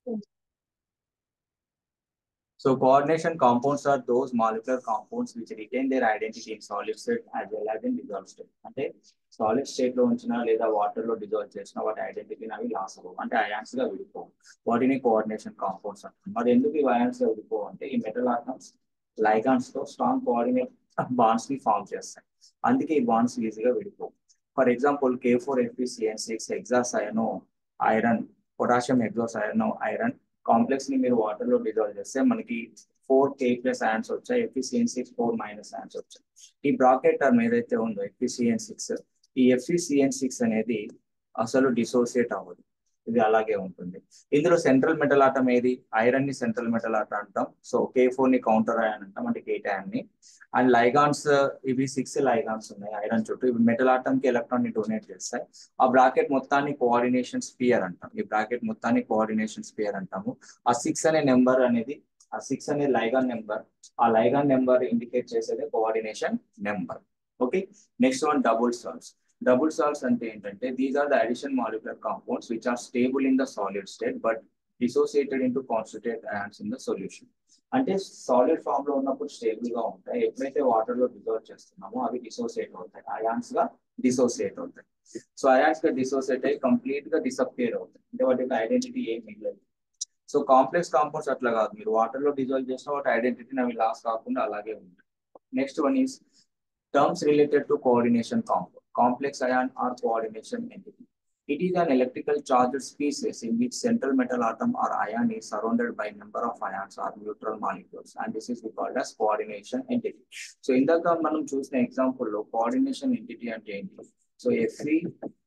So coordination compounds are those molecular compounds which retain their identity in solid state as well as in dissolved state. అంటే solid state లో ఉంచిన లేదా water లో dissolve చేసిన వాటి ఐడెంటిటీని అవి లాస్ అవ్వవు అంటే అయాన్స్ గా విడిపోవు వాటిని కోఆర్డినేషన్ కాంపౌండ్స్ అంటాం మరి ఎందుకు ఇవి అయాన్స్ గా విడిపోవు అంటే ఈ మెటల్ ఆటమ్స్ లైగాన్స్ తో స్ట్రాంగ్ కోఆర్డినేట్ బాండ్స్ ని ఫామ్ చేస్తాయి అందుకే ఈ బాండ్స్ ఈజీగా విడిపోవు for example K four F P C N six ఎగ్జాస్ అయనో ఐరన్ పొటాషియం ఎగ్జాస్ అయనో ఐరన్ కాంప్లెక్స్ ని మీరు వాటర్ లో డిజాల్వ్ చేస్తే మనకి ఫోర్ కే ప్లస్ అయాన్స్ వచ్చాయి F E C N six four minus ions వచ్చాయి ఈ బ్రాకెట్ టర్మ్ ఏదైతే ఉందో ఎఫ్ఈసిఎన్ సిక్స్ ఈ ఎఫ్ఈసిఎన్ సిక్స్ అనేది అసలు డిసోసియేట్ అవ్వదు ఇది అలాగే ఉంటుంది ఇందులో సెంట్రల్ మెటల్ ఆటం ఏది ఐరన్ ని సెంట్రల్ మెటల్ ఆటం అంటాం సో కే ఫోర్ ని కౌంటర్ అయాన్ అంటాం అంటే కేటాయన్ ని అండ్ లైగాన్స్ ఇవి సిక్స్ లైగాన్స్ ఉన్నాయి ఐరన్ చుట్టూ ఇవి మెటల్ ఆటం కి ఎలక్ట్రాన్ ని డొనేట్ చేస్తాయి ఆ బ్రాకెట్ మొత్తాన్ని కోఆర్డినేషన్ స్పియర్ అంటాం ఈ బ్రాకెట్ మొత్తాన్ని కోఆర్డినేషన్ స్పియర్ అంటాము ఆ సిక్స్ అనే నెంబర్ అనేది ఆ సిక్స్ అనే లైగాన్ నెంబర్ ఆ లైగాన్ నెంబర్ ఇండికేట్ చేసేది coordination number okay next one double salts double salts అంటే ఏంటంటే these are the addition molecular compounds which are stable in the solid state but dissociated into constitute ions in the solution అంటే solid form లో ఉన్నప్పుడు stable గా ఉంటాయి ఎప్పుడైతే water లో dissolve చేస్తున్నామో అవి డిసోసియేట్ అవుతాయి అయాన్స్ గా డిసోసియేట్ అవుతాయి సో అయాన్స్ గా డిసోసియేట్ అయ్యి కంప్లీట్ గా డిసప్పియర్ అవుతాయి అంటే వాటి యొక్క ఐడెంటిటీ ఏం మిగలేదు సో కాంప్లెక్స్ కాంపౌండ్స్ అట్లా కాదు మీరు వాటర్ లో డిజాల్వ్ చేసిన వాటి ఐడెంటిటీని అవి లాస్ కాకుండా అలాగే ఉంటాయి next one is terms related to coordination compound, complex ion or coordination entity. It is an electrical charged species in which central metal atom or ion is surrounded by number of ions or neutral molecules and this is called as coordination entity. So ఇందాక మనం చూసిన example లో coordination entity అంటే ఏంటి so FE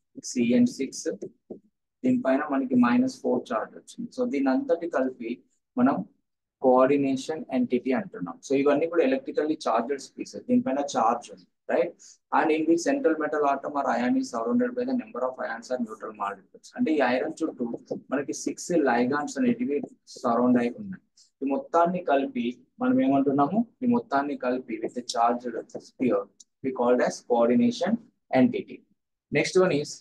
CN six దీనిపైన మనకి minus four charge వచ్చింది so దీని అంతటి కలిపి మనం కోఆర్డినేషన్ ఎంటిటీ అంటున్నాం సో ఇవన్నీ కూడా ఎలక్ట్రికల్లీ చార్జెడ్ స్పీసెస్ దీనిపైన చార్జ్ ఉంది right and in the central metal atom or ion is surrounded by the number of ions or neutral molecules అంటే ఈ ఐరన్ చుట్టూ మనకి సిక్స్ లైగాన్స్ అనేటివి సరౌండ్ అయి ఉన్నాయి ఈ మొత్తాన్ని కలిపి మనం ఏమంటున్నాము ఈ మొత్తాన్ని కలిపి with charged sphere we called as coordination entity next one is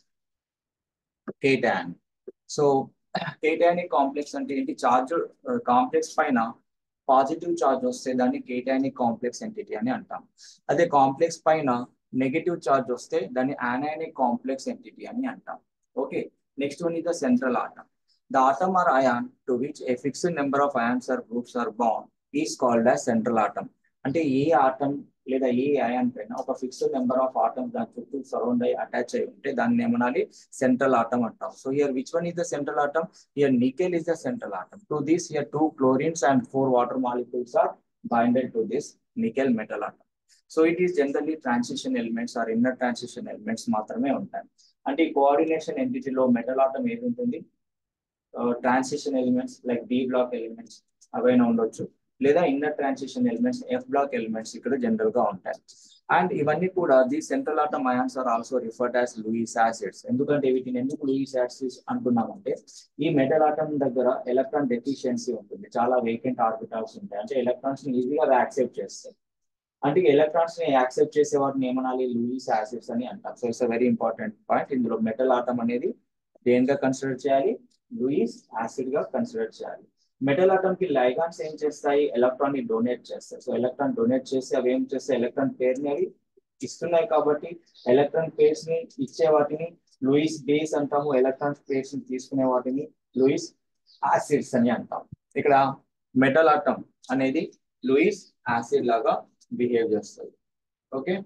cation so cationic complex అంటే ఏంటి చార్జ్ కాంప్లెక్స్ పైన పాజిటివ్ చార్జ్ వస్తే దాన్ని కేటానిక్ కాంప్లెక్స్ ఎంటిటీ అని అంటాం అదే కాంప్లెక్స్ పైన నెగటివ్ చార్జ్ వస్తే దాన్ని ఆనానిక్ కాంప్లెక్స్ ఎంటిటీ అని అంటాం okay next one is the central atom the atom or ion to which a fixed number of ions or groups are bound is called as central atom అంటే ఏ atom లేదా ఏ ion పైన ఒక fixed number of atoms దాని చుట్టూ surround అయ్యి attach అయి ఉంటే దాన్ని ఏమనాలి సెంట్రల్ ఆటమ్ అంటాం so here which one is the central atom here nickel is the central atom to this here two chlorines and four water molecules are binded to this nickel metal atom so it is generally transition elements or inner transition elements మాత్రమే ఉంటాయి అంటే ఈ coordination ఎంటిటీలో metal atom ఏది ఉంటుంది transition elements like D block elements అవైనా ఉండొచ్చు లేదా inner transition elements F block elements ఇక్కడ జనరల్ గా ఉంటాయి అండ్ ఇవన్నీ కూడా the central atom ions are also referred as Lewis acids ఎందుకంటే వీటిని ఎందుకు లూయిస్ యాసిడ్స్ అంటున్నామంటే ఈ మెటల్ ఆటమ్ దగ్గర ఎలక్ట్రాన్ డెఫిషియన్సీ ఉంటుంది చాలా వేకెంట్ ఆర్బిటాల్స్ ఉంటాయి అంటే ఎలక్ట్రాన్స్ ని ఈజీగా యాక్సెప్ట్ చేస్తాయి అంటే ఎలక్ట్రాన్స్ ని యాక్సెప్ట్ చేసే వాటిని ఏమనాలి లూయిస్ యాసిడ్స్ అని అంటాం so it's very important point ఇందులో మెటల్ ఆటమ్ అనేది దేనిగా కన్సిడర్ చేయాలి లూయిస్ యాసిడ్ గా కన్సిడర్ చేయాలి మెటల్ ఆటమ్ కి లైగాన్స్ ఏం చేస్తాయి ఎలక్ట్రాన్ ని డొనేట్ చేస్తాయి సో ఎలక్ట్రాన్ డొనేట్ చేసి అవి ఏం చేస్తాయి ఎలక్ట్రాన్ పేర్ ని అవి ఇస్తున్నాయి కాబట్టి ఎలక్ట్రాన్ పేర్స్ ని ఇచ్చే వాటిని లూయిస్ బేస్ అంటాము ఎలక్ట్రాన్ పేర్స్ ని తీసుకునే వాటిని లూయిస్ యాసిడ్స్ అని అంటాం ఇక్కడ మెటల్ ఆటమ్ అనేది లూయిస్ యాసిడ్ లాగా బిహేవ్ చేస్తుంది okay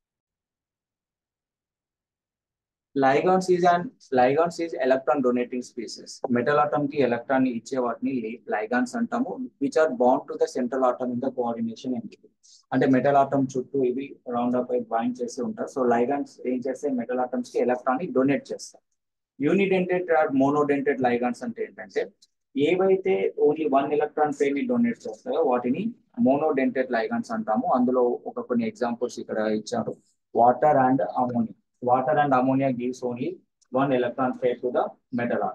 ligands is and ligands is electron donating species metal atom కి ఎలక్ట్రాన్ ఇచ్చే వాటిని లైగాన్స్ అంటాము which are bond to the central atom in the coordination entity అంటే మెటల్ ఆటమ్ చుట్టూ ఇవి రౌండ్ అప్ అయి బాయిండ్ చేసి ఉంటారు సో లైగాన్స్ ఏం చేస్తాయి మెటల్ ఆటమ్స్ కి ఎలక్ట్రాన్ ని డొనేట్ చేస్తారు యూనిడెంటెడ్ ఆర్ మోనోడెంటెడ్ లైగాన్స్ అంటే ఏంటంటే ఏవైతే ఓన్లీ వన్ ఎలక్ట్రాన్ పేర్ ని డొనేట్ చేస్తాయో వాటిని మోనోడెంటెడ్ లైగాన్స్ అంటాము అందులో ఒక కొన్ని ఎగ్జాంపుల్స్ ఇక్కడ ఇచ్చారు water and ammonia water and ammonia gives only one electron pair to the metal atom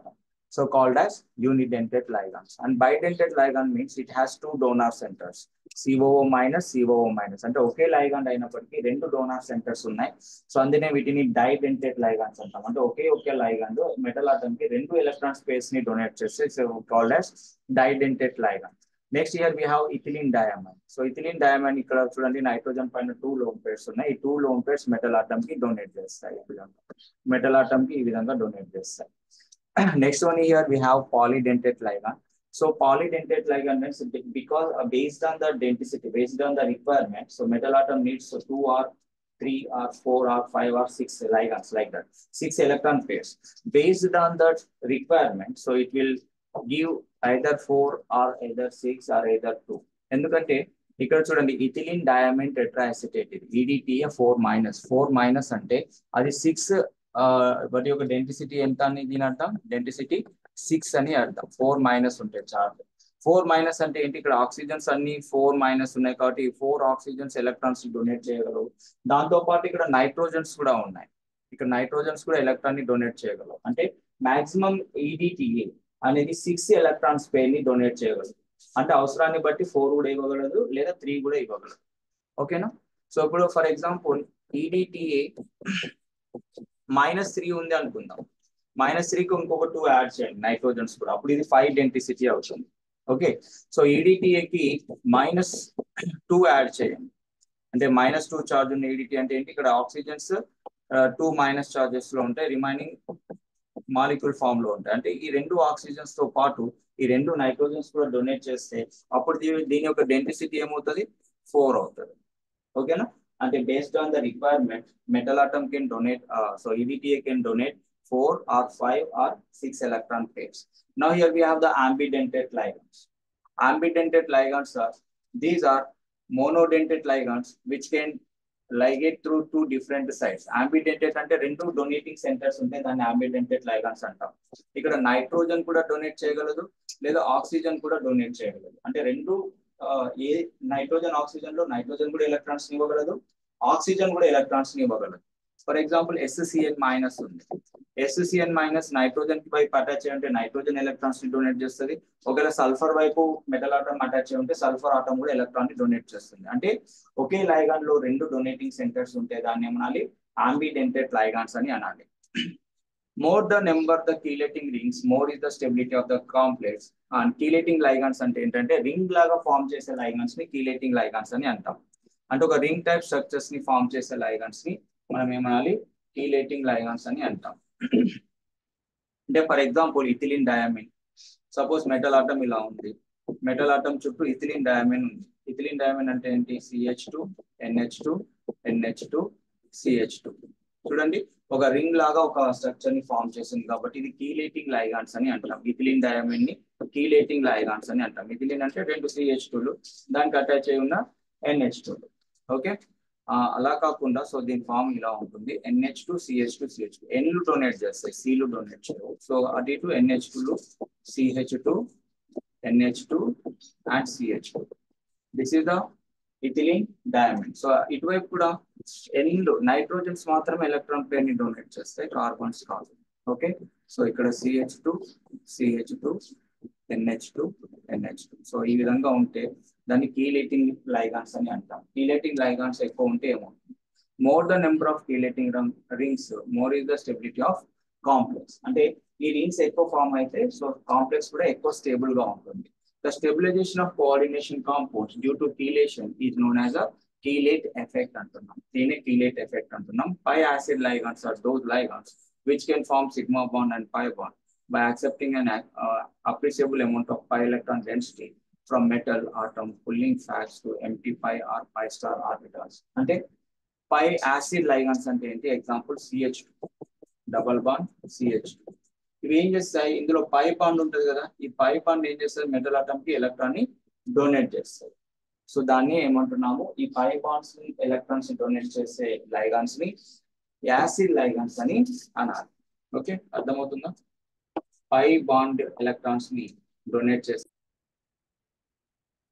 so called as unidentate ligands. And bidentate ligand means it has two donor centers, COO minus, COO minus. అంటే ఒకే ligand అయినప్పటికీ రెండు donor centres ఉన్నాయి so అందునే వీటిని didentate ligands అంటాం అంటే ఒకే ఒకే లైగాండ్ మెటల్ ఆటమ్ కి రెండు ఎలక్ట్రాన్ స్పేస్ ని డొనేట్ చేస్తే so called as didentate ligand next year we have ethylene diamond so ethylene diamond ఇక్కడ చూడండి నైట్రోజన్ పైన టూ లోన్ పేర్స్ ఉన్నాయి ఈ two lone pairs metal atom కి డొనేట్ చేస్తాయి ఈ విధంగా మెటల్ ఆటమ్ కి ఈ విధంగా డొనేట్ చేస్తాయి next one year we have polydentate ligand so polydentate ligand means because uh, based on the denticity, based on the requirement, so metal atom needs so two or three or four or five or six ligands like that, six electron pairs. Based on that requirement, so it will give either four or either six or either two. ఎందుకంటే ఇక్కడ చూడండి ethylene diamine tetraacetate ఇది EDTA four minus four minus అంటే అది six వాటి యొక్క denticity ఎంత అని దీని అర్థం డెంటిసిటీ సిక్స్ అని అర్థం ఫోర్ మైనస్ ఉంటాయి చార్ట్ ఫోర్ మైనస్ అంటే ఏంటి ఇక్కడ ఆక్సిజన్స్ అన్ని ఫోర్ మైనస్ ఉన్నాయి కాబట్టి ఫోర్ ఆక్సిజన్స్ ఎలక్ట్రాన్స్ డొనేట్ చేయగలవు దాంతో పాటు ఇక్కడ నైట్రోజన్స్ కూడా ఉన్నాయి ఇక్కడ నైట్రోజన్స్ కూడా ఎలక్ట్రాన్ ని డొనేట్ చేయగలవు అంటే మాక్సిమం ఈడిటిఏ అనేది సిక్స్ ఎలక్ట్రాన్స్ పేర్ ని డొనేట్ చేయగలదు అంటే అవసరాన్ని బట్టి ఫోర్ కూడా ఇవ్వగలదు లేదా త్రీ కూడా ఇవ్వగలదు ఓకేనా సో ఇప్పుడు for example EDTA minus three ఉంది అనుకుందాం మైనస్ త్రీకి ఇంకొక టూ యాడ్ చేయండి నైట్రోజన్స్ కూడా అప్పుడు ఇది ఫైవ్ డెంటిసిటీ అవుతుంది ఓకే సో ఈడిటిఏకి మైనస్ టూ యాడ్ చేయండి అంటే మైనస్ టూ చార్జ్ ఉన్న ఈడిటి అంటే ఏంటి ఇక్కడ ఆక్సిజన్స్ టూ మైనస్ చార్జెస్ లో ఉంటాయి రిమైనింగ్ మాలిక్యూల్ ఫామ్ లో ఉంటాయి అంటే ఈ రెండు ఆక్సిజన్స్ తో పాటు ఈ రెండు నైట్రోజన్స్ కూడా డొనేట్ చేస్తే అప్పుడు దీని దీని యొక్క డెంటిసిటీ ఏమవుతుంది ఫోర్ అవుతుంది ఓకేనా అంటే based on the requirement metal atom can donate so EDTA can donate four or five or six electron pairs. Now here we have the ambidentate ligands. Ambidentate ligands are, these are monodentate ligands which can ligate through two different sites. Ambidentate అంటే రెండు donating centres ఉంటాయి దాన్ని ambidentate ligands అంటాం ఇక్కడ nitrogen కూడా donate చేయగలదు లేదా oxygen కూడా డొనేట్ చేయగలదు అంటే రెండు ఏ నైట్రోజన్ ఆక్సిజన్ లో నైట్రోజన్ కూడా ఎలక్ట్రాన్స్ ఇవ్వగలదు ఆక్సిజన్ కూడా ఎలక్ట్రాన్స్ ఇవ్వగలదు ఫర్ ఎగ్జాంపుల్ ఎస్సిఎన్ మైనస్ ఉంది ఎస్సిఎన్ మైనస్ నైట్రోజన్ కి వైపు అటాచ్ అయ్యి ఉంటే నైట్రోజన్ ఎలక్ట్రాన్స్ ని డొనేట్ చేస్తుంది ఒకవేళ సల్ఫర్ వైపు మెటల్ ఆటమ్ అటాచ్ అయ్యి ఉంటే సల్ఫర్ ఆటమ్ కూడా ఎలక్ట్రాన్ ని డొనేట్ చేస్తుంది అంటే ఒకే లైగాన్ లో రెండు డొనేటింగ్ సెంటర్స్ ఉంటే దాన్ని ఏమనాలి ఆంబిడెంటెడ్ లైగాన్స్ అని అనాలి more the number the chelating rings more is the stability of the complex and chelating ligands అంటే ఏంటంటే రింగ్ లాగా ఫామ్ చేసే లైగాన్స్ ని కీలేటింగ్ లైగాన్స్ అని అంటాం అంటే ఒక రింగ్ టైప్ స్ట్రక్చర్స్ ని ఫామ్ చేసే లైగాన్స్ ని మనం ఏమనాలి కీలేటింగ్ లైగాన్స్ అని అంటాం అంటే for example ethylene diamine suppose metal atom ఇలా ఉంది మెటల్ ఆటమ్ చుట్టూ ఇథిలిన్ డయామిన్ ఉంది ఇథిలిన్ డయామిన్ అంటే ఏంటి CH two NH two NH two CH two చూడండి ఒక రింగ్ లాగా ఒక స్ట్రక్చర్ ని ఫామ్ చేసింది కాబట్టి ఇది కీలేటింగ్ లైగాన్స్ అని అంటాం ఇథిలిన్ డయామిన్ ని కీలేటింగ్ లైగాన్స్ అని అంటాం ఇథిలిన్ అంటే రెండు సిహెచ్ టూలు దానికి అటాచ్ అయి ఉన్న ఎన్హెచ్ టూలు ఓకే అలా కాకుండా సో దీని ఫామ్ ఇలా ఉంటుంది NH two CH two CH two ఎన్లు డొనేట్ చేస్తాయి సిలు డొనేట్ చేయవు సో అటు ఇటు ఎన్హెచ్ టూలు CH two NH two and CH two this is the ethylene diamond so ఇటువైపు కూడా ఎన్లు నైట్రోజన్స్ మాత్రమే ఎలక్ట్రాన్ పేర్ ని డొనేట్ చేస్తాయి కార్బన్స్ కాదు ఓకే సో ఇక్కడ CH two CH two NH two NH two so ఈ విధంగా ఉంటే దాన్ని కీలేటింగ్ లైగాన్స్ అని అంటాం కీలేటింగ్ లైగాన్స్ ఎక్కువ ఉంటే ఏమవుతుంది more the number of chelating rings more is the stability of complex అంటే ఈ రింగ్స్ ఎక్కువ ఫామ్ అయితే సో కాంప్లెక్స్ కూడా ఎక్కువ స్టేబుల్ గా ఉంటుంది the stabilization of coordination compounds due to chelation is known as a chelate effect అంటున్నాం దీనే కీలేట్ ఎఫెక్ట్ అంటున్నాం pi acid ligands are those ligands which can form sigma bond and pi bond by accepting an uh, appreciable amount of pi electron density from metal atom pulling facts to empty pi or pi star orbitals. అంటే పై acid ligands అంటే ఏంటి example CH double bond CH ఇవి ఏం చేస్తాయి ఇందులో పై bond ఉంటుంది కదా ఈ పై బాండ్ ఏం చేస్తుంది మెటల్ ఆటమ్ కి ఎలక్ట్రాన్ ని డొనేట్ చేస్తుంది సో దాన్ని ఏమంటున్నాము ఈ పై బాండ్స్ ని ఎలక్ట్రాన్స్ ని డొనేట్ చేసే లైగాన్స్ ని యాసిడ్ లైగాన్స్ అని అనాలి ఓకే అర్థమవుతుందా పై బాండ్ ఎలక్ట్రాన్స్ ని డొనేట్ చేస్తారు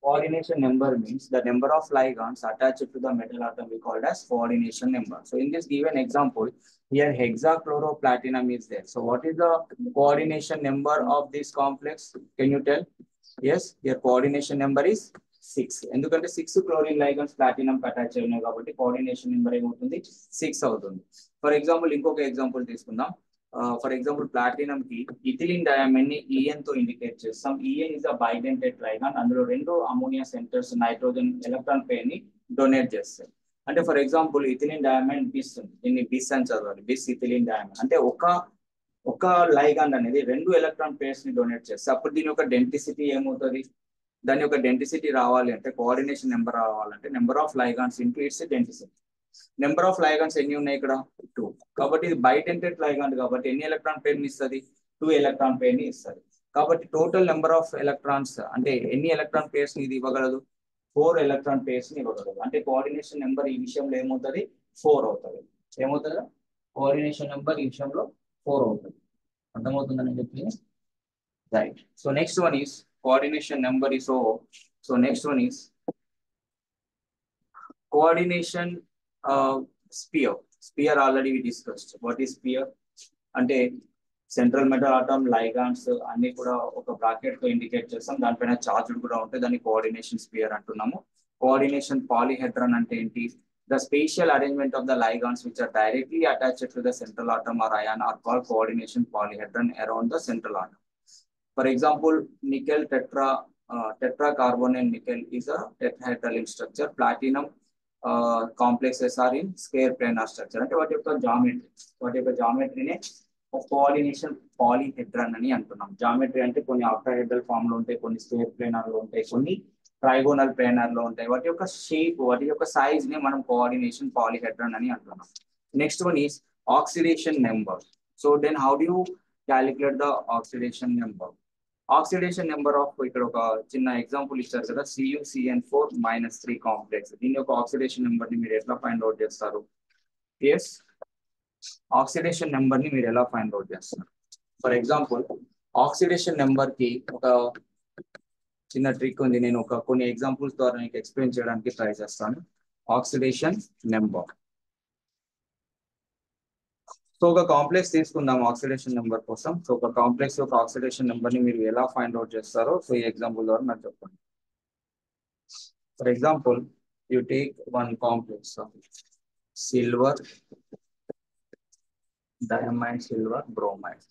coordination number means the number of ligands attached to the metal atom we called as coordination number. So in this given example, here hexachloroplatinum is there. So what is the coordination number of this complex? Can you tell? Yes, your coordination number is six ఎందుకంటే six chlorine ligands platinum attach అయి ఉన్నాయి కాబట్టి coordination number ఏమవుతుంది six అవుతుంది for example ఇంకొక example తీసుకుందాం for example platinum కి ethylene diamine ని ఈఎన్ తో ఇండికేట్ చేస్తాం ఈఎన్ ఇస్ అ బైడెంటెడ్ లైగన్ అందులో రెండు ammonia centres nitrogen electron pair ని డొనేట్ చేస్తాయి అంటే for example ethylene diamine bis ఉంది దీన్ని బిస్ అని చదవాలి బిస్ ఇథిలిన్ డయామండ్ అంటే ఒక ఒక లైగాండ్ అనేది రెండు ఎలక్ట్రాన్ పేర్స్ ని డొనేట్ చేస్తే అప్పుడు దీని యొక్క డెంటిసిటీ ఏమవుతుంది దాని యొక్క డెంటిసిటీ రావాలి అంటే కోఆర్డినేషన్ నెంబర్ రావాలంటే number of ligands into its denticity number of ligands ఎన్ని ఉన్నాయి ఇక్కడ టూ కాబట్టి ఇది బైటెంటెడ్ లైగాండ్ కాబట్టి ఎన్ని ఎలక్ట్రాన్ పేర్ ని ఇస్తుంది టూ ఎలక్ట్రాన్ పేర్ ని ఇస్తుంది కాబట్టి టోటల్ నెంబర్ ఆఫ్ ఎలక్ట్రాన్స్ అంటే ఎన్ని ఎలక్ట్రాన్ పేర్స్ ని ఇది ఇవ్వగలదు ఫోర్ ఎలక్ట్రాన్ పేర్స్ ని ఇవ్వగలదు అంటే కోఆర్డినేషన్ నెంబర్ ఈ విషయంలో ఏమవుతుంది ఫోర్ అవుతుంది ఏమవుతుంది కోఆర్డినేషన్ నెంబర్ ఈ విషయంలో ఫోర్ అవుతుంది అర్థమవుతుందని చెప్పి right so next one is coordination number is O. So next one is coordination uh, sphere. Sphere already we discussed. What is sphere? అంటే సెంట్రల్ మెటల్ ఆటమ్ లైగాన్స్ అన్ని కూడా ఒక బ్రాకెట్ తో ఇండికేట్ చేస్తాం దానిపైన చార్జ్డ్ కూడా ఉంటాయి దాన్ని కోఆర్డినేషన్ స్పియర్ అంటున్నాము కోఆర్డినేషన్ పాలిహెడ్రన్ అంటే ఏంటి the spatial arrangement of the ligands which are directly attached to the central atom or ion are call coordination polyhedron around the central atom For example, nickel tetra uh, tetracarbonyl nickel is a tetrahedral in structure. Platinum uh, complexes are in square planar structure. అంటే వాటి యొక్క geometry వాటి యొక్క జామెట్రీనే coordination polyhedron అని అంటున్నాం geometry అంటే కొన్ని octahedral form లో ఉంటాయి కొన్ని స్క్వేర్ ప్లేనర్ లో ఉంటాయి కొన్ని ట్రైగోనల్ ప్లేనర్ లో ఉంటాయి వాటి యొక్క షేప్ వాటి యొక్క సైజ్ ని మనం కోఆర్డినేషన్ పాలిహెడ్రన్ అని అంటున్నాం next one is oxidation number so then how do you calculate the oxidation number oxidation number of ఇక్కడ ఒక చిన్న ఎగ్జాంపుల్ ఇచ్చారు కదా CU CN four minus three complex దీని యొక్క ఆక్సిడేషన్ నెంబర్ ని మీరు ఎట్లా ఫైండ్ అవుట్ చేస్తారు ఎస్ ఆక్సిడేషన్ నెంబర్ ని మీరు ఎలా ఫైండ్ అవుట్ చేస్తారు ఫర్ ఎగ్జాంపుల్ ఆక్సిడేషన్ నెంబర్ కి ఒక చిన్న ట్రిక్ ఉంది నేను ఒక కొన్ని ఎగ్జాంపుల్స్ ద్వారా మీకు ఎక్స్ప్లెయిన్ చేయడానికి ట్రై చేస్తాను ఆక్సిడేషన్ నెంబర్ సో ఒక కాంప్లెక్స్ తీసుకుందాం ఆక్సిడేషన్ నెంబర్ కోసం సో ఒక కాంప్లెక్స్ యొక్క ఆక్సిడేషన్ నెంబర్ ని మీరు ఎలా ఫైండ్ అవుట్ చేస్తారో సో ఈ ఎగ్జాంపుల్ ద్వారా నాకు చెప్పండి for example you take one complex silver diamine silver bromide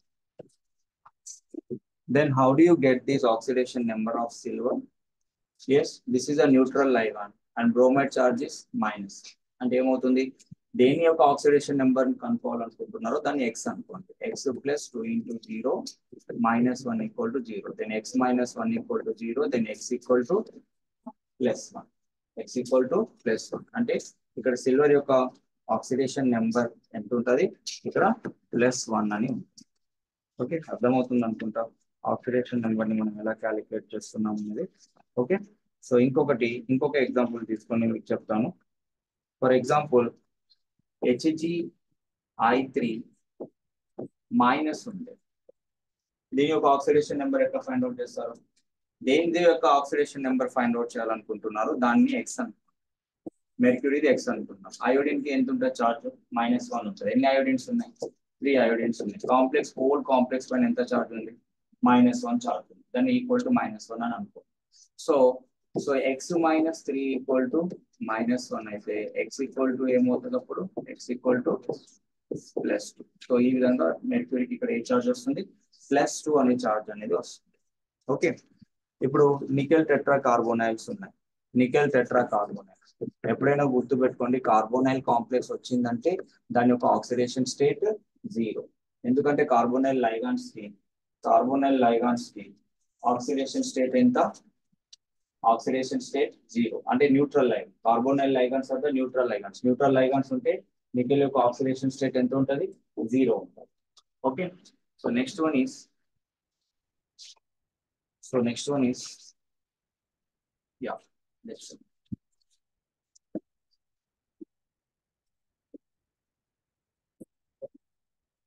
then how do you get this oxidation number of silver yes this is a neutral ligand and bromide charge is minus అంటే ఏమవుతుంది దేని యొక్క oxidation number కనుక్కోవాలనుకుంటున్నారో దాన్ని X అనుకోండి X plus two into zero minus one equal to zero then X minus one equal to zero then X equal to plus one X equal to plus one అంటే ఇక్కడ silver యొక్క oxidation number ఎంత ఉంటుంది ఇక్కడ plus one అని ఉంటుంది okay అర్థమవుతుంది అనుకుంటా ఆక్సిడేషన్ నెంబర్ ని మనం ఎలా క్యాలిక్యులేట్ చేస్తున్నాం అనేది ఓకే సో ఇంకొకటి ఇంకొక ఎగ్జాంపుల్ తీసుకొని మీకు చెప్తాను for example HG I three minus ఉంది దీని యొక్క ఆక్సిడేషన్ నెంబర్ ఎట్లా ఫైండ్ అవుట్ చేస్తారు దేని యొక్క ఆక్సిడేషన్ నెంబర్ ఫైండ్ అవుట్ చేయాలనుకుంటున్నారు దాన్ని ఎక్స్ అనుకుంటున్నారు మెర్క్యూరీది ఎక్స్ అనుకుంటున్నాం అయోడిన్ కి ఎంత ఉంటుంది చార్జ్ మైనస్ వన్ ఉంటుంది ఎన్ని అయోడిన్స్ ఉన్నాయి త్రీ అయోడిన్స్ ఉన్నాయి కాంప్లెక్స్ హోల్ కాంప్లెక్స్ పైన ఎంత చార్జ్ ఉంది మైనస్ వన్ చార్జ్ ఉంది దాన్ని ఈక్వల్ టు మైనస్ వన్ అని అనుకో so so X minus three equal to minus one అయితే ఎక్స్ ఈక్వల్ టు ఏమవుతుంది అప్పుడు X equal to plus two so ఈ విధంగా మెర్క్యూరీకి ఇక్కడ ఏ చార్జ్ వస్తుంది ప్లస్ టూ అనే చార్జ్ అనేది వస్తుంది ఓకే ఇప్పుడు నికెల్ టెట్రా కార్బోనైల్స్ ఉన్నాయి నికెల్ టెట్రా కార్బోనైల్స్ ఎప్పుడైనా గుర్తు పెట్టుకోండి కార్బోనైల్ కాంప్లెక్స్ వచ్చిందంటే దాని యొక్క ఆక్సిడేషన్ స్టేట్ జీరో ఎందుకంటే కార్బోనైల్ లైగాన్స్ కి కార్బోనైల్ లైగాన్స్ కి ఆక్సిడేషన్ స్టేట్ ఎంత ఆక్సిడేషన్ స్టేట్ జీరో అంటే న్యూట్రల్ లైన్ కార్బోనైల్ లైగాన్స్ అంటే న్యూట్రల్ లైగాన్స్ న్యూట్రల్ లైగాన్స్ ఉంటే నికెల్ యొక్క ఆక్సిడేషన్ స్టేట్ ఎంత ఉంటుంది జీరో ఉంటుంది okay so next one is so next one is yeah next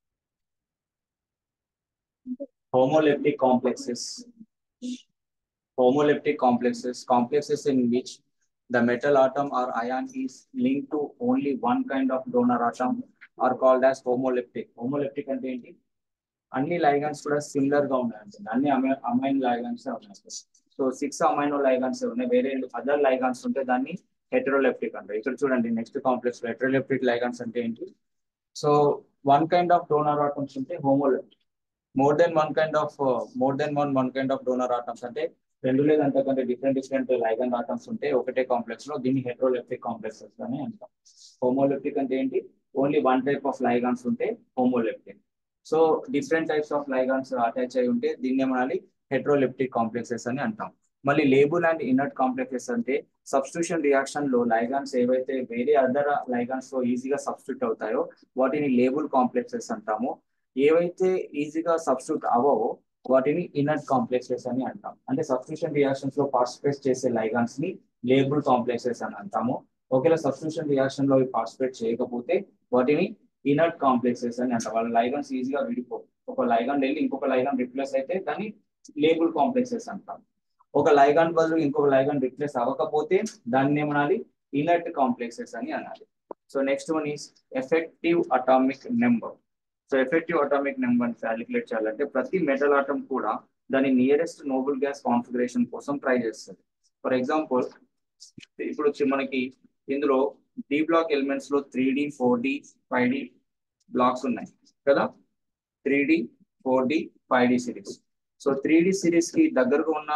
homoleptic complexes homoleptic complexes, complexes in which the metal atom or ion is linked to only one kind of donor atom are called as homoleptic. Homoleptic అంటే ఏంటి అన్ని లైగన్స్ కూడా similar గా ఉన్నాయి అంటే అన్ని amine లైగన్స్ ఉన్నాయి so six amino లైగన్స్ ఉన్నాయి వేరే అదర్ లైగన్స్ ఉంటే దాన్ని హెటరోలెప్టిక్ అంటారు ఇక్కడ చూడండి నెక్స్ట్ కాంప్లెక్స్ హెటరోలెప్టిక్ లైగన్స్ అంటే ఏంటి so one kind of donor atoms ఉంటే homoleptic more than one kind of more than one one kind of donor atoms అంటే రెండు లేదు అంతకంటే డిఫరెంట్ డిఫరెంట్ లైగన్ ఆటమ్స్ ఉంటే ఒకటే కాంప్లెక్స్ లో దీన్ని హెట్రోలెప్టిక్ కాంప్లెక్సెస్ అని అంటాం హోమోలెప్టిక్ అంటే ఏంటి only one type of ligands ఉంటే homoleptic so different types of ligands attach అయి ఉంటే దీన్ని ఏమనాలి హెట్రోలెప్టిక్ కాంప్లెక్సెస్ అని అంటాం మళ్ళీ లేబుల్ అండ్ ఇన్నర్ట్ కాంప్లెక్సెస్ అంటే సబ్స్టిట్యూషన్ రియాక్షన్ లో లైగాన్స్ ఏవైతే వేరే అదర్ లైగాన్స్ తో ఈజీగా సబ్స్టిట్యూట్ అవుతాయో వాటిని లేబుల్ కాంప్లెక్సెస్ అంటాము ఏవైతే ఈజీగా సబ్స్టిట్యూట్ అవ్వవో వాటిని ఇన్నర్ట్ కాంప్లెక్సెస్ అని అంటాం అంటే సబ్స్టిట్యూషన్ రియాక్షన్స్ లో పార్టిసిపేట్ చేసే లైగాన్స్ ని లేబుల్ కాంప్లెక్సెస్ అని అంటాము ఒకవేళ సబ్స్టిట్యూషన్ రియాక్షన్ లో పార్టిసిపేట్ చేయకపోతే వాటిని ఇనర్ట్ కాంప్లెక్సెస్ అని అంటాం వాళ్ళ లైగన్స్ ఈజీగా విడిపో ఒక లైగన్ వెళ్ళి ఇంకొక లైగన్ రిప్లేస్ అయితే దాన్ని లేబుల్ కాంప్లెక్సెస్ అంటాం ఒక లైగన్ బదులు ఇంకొక లైగన్ రిప్లేస్ అవ్వకపోతే దాన్ని ఏమనాలి ఇనర్ట్ కాంప్లెక్సెస్ అని అనాలి so next one is effective atomic number so effective atomic number calculate చేయాలంటే ప్రతి మెటల్ ఆటం కూడా దాని నియరెస్ట్ నోబుల్ గ్యాస్ కాన్ఫిగరేషన్ కోసం ట్రై చేస్తుంది ఫర్ ఎగ్జాంపుల్ ఇప్పుడు వచ్చి మనకి ఇందులో డి బ్లాక్ ఎలిమెంట్స్ లో three D four D five D blocks ఉన్నాయి కదా three D four D five D series so three D series కి దగ్గరగా ఉన్న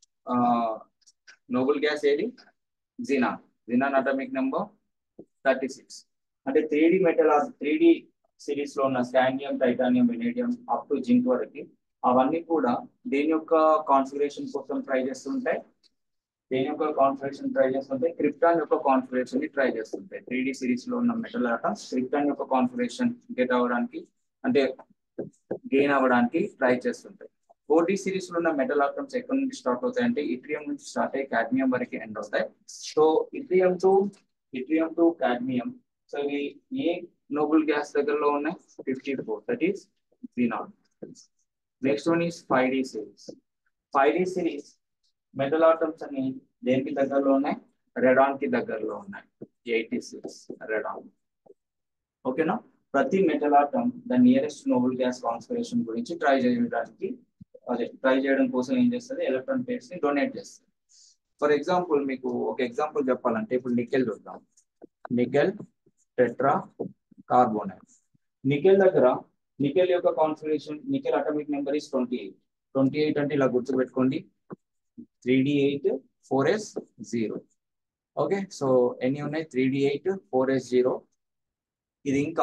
నోబుల్ గ్యాస్ ఏది xenon xenon atomic number thirty six అంటే three D metal three D series లో ఉన్న scandium titanium vanadium up to zinc వరకు అవన్నీ కూడా దేని యొక్క కాన్ఫిగరేషన్ కోసం ట్రై చేస్తుంటాయి దేని యొక్క కాన్ఫిగరేషన్ ట్రై చేస్తుంటాయి క్రిప్టాన్ యొక్క కాన్ఫిగరేషన్ ని ట్రై చేస్తుంటాయి త్రీ డి సిరీస్ లో ఉన్న మెటల్ ఆట క్రిప్టాన్ యొక్క కాన్ఫిగరేషన్ గెట్ అవ్వడానికి అంటే గెయిన్ అవ్వడానికి ట్రై చేస్తుంటాయి ఫోర్ డి సిరీస్ లో ఉన్న మెటల్ ఆటమ్స్ ఎక్కడి నుంచి స్టార్ట్ అవుతాయి అంటే ఇట్రియం నుంచి స్టార్ట్ అయ్యి కాడ్మియం వరకు ఎండ్ అవుతాయి so yttrium to yttrium to cadmium so ఇవి ఏ నోబుల్ గ్యాస్ దగ్గరలో ఉన్నాయి fifty four that is not next one is five D series five D series metal atoms అని దేనికి దగ్గరలో ఉన్నాయి రెడాన్ కి దగ్గరలో ఉన్నాయి ఎయిటీ సిక్స్ రెడాన్ ఓకేనా ప్రతి metal atom the nearest noble gas కాన్స్పిరేషన్ గురించి ట్రై చేయడానికి అదే ట్రై చేయడం కోసం ఏం చేస్తుంది ఎలక్ట్రాన్ పేర్స్ ని డొనేట్ చేస్తుంది ఫర్ ఎగ్జాంపుల్ మీకు ఒక ఎగ్జాంపుల్ చెప్పాలంటే ఇప్పుడు నికెల్ చూద్దాం నికెల్ టెట్రా కార్బోనైట్ నికెల్ దగ్గర నికెల్ యొక్క configuration nickel atomic number is twenty eight twenty eight అంటే ఇలా గుర్తుపెట్టుకోండి three D eight four yes zero okay so ఎన్ని ఉన్నాయి three D eight four yes zero ఇది ఇంకా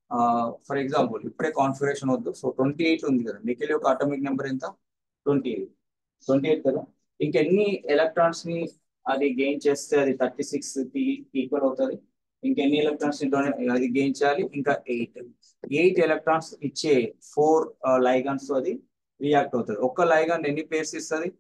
ఫర్ ఎగ్జాంపుల్ ఇప్పుడే కాన్ఫిగరేషన్ వద్దు సో ట్వంటీ ఎయిట్ ఉంది కదా నికెల్ యొక్క అటామిక్ నెంబర్ ఎంత ట్వంటీ ఎయిట్ ట్వంటీ ఎయిట్ కదా ఇంకెన్ని ఎలక్ట్రాన్స్ ని అది గెయిన్ చేస్తే అది థర్టీ సిక్స్ కి ఈక్వల్ అవుతుంది ఇంకెన్ని ఎలక్ట్రాన్స్ అది గెయిన్ చేయాలి ఇంకా ఎయిట్ ఎయిట్ ఎలక్ట్రాన్స్ ఇచ్చే ఫోర్ లైగాన్స్ అది రియాక్ట్ అవుతుంది ఒక్క లైగాన్ ఎన్ని పేర్స్ ఇస్తుంది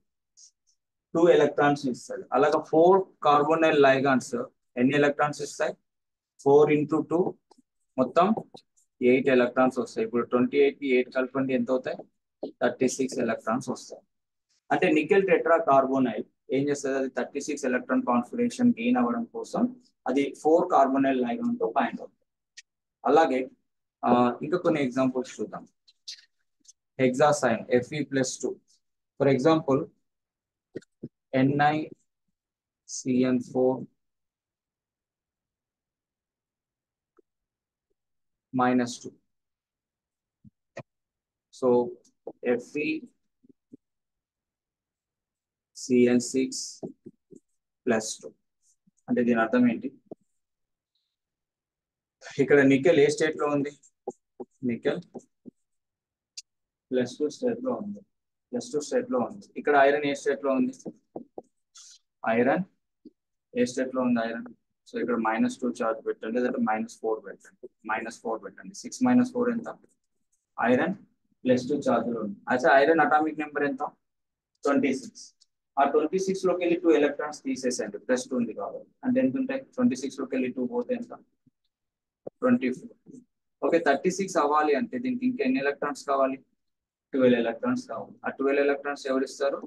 టూ ఎలక్ట్రాన్స్ ఇస్తుంది అలాగే ఫోర్ కార్బోనైల్ లైగాన్స్ ఎన్ని ఎలక్ట్రాన్స్ ఇస్తాయి ఫోర్ ఇంటూ టూ మొత్తం ఎయిట్ ఎలక్ట్రాన్స్ వస్తాయి ఇప్పుడు ట్వంటీ ఎయిట్ కి ఎయిట్ కలపండి ఎంత అవుతాయి థర్టీ సిక్స్ ఎలక్ట్రాన్స్ వస్తాయి అంటే నికెల్ టెట్రా కార్బోనైల్ ఏం చేస్తుంది అది thirty six electron configuration gain అవ్వడం కోసం అది ఫోర్ కార్బోనైల్ లైగాన్ తో బైండ్ అవుతుంది అలాగే ఇంకా కొన్ని ఎగ్జాంపుల్స్ చూద్దాం hexacyano FE plus two for example NI CN four minus two so FE CN six plus two అంటే దీని అర్థం ఏంటి ఇక్కడ నికెల్ ఏ స్టేట్ లో ఉంది నికెల్ ప్లస్ టూ స్టేట్ లో ఉంది ప్లస్ టూ స్టేట్ లో ఉంది ఇక్కడ ఐరన్ ఏ స్టేట్ లో ఉంది ఐరన్ ఏ స్టేట్ లో ఉంది ఐరన్ సో ఇక్కడ మైనస్ టూ చార్జ్ పెట్టండి లేదంటే మైనస్ ఫోర్ పెట్టండి మైనస్ ఫోర్ పెట్టండి సిక్స్ మైనస్ ఫోర్ ఎంత ఐరన్ ప్లస్ టూ చార్జ్ లో ఉంది అయితే ఐరన్ అటామిక్ నెంబర్ ఎంత ట్వంటీ సిక్స్ ఆ ట్వంటీ సిక్స్ లోకి వెళ్ళి టూ ఎలక్ట్రాన్స్ తీసేసండి ప్లస్ టూ ఉంది కాబట్టి అంటే ఎంత ఉంటాయి ట్వంటీ సిక్స్ లోకి వెళ్ళి టూ పోతే ఎంత twenty four okay thirty six అవ్వాలి అంటే దీనికి ఇంకా ఎన్ని ఎలక్ట్రాన్స్ కావాలి ట్వెల్వ్ ఎలక్ట్రాన్స్ కావాలి ఆ ట్వెల్వ్ ఎలక్ట్రాన్స్ ఎవరు ఇస్తారు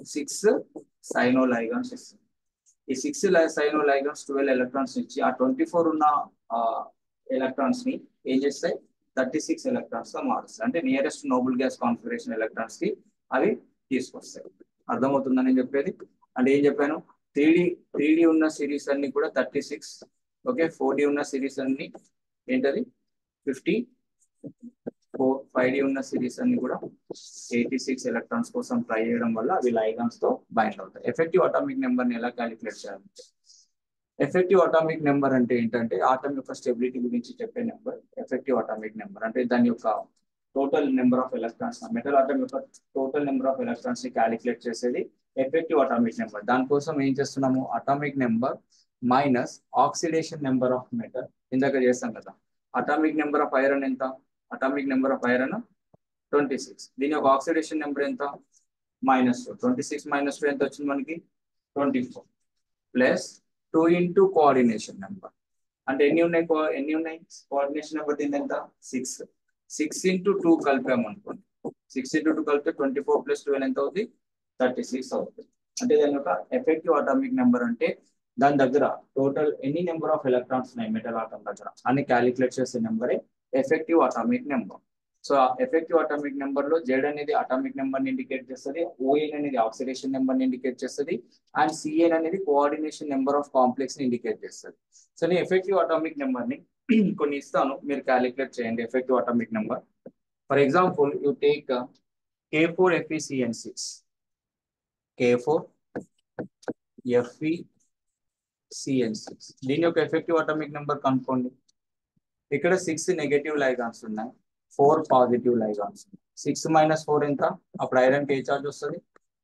సిక్స్ సైనో లైగాన్స్ ఇస్తుంది ఈ six cyano ligands twelve electrons ఇచ్చి ఆ ట్వంటీ ఫోర్ ఉన్న ఎలక్ట్రాన్స్ ని ఏం చేస్తాయి థర్టీ సిక్స్ ఎలక్ట్రాన్స్ గా మారుస్తాయి అంటే nearest noble gas configuration electrons కి అవి తీసుకొస్తాయి అర్థమవుతుందని నేను చెప్పేది అంటే ఏం చెప్పాను త్రీ డి త్రీ డి ఉన్న సిరీస్ అన్ని కూడా thirty six okay four D ఉన్న సిరీస్ అన్ని ఏంటది ఫిఫ్టీ ఫోర్ ఫైవ్ డి ఉన్న సిరీస్ అన్ని కూడా ఎయిటీ సిక్స్ ఎలక్ట్రాన్స్ కోసం ట్రై చేయడం వల్ల అవి లైగాన్స్ తో బైండ్ అవుతాయి ఎఫెక్టివ్ అటామిక్ నెంబర్ ని ఎలా క్యాలిక్యులేట్ చేయాలి ఎఫెక్టివ్ అటామిక్ నెంబర్ అంటే ఏంటంటే ఆటం యొక్క స్టెబిలిటీ గురించి చెప్పే నెంబర్ ఎఫెక్టివ్ అటామిక్ నెంబర్ అంటే దాని యొక్క total number of electrons metal atom యొక్క టోటల్ నెంబర్ ఆఫ్ ఎలక్ట్రాన్స్ ని క్యాలిక్యులేట్ చేసేది ఎఫెక్టివ్ అటామిక్ నెంబర్ దానికోసం ఏం చేస్తున్నాము atomic number minus oxidation number of metal ఇందాక చేస్తాం కదా అటామిక్ నెంబర్ ఆఫ్ ఐరన్ ఎంత atomic number of iron twenty six దీని యొక్క ఆక్సిడేషన్ నెంబర్ ఎంత minus two twenty six minus two ఎంత వచ్చింది మనకి twenty four plus two into coordination number అంటే ఎన్ని ఉన్నాయి ఎన్ని ఉన్నాయి కోఆర్డినేషన్ నెంబర్ దీని ఎంత సిక్స్ సిక్స్ ఇంటూ టూ కలిపాము అనుకోండి సిక్స్ ఇంటూ టూ కలిపితే ట్వంటీ ఫోర్ ప్లస్ ట్వెల్వ్ ఎంత అవుతుంది థర్టీ సిక్స్ అవుతుంది అంటే దాని యొక్క ఎఫెక్టివ్ అటామిక్ నెంబర్ అంటే దాని దగ్గర టోటల్ ఎన్ని నెంబర్ ఆఫ్ ఎలక్ట్రాన్స్ ఉన్నాయి మెటల్ ఆటం దగ్గర అని క్యాలిక్యులేట్ చేసే నెంబరే effective atomic number so effective atomic number లో జెడ్ అనేది అటామిక్ నెంబర్ ని ఇండికేట్ చేస్తుంది ఓఎన్ అనేది ఆక్సిడేషన్ నెంబర్ ని ఇండికేట్ చేస్తుంది అండ్ సిఎన్ అనేది కోఆర్డినేషన్ నెంబర్ ఆఫ్ కాంప్లెక్స్ ని ఇండికేట్ చేస్తుంది సో నేను ఎఫెక్టివ్ అటామిక్ నెంబర్ ని కొన్ని ఇస్తాను మీరు క్యాలిక్యులేట్ చేయండి effective atomic number for example you take K four FE CN six K four FE CN six దీని యొక్క ఎఫెక్టివ్ అటామిక్ నెంబర్ కనుక్కోండి ఇక్కడ సిక్స్ నెగటివ్ లైగాన్స్ ఉన్నాయి four positive ligands six minus four ఎంత అప్పుడు ఐరన్ కి ఏ చార్జ్ వస్తుంది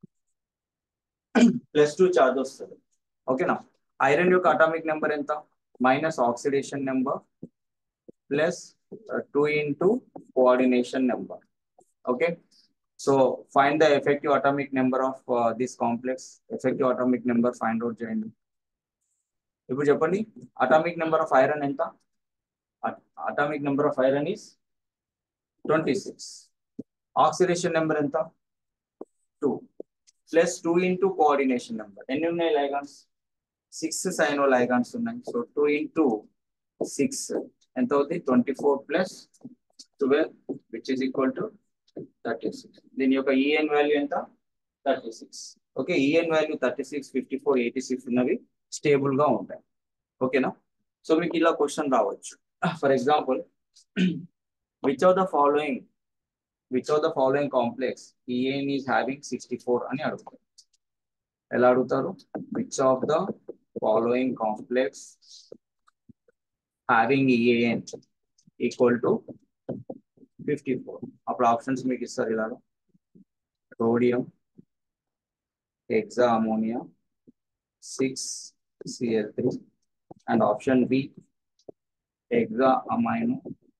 ప్లస్ టూ చార్జ్ వస్తుంది ఓకేనా ఐరన్ యొక్క అటామిక్ నెంబర్ ఎంత minus oxidation number plus two into coordination number okay so find the effective atomic number of this complex effective atomic number find out చేయండి ఇప్పుడు చెప్పండి అటామిక్ నెంబర్ ఆఫ్ ఐరన్ ఎంత atomic number of iron is twenty six oxidation number ఎంత two plus two into coordination number ఎన్ని ఉన్నాయి ligands six cyano ligands ఉన్నాయి so two into six ఎంత అవుతుంది twenty four plus twelve which is equal to thirty six దీని యొక్క EAN value ఎంత thirty six okay EAN value thirty six fifty four eighty six ఉన్నవి stable గా ఉంటాయి ఓకేనా సో మీకు ఇలా క్వశ్చన్ రావచ్చు for example which of the following which of the following complex EAN is having sixty four అని అడుగుతారు ఎలా అడుగుతారు which of the following complex having EAN equal to fifty four అప్పుడు ఆప్షన్స్ మీకు ఇస్తారు ఇలా rhodium hexa ammonia six CL three and option B hexa amino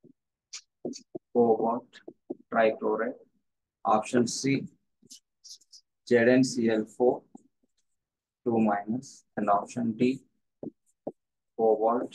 cobalt trichloride. Option C, ZnCl4, 2 minus, and option D, cobalt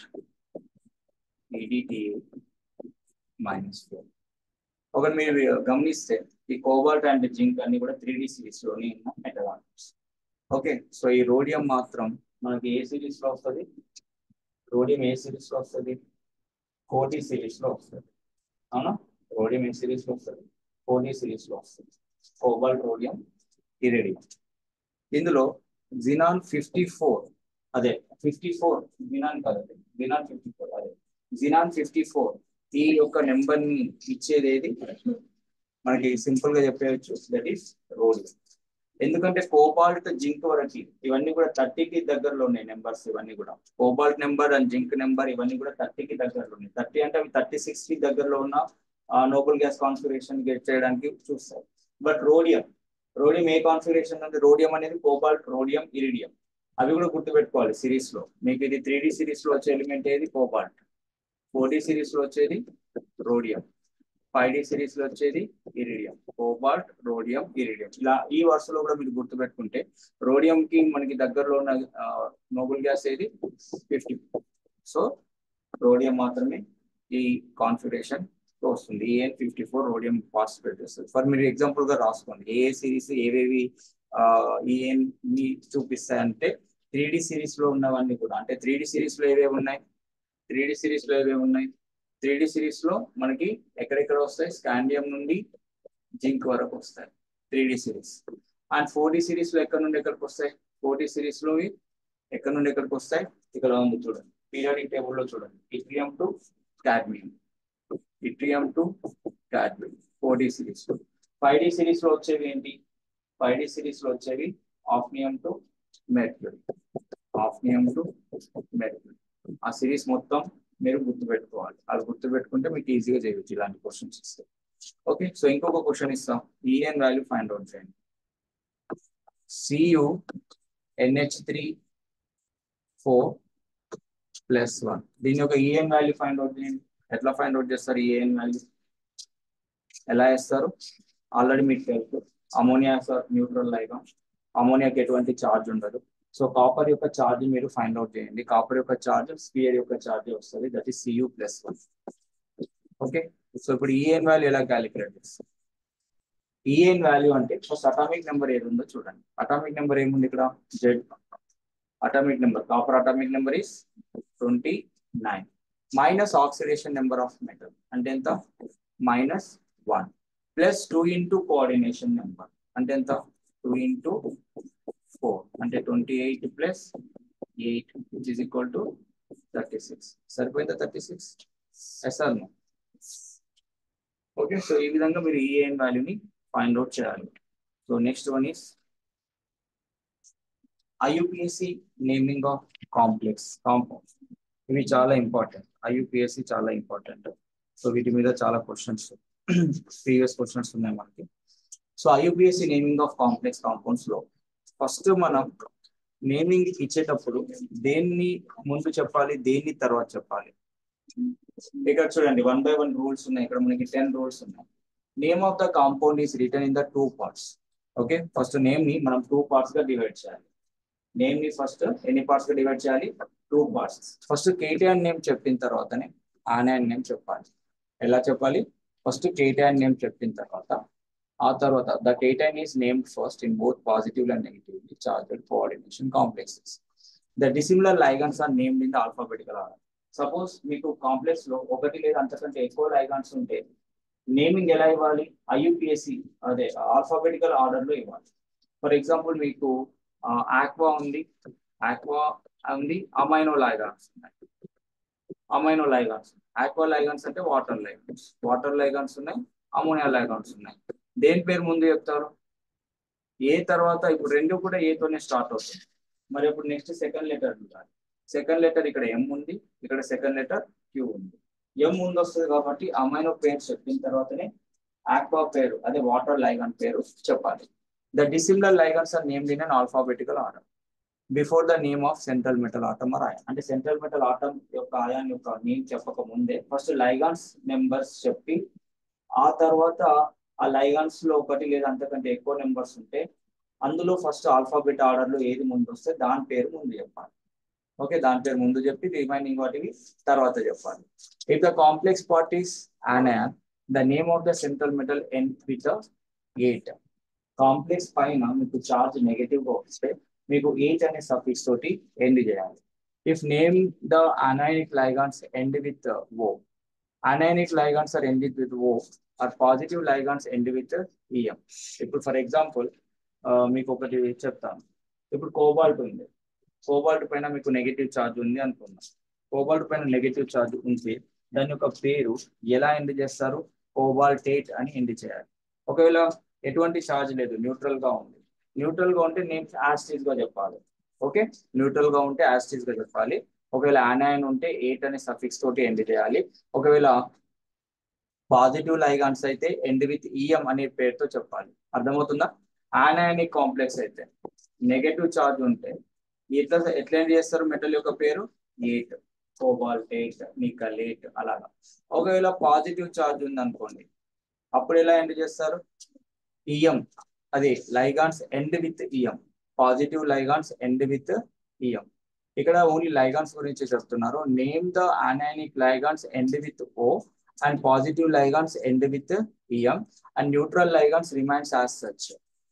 EDTA minus 4. ఒకటి మీరు గమనిస్తే ఈ cobalt and zinc అన్ని కూడా త్రీ డి సిరీస్ లోనే ఉన్న మెటల్ ఆటమ్స్ ఓకే సో ఈ rhodium మాత్రం మనకి ఏ సిరీస్ లో వస్తుంది రోడియం ఏ సిరీస్ లో వస్తుంది కోటి సిరీస్ లో వస్తుంది అవునా రోడియం ఏ సిరీస్ లో వస్తుంది కోడి సిరీస్ లో వస్తుంది కోబాల్ట్ రోడియం ఇరేడియం ఇందులో జినాన్ ఫిఫ్టీ ఫోర్ అదే ఫిఫ్టీ ఫోర్ జినాన్ కాదండి జినాన్ ఫిఫ్టీ ఫోర్ అదే జినాన్ ఫిఫ్టీ ఫోర్ ఈ యొక్క నెంబర్ ని ఇచ్చేది ఏది మనకి సింపుల్ గా చెప్పేయచ్చు దట్ ఈస్ రోడియం ఎందుకంటే కోబాల్ట్ జింక్ వరకు ఇవన్నీ కూడా థర్టీకి దగ్గరలో ఉన్నాయి నెంబర్స్ ఇవన్నీ కూడా cobalt number and zinc number ఇవన్నీ కూడా థర్టీకి దగ్గరలో ఉన్నాయి థర్టీ అంటే అవి థర్టీ సిక్స్ కి దగ్గరలో ఉన్న నోబుల్ గ్యాస్ కాన్ఫిగరేషన్ గెట్ చేయడానికి చూస్తారు బట్ రోడియం రోడియం ఏ కాన్ఫిగరేషన్ అంటే రోడియం అనేది కోబాల్ట్ రోడియం ఇరిడియం అవి కూడా గుర్తుపెట్టుకోవాలి సిరీస్ లో మీకు ఇది త్రీ డి సిరీస్ లో వచ్చే ఎలిమెంట్ ఏది కోబాల్ట్ ఫోర్ డి సిరీస్ లో వచ్చేది రోడియం ఫైవ్ డి సిరీస్ లో వచ్చేది ఇరిడియం కోబాల్ట్ రోడియం ఇరిడియం ఇలా ఈ వరుసలో కూడా మీరు గుర్తుపెట్టుకుంటే రోడియం కి మనకి దగ్గరలో ఉన్న నోబుల్ గ్యాస్ ఏది ఫిఫ్టీ సో రోడియం మాత్రమే ఈ కాన్ఫిగరేషన్ వస్తుంది EAN fifty four rhodium phosphate వస్తుంది ఫర్ మీరు ఎగ్జాంపుల్ గా రాసుకోండి ఏ సిరీస్ ఏవేవి ఈఎన్ చూపిస్తాయంటే త్రీ డి సిరీస్ లో ఉన్నవన్నీ కూడా అంటే త్రీ డి సిరీస్ లో ఏవేవి ఉన్నాయి త్రీ డి సిరీస్ లో ఏవేవి ఉన్నాయి త్రీ డి సిరీస్ లో మనకి ఎక్కడెక్కడ వస్తాయి స్కాండియం నుండి జింక్ వరకు వస్తాయి three D series and four D series లో ఎక్కడ నుండి ఎక్కడికి వస్తాయి ఫోర్ డి సిరీస్ లో ఎక్కడ నుండి ఎక్కడికి వస్తాయి ఇక్కడ ఉంది చూడండి పీరియాడిక్ టేబుల్ లో చూడండి yttrium to cadmium yttrium to cadmium four D series లో ఫైవ్ డి సిరీస్ లో వచ్చేవి ఏంటి ఫైవ్ డి సిరీస్ లో వచ్చేవి hafnium to mercury hafnium to mercury ఆ సిరీస్ మొత్తం మీరు గుర్తు పెట్టుకోవాలి అది గుర్తు పెట్టుకుంటే మీకు ఈజీగా చేయవచ్చు ఇలాంటి క్వశ్చన్స్ ఇస్తే ఓకే సో ఇంకొక క్వశ్చన్ ఇస్తాం ఈఎన్ వాల్యూ ఫైండ్ అవుట్ చేయండి CU NH three four plus one దీని యొక్క ఈఎన్ వాల్యూ ఫైండ్ అవుట్ చేయండి ఎట్లా ఫైండ్ అవుట్ చేస్తారు ఈఎన్ వాల్యూ ఎలా వేస్తారు ఆల్రెడీ మీకు తెలుసు అమోనియా సార్ న్యూట్రల్ లైగా అమోనియాకి ఎటువంటి ఛార్జ్ ఉండదు సో కాపర్ యొక్క ఛార్జ్ మీరు ఫైండ్ అవుట్ చేయండి కాపర్ యొక్క ఛార్జ్ స్పియర్ యొక్క ఛార్జ్ వస్తుంది that is CU plus one okay so ఇప్పుడు ఈఎన్ వాల్యూ ఎలా క్యాలిక్యులేట్ చేస్తారు ఈఎన్ వాల్యూ అంటే ఫస్ట్ అటామిక్ నెంబర్ ఏది ఉందో చూడండి అటామిక్ నెంబర్ ఏముంది ఇక్కడ Z atomic number copper atomic number is twenty nine minus oxidation number of metal అంటే ఎంత minus one plus two into coordination number అంటే ఎంత టూ ఇంటూ ఫోర్ అంటే twenty eight plus eight which is equal to thirty six సరిపోయిందా thirty six sir okay so ఈ విధంగా మీరు EAN వాల్యూని ఫైండ్ అవుట్ చేయాలి so next one is IUPAC naming of complex compound ఇవి చాలా ఇంపార్టెంట్ ఐయుపిఎస్సి చాలా ఇంపార్టెంట్ సో వీటి మీద చాలా క్వశ్చన్స్ ప్రీవియస్ క్వశ్చన్స్ ఉన్నాయి మనకి so IUPAC naming of complex compounds లో ఫస్ట్ మనం నేమింగ్ ఇచ్చేటప్పుడు దేన్ని ముందు చెప్పాలి దేన్ని తర్వాత చెప్పాలి ఇక్కడ చూడండి వన్ బై వన్ రూల్స్ ఉన్నాయి ఇక్కడ మనకి టెన్ రూల్స్ ఉన్నాయి name of the compound is written in the two parts okay first name ని మనం టూ పార్ట్స్ గా డివైడ్ చేయాలి నేమ్ ని ఫస్ట్ ఎన్ని పార్ట్స్ గా డివైడ్ చేయాలి టూ పార్ట్స్ ఫస్ట్ కేటీఆర్ నేమ్ చెప్పిన తర్వాతనే ఆనాయన్ నేమ్ చెప్పాలి ఎలా చెప్పాలి ఫస్ట్ కేటీఆర్ నేమ్ చెప్పిన తర్వాత ఆ తర్వాత the cation is named first in both positive and negatively charged coordination complexes the dissimilar ligands are named in the alphabetical order suppose మీకు కాంప్లెక్స్ లో ఒకటి లేదా అంతకంటే ఎక్కువ లైగాన్స్ ఉంటే నేమింగ్ ఎలా ఇవ్వాలి ఐయుపిఎస్సి అదే ఆల్ఫాబెటికల్ ఆర్డర్ లో ఇవ్వాలి ఫర్ ఎగ్జాంపుల్ మీకు ఆక్వా ఉంది ఆక్వా ఉంది అమైనో లైగాన్స్ ఉన్నాయి అమైనో లైగాన్స్ ఆక్వా లైగాన్స్ అంటే వాటర్ లైగాన్స్ వాటర్ లైగాన్స్ ఉన్నాయి అమోనియా లైగాన్స్ ఉన్నాయి దేని పేరు ముందు చెప్తారు ఏ తర్వాత ఇప్పుడు రెండు కూడా ఏతోనే స్టార్ట్ అవుతుంది మరి ఇప్పుడు నెక్స్ట్ సెకండ్ లెటర్ చూడాలి సెకండ్ లెటర్ ఇక్కడ ఎం ఉంది ఇక్కడ సెకండ్ లెటర్ క్యూ ఉంది ఎం ముందు వస్తుంది కాబట్టి అమైనో పేరు చెప్పిన తర్వాతనే ఆక్వా పేరు అదే వాటర్ లైగన్ పేరు చెప్పాలి the dissimilar ligands are named in an alphabetical order before the name of central metal atom or అంటే సెంట్రల్ మెటల్ ఆటమ్ యొక్క ఆయాన్ యొక్క నేమ్ చెప్పక ముందే ఫస్ట్ లైగాన్స్ నెంబర్స్ చెప్పి ఆ తర్వాత ఆ లైగాన్స్ లో ఒకటి లేదా అంతకంటే ఎక్కువ నెంబర్స్ ఉంటే అందులో ఫస్ట్ ఆల్ఫాబెట్ ఆర్డర్ లో ఏది ముందు వస్తే దాని పేరు ముందు చెప్పాలి ఓకే దాని పేరు ముందు చెప్పి రిమైనింగ్ వాటికి తర్వాత చెప్పాలి if the complex parties anion the name of the central metal end with ate complex పైన మీకు చార్జ్ నెగటివ్ గా వస్తే మీకు ఎయిట్ అనే సఫిక్స్ తోటి ఎండ్ చేయాలి if name the anionic ligands end with O anionic ligands are end with O or positive ligands end with ium ఇప్పుడు for example మీకు ఒకటి చెప్తాను ఇప్పుడు కోబాల్ట్ ఉంది కోబాల్ట్ పైన మీకు నెగటివ్ ఛార్జ్ ఉంది అనుకుందాం కోబాల్ట్ పైన నెగటివ్ ఛార్జ్ ఉంటే దాని యొక్క పేరు ఎలా ఎండ్ చేస్తారు కోబాల్టేట్ అని ఎండ్ చేయాలి ఒకవేళ ఎటువంటి ఛార్జ్ లేదు న్యూట్రల్ గా ఉంది న్యూట్రల్ గా ఉంటే నేమ్ యాస్టీస్ గా చెప్పాలి ఓకే న్యూట్రల్ గా ఉంటే యాస్టీస్ గా చెప్పాలి ఒకవేళ ఆనాయన్ ఉంటే ఎయిట్ అనే సఫిక్స్ తోటి ఎండ్ చేయాలి ఒకవేళ పాజిటివ్ లైగాన్స్ అయితే ఎండ్ విత్ ఈఎం అనే పేరుతో చెప్పాలి అర్థమవుతుందా ఆనాయనిక్ కాంప్లెక్స్ అయితే నెగటివ్ ఛార్జ్ ఉంటే ఎట్లా ఎట్లా ఎండ్ చేస్తారు మెటల్ యొక్క పేరు ఎయిట్ కోబాల్టేట్ నికలేట్ అలాగా ఒకవేళ పాజిటివ్ ఛార్జ్ ఉంది అనుకోండి అప్పుడు ఎలా ఎండ్ చేస్తారు ఈఎం అదే ligands end with ium positive ligands end with ium ఇక్కడ ఓన్లీ లైగాన్స్ గురించి చెప్తున్నారు name the anionic ligands end with O and positive ligands end with ium and neutral ligands remains as such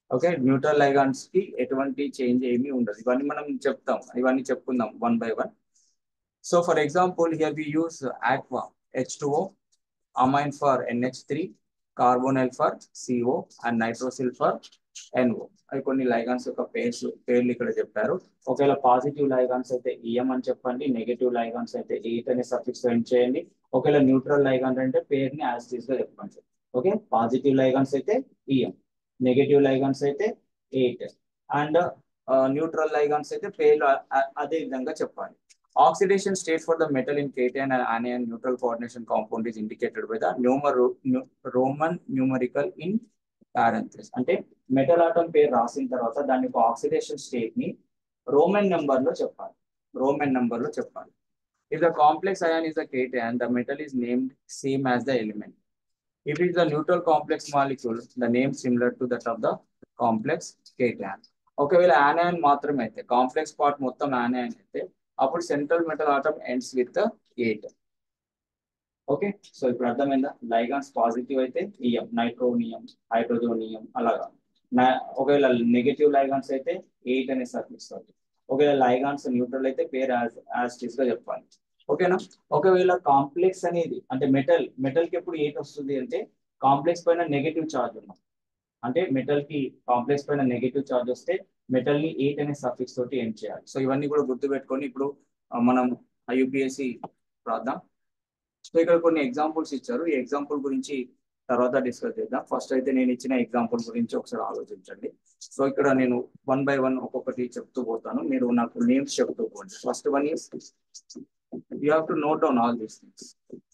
okay neutral ligands కి ఎటువంటి change ఏమీ ఉండదు ఇవన్నీ మనం చెప్తాం ఇవన్నీ చెప్పుకుందాం one by one so for example here we use aqua H two amine for NH3, carbonyl for CO and nitrosyl for NO అవి కొన్ని లైగాన్స్ యొక్క పేర్స్ పేర్లు ఇక్కడ చెప్పారు ఒకవేళ పాజిటివ్ లైగాన్స్ అయితే ఈఎం అని చెప్పండి నెగటివ్ లైగాన్స్ అయితే ఎయిట్ అనే సఫిక్స్ ఎండ్ చేయండి ఒకవేళ న్యూట్రల్ లైగాన్స్ అంటే పేరుని యాస్టీస్ గా చెప్పండి ఓకే పాజిటివ్ లైగాన్స్ అయితే ఈఎం నెగటివ్ లైగాన్స్ అయితే ఎయిట్ అండ్ న్యూట్రల్ లైగాన్స్ అయితే పేర్లు అదే విధంగా చెప్పాలి oxidation state for the metal in cation and anion neutral coordination compound is indicated by the numer roman numerical in parenthesis అంటే metal atom పేరు రాసిన తర్వాత దాని యొక్క ఆక్సిడేషన్ స్టేట్ ని రోమన్ నెంబర్ లో చెప్పాలి రోమన్ నెంబర్ లో చెప్పాలి if the complex ion is the cation the metal is named same as the element if it is the neutral complex molecule the name similar to that of the complex cation ఒకవేళ anion మాత్రమే అయితే complex part మొత్తం anion అయితే అప్పుడు central metal atom ends with ate okay so ఇప్పుడు అర్థమైందా ligands positive అయితే ఇయం నైట్రోనియం హైడ్రోజోనియం అలాగా ఒకవేళ నెగటివ్ లైగాన్స్ అయితే ఎయిట్ అనే సర్ఫిక్స్ తోటి ఒకవేళ లైగాన్స్ న్యూట్రల్ అయితే పేరు యాస్టిస్ గా చెప్పాలి ఓకేనా ఒకవేళ కాంప్లెక్స్ అనేది అంటే మెటల్ మెటల్ కి ఎప్పుడు ఎయిట్ వస్తుంది అంటే కాంప్లెక్స్ పైన నెగటివ్ చార్జ్ ఉన్నాం అంటే మెటల్ కి కాంప్లెక్స్ పైన నెగటివ్ చార్జ్ వస్తే మెటల్ ని ఎయిట్ అనే సఫిక్స్ తోటి ఎండ్ చేయాలి సో ఇవన్నీ కూడా గుర్తుపెట్టుకొని ఇప్పుడు మనం యూపీఎస్సి రాద్దాం సో ఇక్కడ కొన్ని ఎగ్జాంపుల్స్ ఇచ్చారు ఈ ఎగ్జాంపుల్ గురించి తర్వాత డిస్కస్ చేద్దాం ఫస్ట్ అయితే నేను ఇచ్చిన ఎగ్జాంపుల్ గురించి ఒకసారి ఆలోచించండి సో ఇక్కడ నేను వన్ బై వన్ ఒక్కొక్కటి చెప్తూ పోతాను మీరు నాకు నేమ్స్ చెప్తూ పోండి first one is you have to note down all these things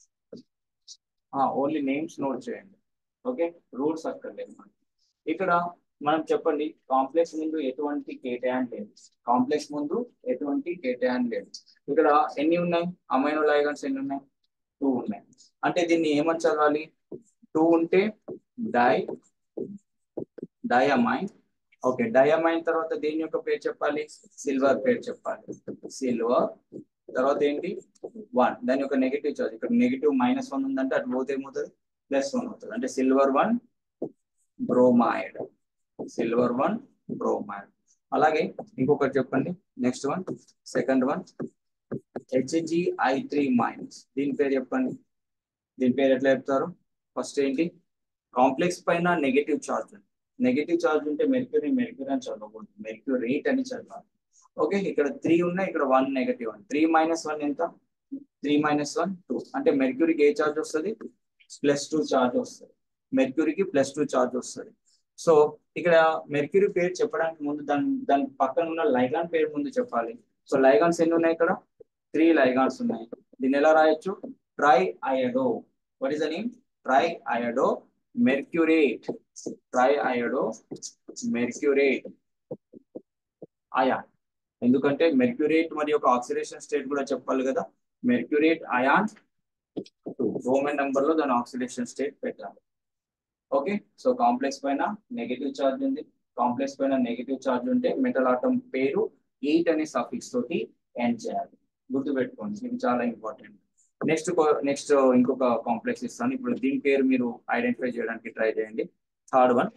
only names note చేయండి ఓకే రూల్స్ అక్కర్లేదు ఇక్కడ మనం చెప్పండి కాంప్లెక్స్ ముందు ఎటువంటి కేటయాన్ లేదు కాంప్లెక్స్ ముందు ఎటువంటి కేటయాన్ లేదు ఇక్కడ ఎన్ని ఉన్నాయి అమైనో లైగన్స్ ఎన్ని ఉన్నాయి టూ ఉన్నాయి అంటే దీన్ని ఏమని చదవాలి టూ ఉంటే డై డైఅమైన్ ఓకే డైఅమైన్ తర్వాత దేని యొక్క పేరు చెప్పాలి సిల్వర్ పేరు చెప్పాలి సిల్వర్ తర్వాత ఏంటి వన్ దాని యొక్క నెగిటివ్ చార్జ్ ఇక్కడ నెగిటివ్ మైనస్ వన్ ఉందంటే అటు పోతే ఏమవుతుంది ప్లస్ వన్ అవుతుంది అంటే silver one bromide silver one bromide అలాగే ఇంకొకటి చెప్పండి next one second one HGI three minus దీని పేరు చెప్పండి దీని పేరు ఎట్లా చెప్తారు ఫస్ట్ ఏంటి కాంప్లెక్స్ పైన నెగటివ్ చార్జ్ ఉంది నెగటివ్ చార్జ్ ఉంటే మెర్క్యూరీ మెర్క్యూరీ అని చదవకూడదు మెర్క్యూరేట్ అని చదవాలి ఓకే ఇక్కడ త్రీ ఉన్నాయి ఇక్కడ one negative one three minus one ఎంత త్రీ మైనస్ వన్ టూ అంటే మెర్క్యూరీకి ఏ చార్జ్ వస్తుంది ప్లస్ టూ చార్జ్ వస్తుంది మెర్క్యూరీకి ప్లస్ టూ చార్జ్ వస్తుంది సో ఇక్కడ మెర్క్యూరీ పేరు చెప్పడానికి ముందు దాని దాని పక్కన ఉన్న లైగాన్ పేరు ముందు చెప్పాలి సో లైగాన్స్ ఎన్ని ఉన్నాయి ఇక్కడ త్రీ లైగాన్స్ ఉన్నాయి దీన్ని ఎలా రాయొచ్చు tri iodo what is the name tri iodo mercurate tri iodo mercurate ion ఎందుకంటే మెర్క్యూరేట్ మరియు ఒక ఆక్సిడేషన్ స్టేట్ కూడా చెప్పాలి కదా మెర్క్యూరేట్ అయాన్ రోమన్ నెంబర్ లో దాని ఆక్సిడేషన్ స్టేట్ పెట్టాలి ఓకే సో కాంప్లెక్స్ పైన నెగటివ్ చార్జ్ ఉంది కాంప్లెక్స్ పైన నెగటివ్ చార్జ్ ఉంటే మెటల్ ఆటం పేరు ఎయిట్ అనే సఫిక్స్ తోటి ఎండ్ చేయాలి గుర్తుపెట్టుకోండి ఇది చాలా ఇంపార్టెంట్ నెక్స్ట్ నెక్స్ట్ ఇంకొక కాంప్లెక్స్ ఇస్తాను ఇప్పుడు దీని పేరు మీరు ఐడెంటిఫై చేయడానికి ట్రై చేయండి థర్డ్ వన్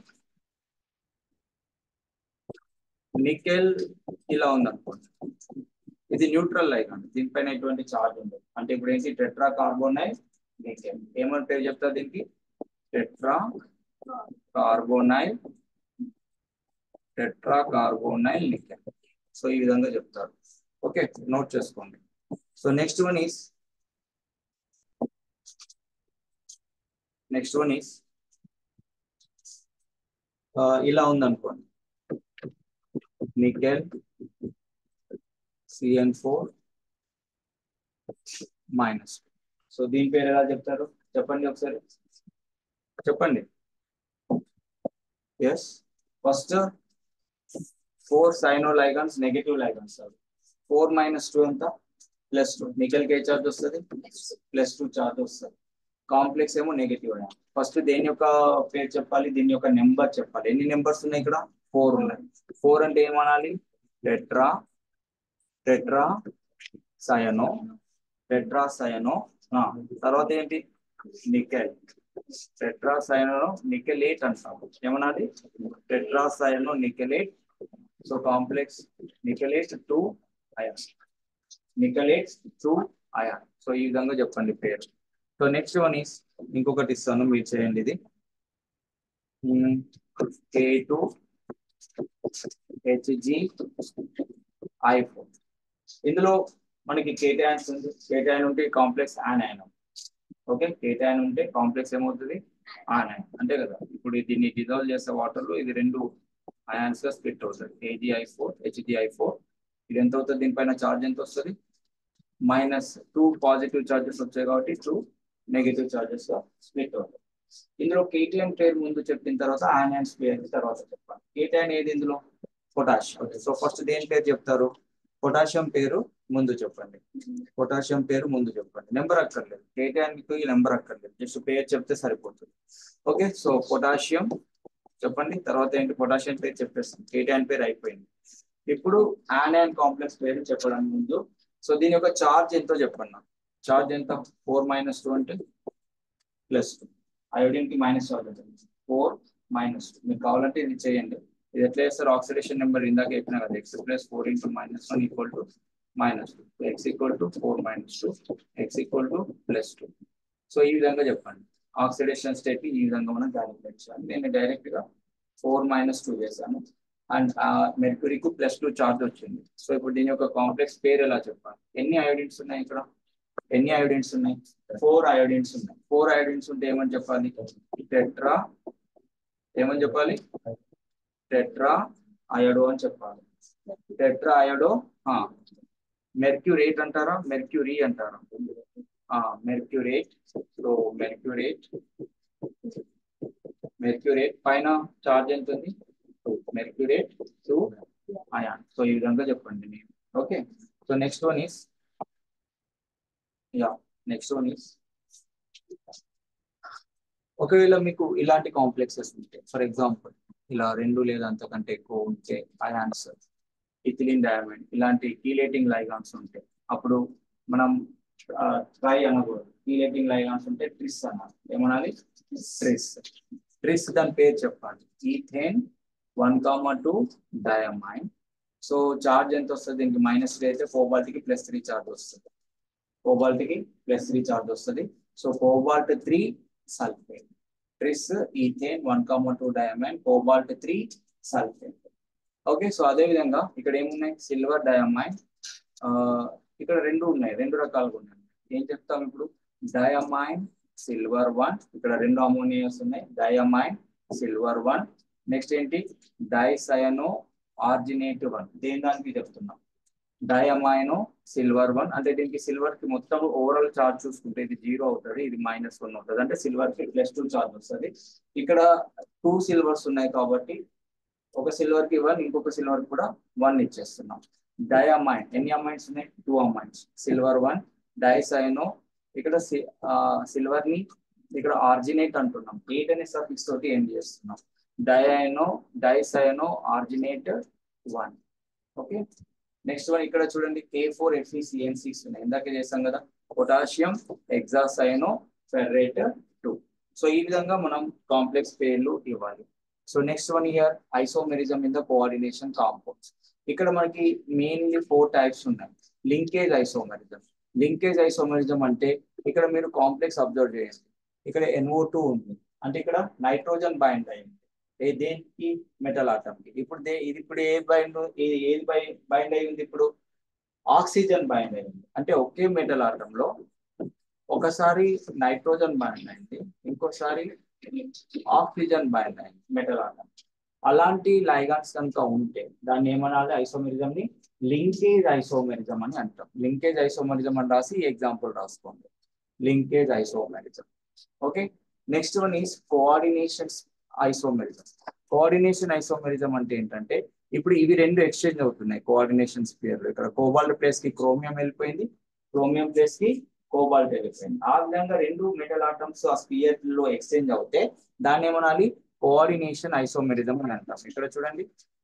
నికెల్ ఇలా ఉంది అనుకోండి ఇది న్యూట్రల్ లైన్ అండి దీనిపైన ఎటువంటి చార్జ్ ఉండదు అంటే ఇప్పుడు ఏంటి టెట్రా కార్బోనైల్ నికెల్ ఏమని పేరు చెప్తారు దీనికి tetra carbonyl tetra carbonyl nickel so ఈ విధంగా చెప్తారు ఓకే నోట్ చేసుకోండి so next one is next one is ఇలా ఉందనుకోండి nickel CN four minus so దీని పేరు ఎలా చెప్తారు చెప్పండి ఒకసారి చెప్పండి yes first four cyano ligands negative ligands four minus two ఎంత ప్లస్ టూ నికెల్ కే చార్జ్ వస్తుంది ప్లస్ టూ చార్జ్ వస్తుంది కాంప్లెక్స్ ఏమో నెగటివ్ ఫస్ట్ దేని యొక్క పేరు చెప్పాలి దీని యొక్క నెంబర్ చెప్పాలి ఎన్ని నెంబర్స్ ఉన్నాయి ఇక్కడ ఫోర్ ఉన్నాయి ఫోర్ అంటే ఏమనాలి tetra tetra cyano tetra cyano తర్వాత ఏంటి నికెల్ టెట్రాసైనో నికెలేట్ అంటాం ఏమన్నది tetracyano nickelate so complex nickelate two ion nickelate two ion so ఈ విధంగా చెప్పండి పేరు సో నెక్స్ట్ వన్ ఈస్ ఇంకొకటి ఇస్తాను మీరు చేయండి ఇది K two HG I four ఇందులో మనకి కేటాయన్స్ ఉంది కేటాయన్ ఉంటే కాంప్లెక్స్ యాన్ ఓకే కేటాయన్ ఉంటే కాంప్లెక్స్ ఏమవుతుంది ఆనైన్ అంతే కదా ఇప్పుడు దీన్ని డిజాల్వ్ చేసే వాటర్ లో ఇది రెండు అయాన్స్ గా స్ప్లిట్ అవుతుంది ఏజిఐ ఫోర్ హెచ్డిఐ ఫోర్ ఇది ఎంత అవుతుంది దీనిపైన ఛార్జ్ ఎంత వస్తుంది మైనస్ టూ పాజిటివ్ ఛార్జెస్ వచ్చాయి కాబట్టి టూ నెగిటివ్ ఛార్జెస్ గా స్ప్లిట్ అవుతుంది ఇందులో కేటీఎం పేరు ముందు చెప్పిన తర్వాత ఆనైన్స్ పేరు తర్వాత చెప్పాలి కేటీఎన్ ఏది ఇందులో పొటాషియం ఓకే సో ఫస్ట్ దేని పేరు చెప్తారు పొటాషియం పేరు ముందు చెప్పండి పొటాషియం పేరు ముందు చెప్పండి నెంబర్ అక్కర్లేదు కేటానికి ఈ నెంబర్ అక్కర్లేదు జస్ట్ పేరు చెప్తే సరిపోతుంది ఓకే సో పొటాషియం చెప్పండి తర్వాత ఏంటి పొటాషియం పేరు చెప్పేస్తాం కేటాన్ పేరు అయిపోయింది ఇప్పుడు ఆనైన్ కాంప్లెక్స్ పేరు చెప్పడానికి ముందు సో దీని యొక్క చార్జ్ ఎంతో చెప్పండి చార్జ్ ఎంత ఫోర్ మైనస్ టూ అంటే ప్లస్ టూ అయోడిన్ కి మైనస్ చార్జ్ ఉంటుంది ఫోర్ మైనస్ టూ మీకు కావాలంటే ఇది చేయండి ఇది ఎట్లా చేస్తారు ఆక్సిడేషన్ నెంబర్ ఇందాక చెప్పినా కదా x plus four into minus one equal to minus two x equal to four minus two x equal to plus two so ఈ విధంగా చెప్పండి ఆక్సిడేషన్ స్టేట్ ని ఈ విధంగా మనం క్యాలిక్యులేట్ చేయాలి నేను డైరెక్ట్ గా ఫోర్ మైనస్ టూ చేశాను అండ్ మెర్క్యూరీకి ప్లస్ టూ చార్జ్ వచ్చింది సో ఇప్పుడు దీని యొక్క కాంప్లెక్స్ పేరు ఎలా చెప్పాలి ఎన్ని అయోడిన్స్ ఉన్నాయి ఇక్కడ ఎన్ని అయోడిన్స్ ఉన్నాయి ఫోర్ అయోడిన్స్ ఉన్నాయి ఫోర్ అయోడిన్స్ ఉంటే ఏమని చెప్పాలి టెట్రా ఏమని చెప్పాలి టెట్రా అయోడో అని చెప్పాలి టెట్రా అయోడో మెర్క్యూరేట్ అంటారా మెర్క్యూరీ అంటారా మెర్క్యూరేట్ సో మెర్క్యూరేట్ మెర్క్యూరేట్ పైన చార్జ్ ఎంత ఉంది మెర్క్యూరేట్ టు అయాన్ సో ఈ విధంగా చెప్పండి నేను okay so next one is yeah next one is ఒకవేళ మీకు ఇలాంటి కాంప్లెక్సెస్ ఉంటాయి ఫర్ ఎగ్జాంపుల్ ఇలా రెండు లేదా అంతకంటే ఎక్కువ ఉంటే అయాన్స్ ఇథిలిన్ డయామండ్ ఇలాంటి కీలేటింగ్ లైగాన్స్ ఉంటాయి అప్పుడు మనం ట్రై అనకూడదు కీలేటింగ్ లైగాన్స్ ఉంటే ట్రిస్ అన్నారు ఏమనాలి ట్రిస్ ట్రిస్ దాని పేరు చెప్పాలి ethane one comma two diamine so charge ఎంత వస్తుంది దీనికి మైనస్ త్రీ అయితే కోబాల్ట్ కి ప్లస్ త్రీ చార్జ్ వస్తుంది కోబాల్ట్ కి ప్లస్ త్రీ చార్జ్ వస్తుంది so cobalt three sulphate tris ethane one comma two diamine cobalt three sulphate okay so అదే విధంగా ఇక్కడ ఏమున్నాయి సిల్వర్ డయామైన్ ఇక్కడ రెండు ఉన్నాయి రెండు రకాలుగా ఉన్నాయి ఏం చెప్తాం ఇప్పుడు డయామైన్ సిల్వర్ వన్ ఇక్కడ రెండు అమోనియాస్ ఉన్నాయి డయామైన్ సిల్వర్ వన్ నెక్స్ట్ ఏంటి డైసయనో ఆర్జినేట్ వన్ దేని దానికి చెప్తున్నాం డయామైనో సిల్వర్ వన్ అంటే దీనికి సిల్వర్ కి మొత్తం ఓవరాల్ చార్జ్ చూసుకుంటే ఇది జీరో అవుతుంది ఇది మైనస్ వన్ అవుతుంది అంటే సిల్వర్ కి ప్లస్ టూ చార్జ్ వస్తుంది ఇక్కడ టూ సిల్వర్స్ ఉన్నాయి కాబట్టి ఒక సిల్వర్ కి వన్ ఇంకొక సిల్వర్ కూడా వన్ ఇచ్చేస్తున్నాం డయామైన్ ఎన్ని అమైన్స్ ఉన్నాయి two amines silver one dicyano ఇక్కడ సిల్వర్ ని ఇక్కడ ఆర్జినేట్ అంటున్నాం ఎయిట్ అనే సఫిక్స్ తోటి ఏం చేస్తున్నాం డయానో dicyano argentate one okay next one ఇక్కడ చూడండి కే ఫోర్ ఎఫ్ఈసిఎన్ సిక్స్ ఉన్నాయి ఇందాక చేస్తాం కదా potassium hexacyano ferrate two so ఈ విధంగా మనం కాంప్లెక్స్ పేర్లు ఇవ్వాలి so next one here isomerism in the coordination compounds ఇక్కడ మనకి మెయిన్లీ ఫోర్ టైప్స్ ఉన్నాయి లింకేజ్ ఐసోమెరిజం లింకేజ్ ఐసోమెరిజం అంటే ఇక్కడ మీరు కాంప్లెక్స్ అబ్జర్వ్ చేయండి ఇక్కడ ఎన్ఓ టూ ఉంది అంటే ఇక్కడ నైట్రోజన్ బైండ్ అయింది ఏ దేనికి మెటల్ ఆటమ్ కి ఇప్పుడు దే ఇది ఇప్పుడు ఏ బైండ్ ఏది బైండ్ అయి ఉంది ఇప్పుడు ఆక్సిజన్ బైండ్ అయింది అంటే ఒకే మెటల్ ఆటమ్ లో ఒకసారి నైట్రోజన్ బైండ్ అయింది ఇంకోసారి ఆక్సిజన్ బైండ్ అయింది మెటల్ ఆటమ్ అలాంటి లైగాన్స్ కనుక ఉంటే దాన్ని ఏమనాలి ఐసోమెరిజం ని లింకేజ్ ఐసోమెరిజం అని అంటాం లింకేజ్ ఐసోమెరిజం అని రాసి ఎగ్జాంపుల్ రాసుకోండి linkage isomerism okay next one is coordinations isomerism coordination isomerism అంటే ఏంటంటే ఇప్పుడు ఇవి రెండు ఎక్స్చేంజ్ అవుతున్నాయి కోఆర్డినేషన్ స్పియర్ లో ఇక్కడ కోబాల్ట్ ప్లేస్ కి క్రోమియం వెళ్ళిపోయింది క్రోమియం ప్లేస్ కి కోబాల్ట్ వెళ్ళిపోయింది ఆ విధంగా రెండు మెటల్ ఆటమ్స్ ఆ స్పియర్ లో ఎక్స్చేంజ్ అవుతే దాన్ని ఏమనాలి కోఆర్డినేషన్ ఐసోమెరిజం అని అంటాం ఇక్కడ చూడండి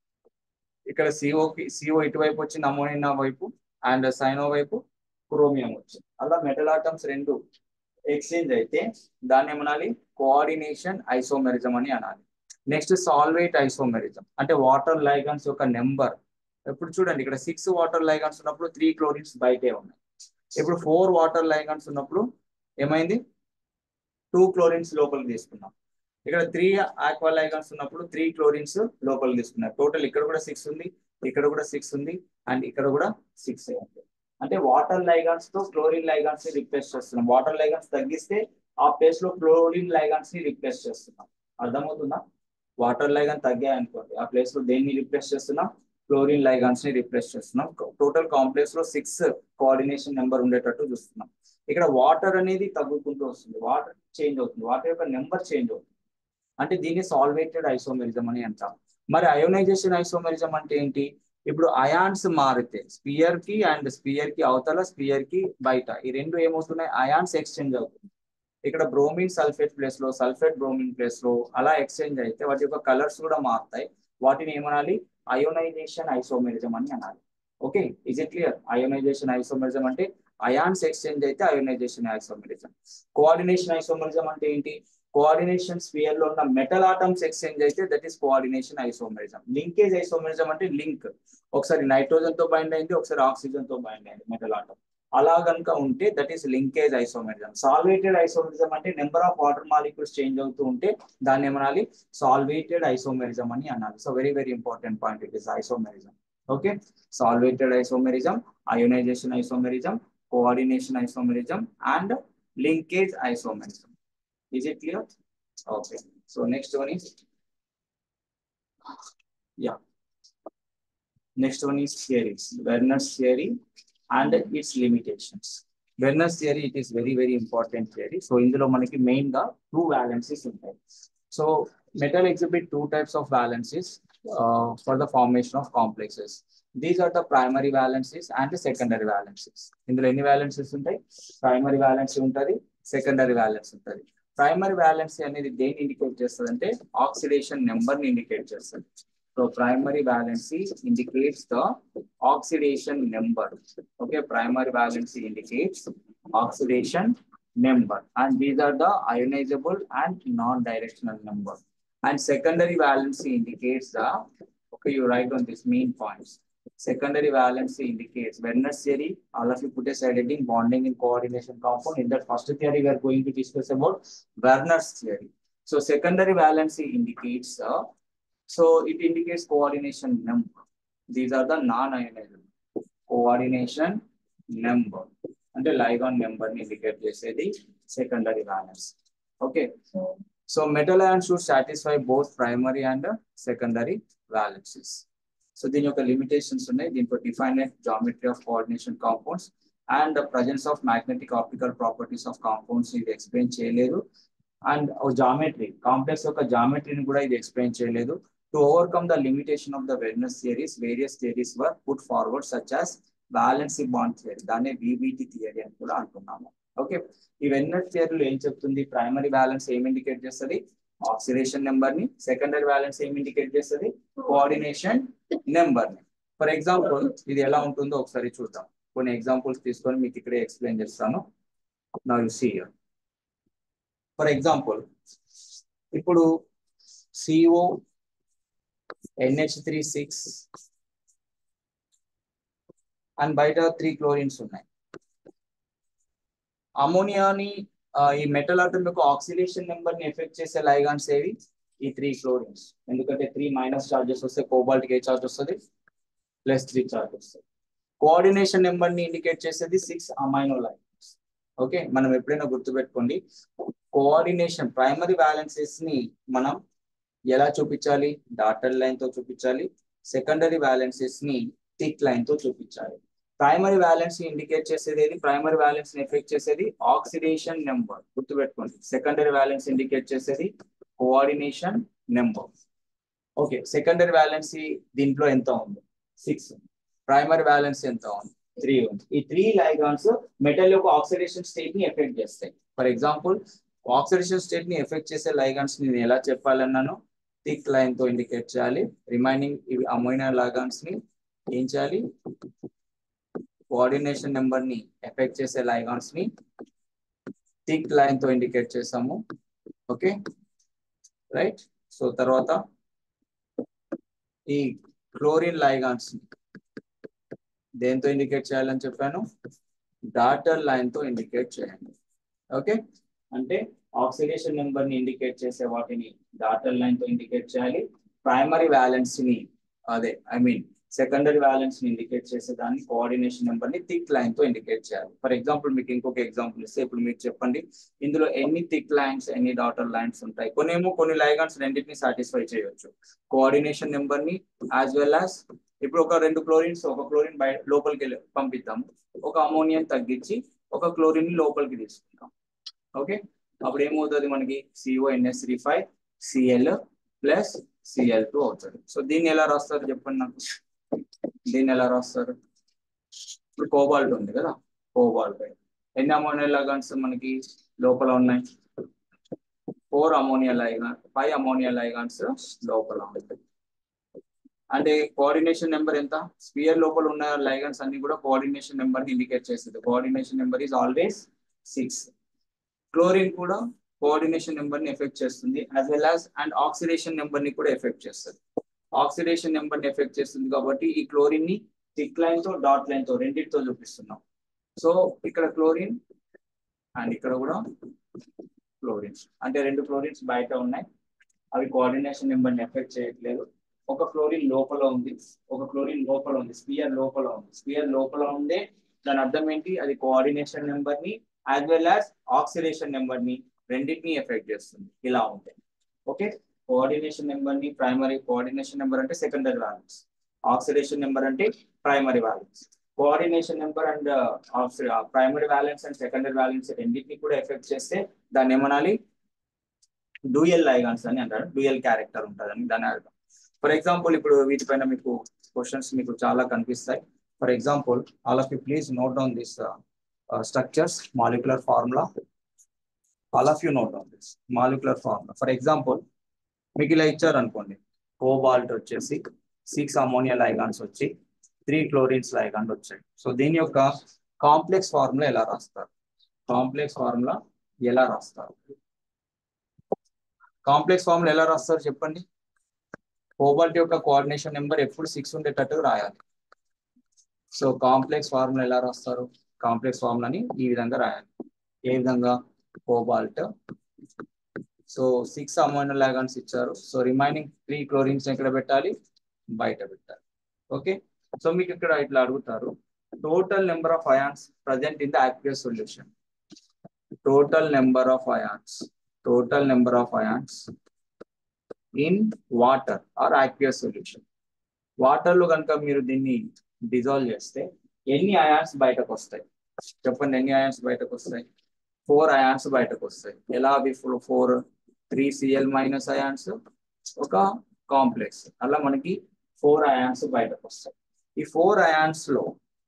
ఇక్కడ సిఓకి సిఓ ఇటువైపు వచ్చింది అమోనియా వైపు అండ్ సైనో వైపు క్రోమియం వచ్చింది అలా మెటల్ ఆటమ్స్ రెండు ఎక్స్చేంజ్ అయితే దాన్ని ఏమనాలి కోఆర్డినేషన్ ఐసోమెరిజం అని అనాలి నెక్స్ట్ సాల్వేట్ ఐసోమెరిజం అంటే వాటర్ లైగన్స్ యొక్క నెంబర్ ఇప్పుడు చూడండి ఇక్కడ సిక్స్ వాటర్ లైగన్స్ ఉన్నప్పుడు త్రీ క్లోరిన్స్ బయటే ఉన్నాయి ఇప్పుడు ఫోర్ వాటర్ లైగన్స్ ఉన్నప్పుడు ఏమైంది టూ క్లోరిన్స్ లోపలికి తీసుకున్నాం ఇక్కడ త్రీ ఆక్వా లైగన్స్ ఉన్నప్పుడు త్రీ క్లోరిన్స్ లోపలికి తీసుకున్నారు టోటల్ ఇక్కడ కూడా సిక్స్ ఉంది ఇక్కడ కూడా సిక్స్ ఉంది అండ్ ఇక్కడ కూడా సిక్స్ ఉంది అంటే వాటర్ లైగాన్స్ తో క్లోరిన్ లైగాన్స్ ని రిప్లేస్ చేస్తున్నాం వాటర్ లైగాన్స్ తగ్గిస్తే ఆ ప్లేస్ లో క్లోరిన్ లైగాన్స్ ని రిప్లేస్ చేస్తున్నాం అర్థమవుతుందా వాటర్ లైగాన్ తగ్గాయి అనుకోండి ఆ ప్లేస్ లో దేన్ని రిప్లేస్ చేస్తున్నాం క్లోరిన్ లైగాన్స్ ని రిప్లేస్ చేస్తున్నాం టోటల్ కాంప్లెక్స్ లో సిక్స్ కోఆర్డినేషన్ నెంబర్ ఉండేటట్టు చూస్తున్నాం ఇక్కడ వాటర్ అనేది తగ్గుకుంటూ వస్తుంది వాటర్ చేంజ్ అవుతుంది వాటర్ యొక్క నెంబర్ చేంజ్ అవుతుంది అంటే దీన్ని సాల్వేటెడ్ ఐసోమెరిజం అని అంటాం మరి అయోనైజేషన్ ఐసోమెరిజం అంటే ఏంటి ఇప్పుడు అయాన్స్ మారితే స్పియర్ కి అండ్ స్పియర్ కి అవతల స్పియర్ కి బయట ఈ రెండు ఏమవుతున్నాయి అయాన్స్ ఎక్స్చేంజ్ అవుతుంది ఇక్కడ బ్రోమిన్ సల్ఫేట్ ప్లేస్ లో సల్ఫేట్ బ్రోమిన్ ప్లేస్ లో అలా ఎక్స్చేంజ్ అయితే వాటి యొక్క కలర్స్ కూడా మారుతాయి వాటిని ఏమనాలి అయోనైజేషన్ ఐసోమెరిజం అని అనాలి okay is it clear ionization isomerism అంటే అయాన్స్ ఎక్స్చేంజ్ అయితే అయోనైజేషన్ ఐసోమెరిజం కోఆర్డినేషన్ ఐసోమెరిజం అంటే ఏంటి కోఆర్డినేషన్ స్పియర్ లో ఉన్న మెటల్ ఆటమ్స్ ఎక్స్చేంజ్ అయితే that is coordination isomerism linkage isomerism అంటే లింక్ ఒకసారి నైట్రోజన్ తో బైండ్ అయింది ఒకసారి ఆక్సిజన్ తో బైండ్ అయింది మెటల్ ఆటమ్ అలా కనుక ఉంటే that is linkage isomerism solvated isomerism అంటే number of water molecules change అవుతూ ఉంటే దాన్ని ఏమనాలి సాల్వేటెడ్ ఐసోమెరిజం అని అనాలి so very very important point it is isomerism okay solvated isomerism ionization isomerism coordination isomerism and linkage isomerism. Is it clear? Okay. So next one is yeah. Next one is theories. Werner's theory and its limitations. Werner's theory it is very very important theory. So ఇందులో మనకి main గా two valencies ఉంటాయి. So metal exhibit two types of valencies uh, for the formation of complexes. These are the primary valencies and the secondary valencies. ఇందులో ఎన్ని valencies ఉంటాయి primary valency ఉంటుంది secondary valence ఉంటుంది primary valency అనేది దేన్ని indicate చేస్తుంది అంటే ఆక్సిడేషన్ నెంబర్ ని ఇండికేట్ చేస్తుంది so primary valency indicates the oxidation number okay primary valency indicates oxidation number and these are the ionizable and non directional number and secondary valency indicates the okay you write on this main points secondary valency indicates Werner's theory all of you put a side heading bonding and coordination compound in that first theory we are going to discuss about Werner's theory so secondary valency indicates uh, so it indicates coordination number these are the non-ionizable coordination number అంటే ligand number ని indicate చేసేది secondary valence okay so metal ion should satisfy both primary and secondary valencies. So దీని యొక్క limitations ఉన్నాయి దీంట్లో defined geometry of coordination compounds and presence of magnetic optical properties of compounds ఇది explain చేయలేదు and geometry complex యొక్క జామెట్రీని కూడా ఇది ఎక్స్ప్లెయిన్ చేయలేదు to overcome the limitation of the Werner's theories various theories were put forward such as valence bond theory దాన్నే VBT theory అని కూడా అంటున్నాము ఓకే ఈ వెర్నస్ థియరీలో ఏం చెప్తుంది ప్రైమరీ బ్యాలెన్స్ ఏం ఇండికేట్ చేస్తుంది ఆక్సిడేషన్ నెంబర్ ని సెకండరీ బ్యాలెన్స్ ఏం ఇండికేట్ చేస్తుంది కోఆర్డినేషన్ నెంబర్ ని ఫర్ ఎగ్జాంపుల్ ఇది ఎలా ఉంటుందో ఒకసారి చూద్దాం కొన్ని ఎగ్జాంపుల్స్ తీసుకొని మీకు ఇక్కడే ఎక్స్ప్లెయిన్ చేస్తాను నా యు సీ ఫర్ ఎగ్జాంపుల్ ఇప్పుడు CO NH three six and బయట త్రీ క్లోరిన్స్ ఉన్నాయి అమోనియాని ఈ మెటల్ ఆటమ్ యొక్క ఆక్సిడేషన్ నెంబర్ ని ఎఫెక్ట్ చేసే లైగాన్స్ ఏవి ఈ త్రీ క్లోరిన్స్ ఎందుకంటే త్రీ మైనస్ చార్జెస్ వస్తే కోబాల్ట్ ఏ చార్జ్ వస్తుంది ప్లస్ త్రీ చార్జ్ వస్తుంది కోఆర్డినేషన్ నెంబర్ ని ఇండికేట్ చేసేది సిక్స్ అమైనో లైన్స్ ఓకే మనం ఎప్పుడైనా గుర్తుపెట్టుకోండి కోఆర్డినేషన్ ప్రైమరీ బ్యాలెన్సెస్ ని మనం ఎలా చూపించాలి డాటర్ లైన్ తో చూపించాలి సెకండరీ బ్యాలెన్సెస్ ని థిక్ లైన్ తో చూపించాలి ప్రైమరీ బ్యాలెన్స్ ఇండికేట్ చేసేది ఏది ప్రైమరీ బ్యాలెన్స్ ఎఫెక్ట్ చేసేది ఆక్సిడేషన్ నెంబర్ గుర్తుపెట్టుకోండి సెకండరీ బ్యాలెన్స్ ఇండికేట్ చేసేది coordination number okay secondary valence దీంట్లో ఎంత ఉంది సిక్స్ ప్రైమరీ బ్యాలెన్స్ ఎంత ఉంది త్రీ ఉంది ఈ త్రీ లైగాన్స్ మెటల్ యొక్క ఆక్సిడేషన్ స్టేట్ ని ఎఫెక్ట్ చేస్తాయి ఫర్ ఎగ్జాంపుల్ ఆక్సిడేషన్ స్టేట్ ని ఎఫెక్ట్ చేసే లైగాన్స్ నేను ఎలా చెప్పాలన్నాను థిక్ లైన్ తో ఇండికేట్ చేయాలి రిమైనింగ్ ఇవి అమోయినా లైగాన్స్ ని ఏం చేయాలి కోఆర్డినేషన్ నెంబర్ ని ఎఫెక్ట్ చేసే లైగాన్స్ ని థిక్ లైన్ తో ఇండికేట్ చేసాము ఓకే రైట్ సో తర్వాత ఈ క్లోరిన్ లైగాన్స్ దేంతో ఇండికేట్ చేయాలని చెప్పాను డాటర్ లైన్ తో ఇండికేట్ చేయండి ఓకే అంటే ఆక్సిడేషన్ నెంబర్ ని ఇండికేట్ చేసే వాటిని డాటర్ లైన్ తో ఇండికేట్ చేయాలి ప్రైమరీ వ్యాలెన్స్ ని అదే ఐ మీన్ సెకండరీ వ్యాలెన్స్ ని ఇండికేట్ చేసే దాన్ని కోఆర్డినేషన్ నెంబర్ ని థిక్ లైన్ తో ఇండికేట్ చేయాలి ఫర్ ఎగ్జాంపుల్ మీకు ఇంకొక ఎగ్జాంపుల్ ఇస్తే ఇప్పుడు మీరు చెప్పండి ఇందులో ఎన్ని థిక్ లైన్స్ ఎన్ని డాటర్ లైన్స్ ఉంటాయి కొన్ని ఏమో కొన్ని లైగాన్స్ రెండింటిని సాటిస్ఫై చేయొచ్చు కోఆర్డినేషన్ నెంబర్ ని యాజ్ వెల్ యాజ్ ఇప్పుడు ఒక రెండు క్లోరిన్స్ ఒక క్లోరిన్ బయట లోపలికి వెళ్ళి పంపిద్దాము ఒక అమోనియం తగ్గించి ఒక క్లోరిన్ ని లోపలికి తీసుకుంటాం ఓకే అప్పుడు ఏమవుతుంది మనకి CO NS three five CL plus CL two అవుతుంది సో దీన్ని ఎలా రాస్తారు చెప్పండి నాకు దీన్ని ఎలా రాస్తారు ఇప్పుడు కోబాల్ట్ ఉంది కదా కోబాల్ట్ ఎన్ని అమోనియా లైగాన్స్ మనకి లోపల ఉన్నాయి four ammonia ligand five ammonia ligands లోపల ఉంటాయి అంటే కోఆర్డినేషన్ నెంబర్ ఎంత స్పియర్ లోపల ఉన్న లైగన్స్ అన్ని కూడా కోఆర్డినేషన్ నెంబర్ ని ఇండికేట్ చేస్తుంది coordination number is always six chlorine కూడా కోఆర్డినేషన్ నెంబర్ ని ఎఫెక్ట్ చేస్తుంది as well as and oxidation number ని కూడా ఎఫెక్ట్ చేస్తుంది ఆక్సిడేషన్ నెంబర్ ని ఎఫెక్ట్ చేస్తుంది కాబట్టి ఈ క్లోరిన్ ని థిక్ లైన్ తో డాట్ లైన్ తో రెండింటితో చూపిస్తున్నాం సో ఇక్కడ క్లోరిన్ అండ్ ఇక్కడ కూడా క్లోరిన్స్ అంటే రెండు క్లోరిన్స్ బయట ఉన్నాయి అవి కోఆర్డినేషన్ నెంబర్ ని ఎఫెక్ట్ చేయట్లేదు ఒక క్లోరిన్ లోపల ఉంది ఒక క్లోరిన్ లోపల ఉంది స్పియర్ లోపల ఉంది స్పియర్ లోపల ఉండే దాని అర్థం ఏంటి అది కోఆర్డినేషన్ నెంబర్ ని as well as oxidation number ని రెండింటిని ఎఫెక్ట్ చేస్తుంది ఇలా ఉంటాయి ఓకే కోఆర్డినేషన్ నెంబర్ ని ప్రైమరీ కోఆర్డినేషన్ నెంబర్ అంటే సెకండరీ వాల్యూస్ ఆక్సిడేషన్ నెంబర్ అంటే primary values coordination number and primary valence and secondary valence రెండింటిని కూడా ఎఫెక్ట్ చేస్తే దాన్ని ఏమనాలి డూయల్ లైగాన్స్ అని అంటారు డూయల్ క్యారెక్టర్ ఉంటుందని దాని అర్థం ఫర్ ఎగ్జాంపుల్ ఇప్పుడు వీటిపైన మీకు క్వశ్చన్స్ మీకు చాలా కనిపిస్తాయి for example all of you please note down this structures molecular formula all of you note down this molecular formula for example మీకు ఇలా ఇచ్చారు అనుకోండి కోబాల్ట్ వచ్చేసి సిక్స్ అమోనియా లైగాన్స్ వచ్చి త్రీ క్లోరిన్స్ లైగాన్ వచ్చాయి సో దీని యొక్క కాంప్లెక్స్ ఫార్ములా ఎలా రాస్తారు కాంప్లెక్స్ ఫార్ములా ఎలా రాస్తారు కాంప్లెక్స్ ఫార్ములా ఎలా రాస్తారు చెప్పండి కోబాల్ట్ యొక్క కోఆర్డినేషన్ నెంబర్ ఎప్పుడు సిక్స్ ఉండేటట్టు రాయాలి సో కాంప్లెక్స్ ఫార్ములా ఎలా రాస్తారు కాంప్లెక్స్ ఫార్ములాని ఈ విధంగా రాయాలి ఏ విధంగా cobalt so six ammonia ligands ఇచ్చారు సో రిమైనింగ్ త్రీ క్లోరిన్స్ ఎక్కడ పెట్టాలి బయట పెట్టాలి ఓకే సో మీకు ఇక్కడ ఇట్లా అడుగుతారు total number of ions present in the aqueous solution total number of ions total number of ions in water or aqueous solution water లో కనుక మీరు దీన్ని డిజాల్వ్ చేస్తే ఎన్ని అయాన్స్ బయటకు వస్తాయి చెప్పండి ఎన్ని అయాన్స్ బయటకు వస్తాయి ఫోర్ అయాన్స్ బయటకు వస్తాయి ఎలా అవి four three CL minus ions ఒక కాంప్లెక్స్ అలా మనకి ఫోర్ అయాన్స్ బయటకు వస్తాయి ఈ ఫోర్ అయాన్స్ లో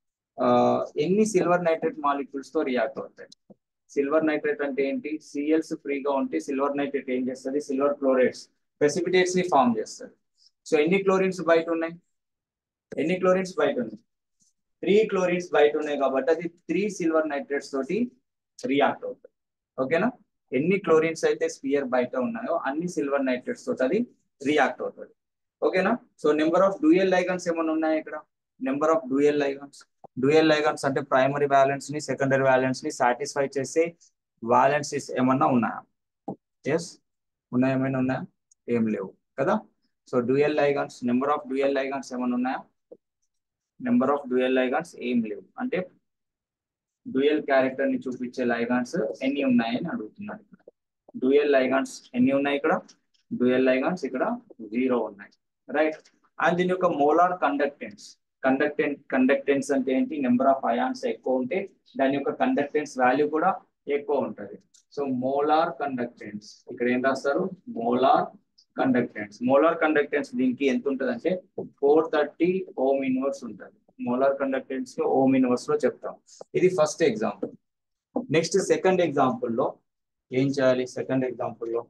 ఎన్ని సిల్వర్ నైట్రేట్ మాలిక్యూల్స్ తో రియాక్ట్ అవుతాయి సిల్వర్ నైట్రేట్ అంటే ఏంటి సిఎల్స్ ఫ్రీగా ఉంటే సిల్వర్ నైట్రేట్ ఏం చేస్తుంది సిల్వర్ క్లోరైడ్స్ ప్రెసిపిటేట్స్ ని ఫామ్ చేస్తుంది సో ఎన్ని క్లోరిన్స్ బయట ఉన్నాయి ఎన్ని క్లోరిన్స్ బయట ఉన్నాయి త్రీ క్లోరిన్స్ బయట ఉన్నాయి కాబట్టి అది త్రీ సిల్వర్ నైట్రేట్స్ తోటి రియాక్ట్ అవుతుంది ఓకేనా ఎన్ని క్లోరిన్స్ అయితే స్పియర్ బయట ఉన్నాయో అన్ని సిల్వర్ నైట్రేట్స్ తోటి అది రియాక్ట్ అవుతుంది ఓకేనా so number of dual ligands ఏమైనా ఉన్నాయి ఇక్కడ number of dual ligands dual ligands అంటే ప్రైమరీ వ్యాలెన్స్ ని సెకండరీ వ్యాలెన్స్ ని సాటిస్ఫై చేసే వ్యాలెన్సీస్ ఏమన్నా ఉన్నాయా ఎస్ ఉన్నాయా ఏమైనా ఉన్నాయా ఏం లేవు కదా so dual ligands number of dual ligands ఏమైనా ఉన్నాయా నెంబర్ ఆఫ్ డ్యూయల్ లైగాన్స్ ఏం లేవు అంటే డ్యూయల్ క్యారెక్టర్ ని చూపించే లైగాన్స్ ఎన్ని ఉన్నాయని అడుగుతున్నారు ఇక్కడ డ్యూయల్ లైగాన్స్ ఎన్ని ఉన్నాయి ఇక్కడ డ్యూయల్ లైగాన్స్ ఇక్కడ జీరో ఉన్నాయి రైట్ అండ్ దీని యొక్క మోలార్ కండక్టెన్స్ కండక్టెన్ కండక్టెన్స్ అంటే ఏంటి నెంబర్ ఆఫ్ అయాన్స్ ఎక్కువ ఉంటే దాని యొక్క కండక్టెన్స్ వాల్యూ కూడా ఎక్కువ ఉంటుంది సో మోలార్ కండక్టెన్స్ ఇక్కడ ఏం రాస్తారు మోలార్ కండక్టెన్స్ మోలార్ కండక్టెన్స్ దీనికి ఎంత ఉంటుంది అంటే ఫోర్ థర్టీ ఓమ్ ఇన్వర్స్ ఉంటుంది మోలార్ కండక్టెన్స్ కి ఓమ్ ఇన్వర్స్ లో చెప్తాం ఇది first example next second example లో ఏం చేయాలి సెకండ్ ఎగ్జాంపుల్ లో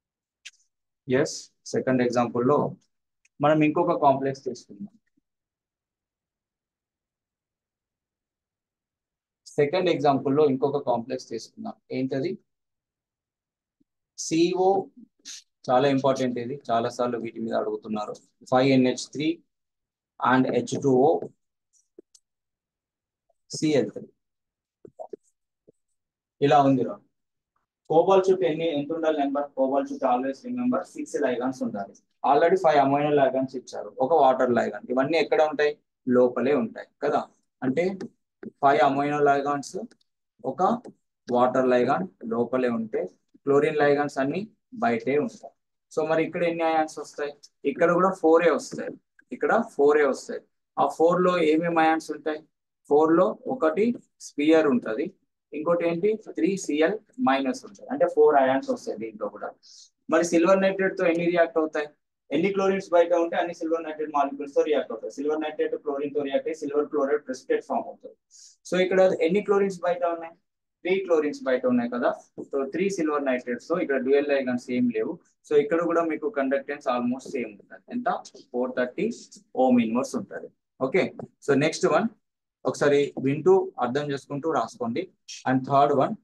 ఎస్ సెకండ్ ఎగ్జాంపుల్ లో మనం ఇంకొక కాంప్లెక్స్ తీసుకుందాం సెకండ్ ఎగ్జాంపుల్ లో ఇంకొక కాంప్లెక్స్ తీసుకుందాం ఏంటది సిఓ చాలా ఇంపార్టెంట్ ఇది చాలా సార్లు వీటి మీద అడుగుతున్నారు five NH three and H two O CL three ఇలా ఉంది రా కోబాల్ చుట్టూ ఎన్ని ఎంత ఉండాలి నెంబర్ కోబాల్ చుట్టూ ఆల్వేస్ రిమెంబర్ సిక్స్ లైగాన్స్ ఉండాలి ఆల్రెడీ ఫైవ్ అమైనో లైగాన్స్ ఇచ్చారు ఒక వాటర్ లైగాన్ ఇవన్నీ ఎక్కడ ఉంటాయి లోపలే ఉంటాయి కదా అంటే ఫైవ్ అమైనో లైగాన్స్ ఒక వాటర్ లైగాన్ లోపలే ఉంటే క్లోరిన్ లైగాన్స్ అన్ని బయటే ఉంటాయి సో మరి ఇక్కడ ఎన్ని అయాన్స్ వస్తాయి ఇక్కడ కూడా ఫోర్ ఏ వస్తాయి ఇక్కడ ఫోర్ ఏ వస్తాయి ఆ ఫోర్ లో ఏమేమి అయాన్స్ ఉంటాయి ఫోర్ లో ఒకటి స్పియర్ ఉంటది ఇంకోటి ఏంటి త్రీ సిఎల్ మైనస్ ఉంటుంది అంటే ఫోర్ అయాన్స్ వస్తాయి దీంట్లో కూడా మరి సిల్వర్ నైట్రేట్ తో ఎన్ని రియాక్ట్ అవుతాయి ఎన్ని క్లోరిన్స్ బయట ఉంటే అన్ని సిల్వర్ నైట్రేట్ మాలిక్యూల్స్ తో రియాక్ట్ అవుతాయి సిల్వర్ నైట్రేట్ క్లోరిన్ తో రియాక్ట్ అయ్యి సిల్వర్ క్లోరైడ్ ప్రెసిపేట్ ఫామ్ అవుతుంది సో ఇక్కడ ఎన్ని క్లోరిన్స్ బయట ఉన్నాయి త్రీ క్లోరిన్స్ బయట ఉన్నాయి కదా సో త్రీ సిల్వర్ నైట్రేట్స్ తో ఇక్కడ డ్యూయల్ లైగన్స్ ఏం లేవు సో ఇక్కడ కూడా మీకు కండక్టెన్స్ ఆల్మోస్ట్ సేమ్ ఉంటుంది ఎంత ఫోర్ థర్టీ ఓమ్ ఇన్వర్స్ ఉంటుంది ఓకే సో నెక్స్ట్ వన్ ఒకసారి వింటూ అర్థం చేసుకుంటూ రాసుకోండి అండ్ థర్డ్ వన్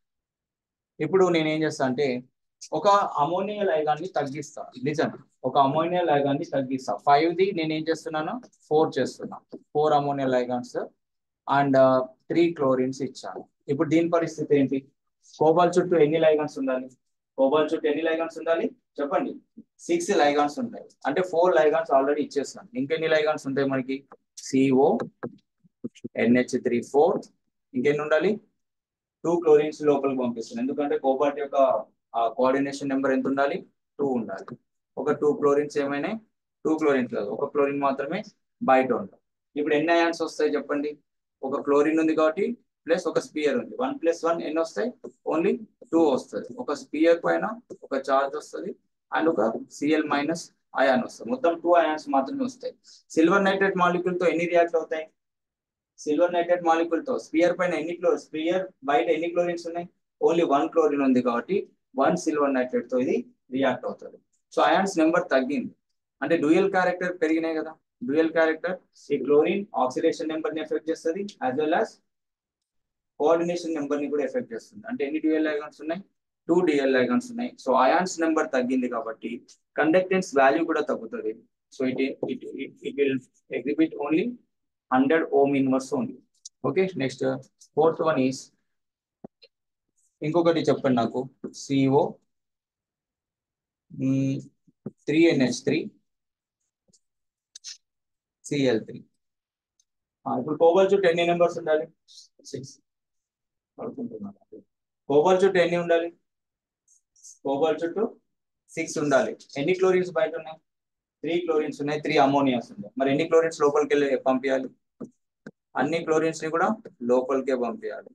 ఇప్పుడు నేను ఏం చేస్తా అంటే ఒక అమోనియా లైగాన్ని తగ్గిస్తా నిజం ఒక అమోనియా లైగాన్ని తగ్గిస్తా ఫైవ్ ది నేను ఏం చేస్తున్నాను ఫోర్ చేస్తున్నా four ammonia ligands and three chlorines ఇచ్చాను ఇప్పుడు దీని పరిస్థితి ఏంటి కోబాల్ చుట్టూ ఎన్ని లైగాన్స్ ఉండాలి కోబాల్ చుట్టూ ఎన్ని లైగాన్స్ ఉండాలి చెప్పండి సిక్స్ లైగాన్స్ ఉంటాయి అంటే ఫోర్ లైగాన్స్ ఆల్రెడీ ఇచ్చేస్తాను ఇంకెన్ని లైగాన్స్ ఉంటాయి మనకి సిఓ ఎన్హెచ్ త్రీ ఫోర్ ఇంకెన్ని ఉండాలి టూ క్లోరిన్స్ లోపలికి పంపిస్తుంది ఎందుకంటే కోబాల్ట్ యొక్క కోఆర్డినేషన్ నెంబర్ ఎంత ఉండాలి టూ ఉండాలి ఒక టూ క్లోరిన్స్ ఏమైనా టూ క్లోరిన్స్ కాదు ఒక క్లోరిన్ మాత్రమే బయట ఉంటాయి ఇప్పుడు ఎన్ని అయాన్స్ వస్తాయి చెప్పండి ఒక క్లోరిన్ ఉంది కాబట్టి ప్లస్ ఒక స్పియర్ ఉంది వన్ ప్లస్ వన్ ఎన్ని వస్తాయి ఓన్లీ టూ వస్తుంది ఒక స్పియర్ పైన ఒక చార్జ్ వస్తుంది అండ్ ఒక సిఎల్ మైనస్ అయాన్ వస్తుంది మొత్తం టూ అయాన్స్ మాత్రమే వస్తాయి సిల్వర్ నైట్రేట్ మాలిక్యూల్ తో ఎన్ని రియాక్ట్ అవుతాయి సిల్వర్ నైట్రేట్ మాలిక్యూల్ తో స్పియర్ పైన ఎన్ని క్లో స్పియర్ బయట ఎన్ని క్లోరిన్స్ ఉన్నాయి ఓన్లీ వన్ క్లోరిన్ ఉంది కాబట్టి వన్ సిల్వర్ నైట్రేట్ తో ఇది రియాక్ట్ అవుతుంది సో అయాన్స్ నెంబర్ తగ్గింది అంటే డ్యూయల్ క్యారెక్టర్ పెరిగినాయి కదా డ్యూయల్ క్యారెక్టర్ ఈ క్లోరిన్ ఆక్సిడేషన్ నెంబర్ ని ఎఫెక్ట్ చేస్తుంది as well as coordination number ని కూడా ఎఫెక్ట్ చేస్తుంది అంటే ఎన్ని డ్యూయల్ లైగాన్స్ ఉన్నాయి టూ డిఎల్ లైగాన్స్ ఉన్నాయి సో అయాన్స్ నెంబర్ తగ్గింది కాబట్టి కండక్టెన్స్ వాల్యూ కూడా తగ్గుతుంది so it it it will exhibit only hundred ohm inverse only okay next fourth one is ఇంకొకటి చెప్పండి నాకు CO three NH three CL three ఇప్పుడు కోబల్ చుట్టూ ఎన్ని నెంబర్స్ ఉండాలి సిక్స్ పడుకుంటున్నాను కోబల్ చుట్టూ ఎన్ని ఉండాలి కోబల్ చుట్టూ సిక్స్ ఉండాలి ఎన్ని క్లోరిన్స్ బయట ఉన్నాయి త్రీ క్లోరిన్స్ ఉన్నాయి త్రీ అమోనియాస్ ఉన్నాయి మరి ఎన్ని క్లోరిన్స్ లోపలికి వెళ్ళి పంపించాలి అన్ని క్లోరిన్స్ ని కూడా లోపలికే పంపించాలి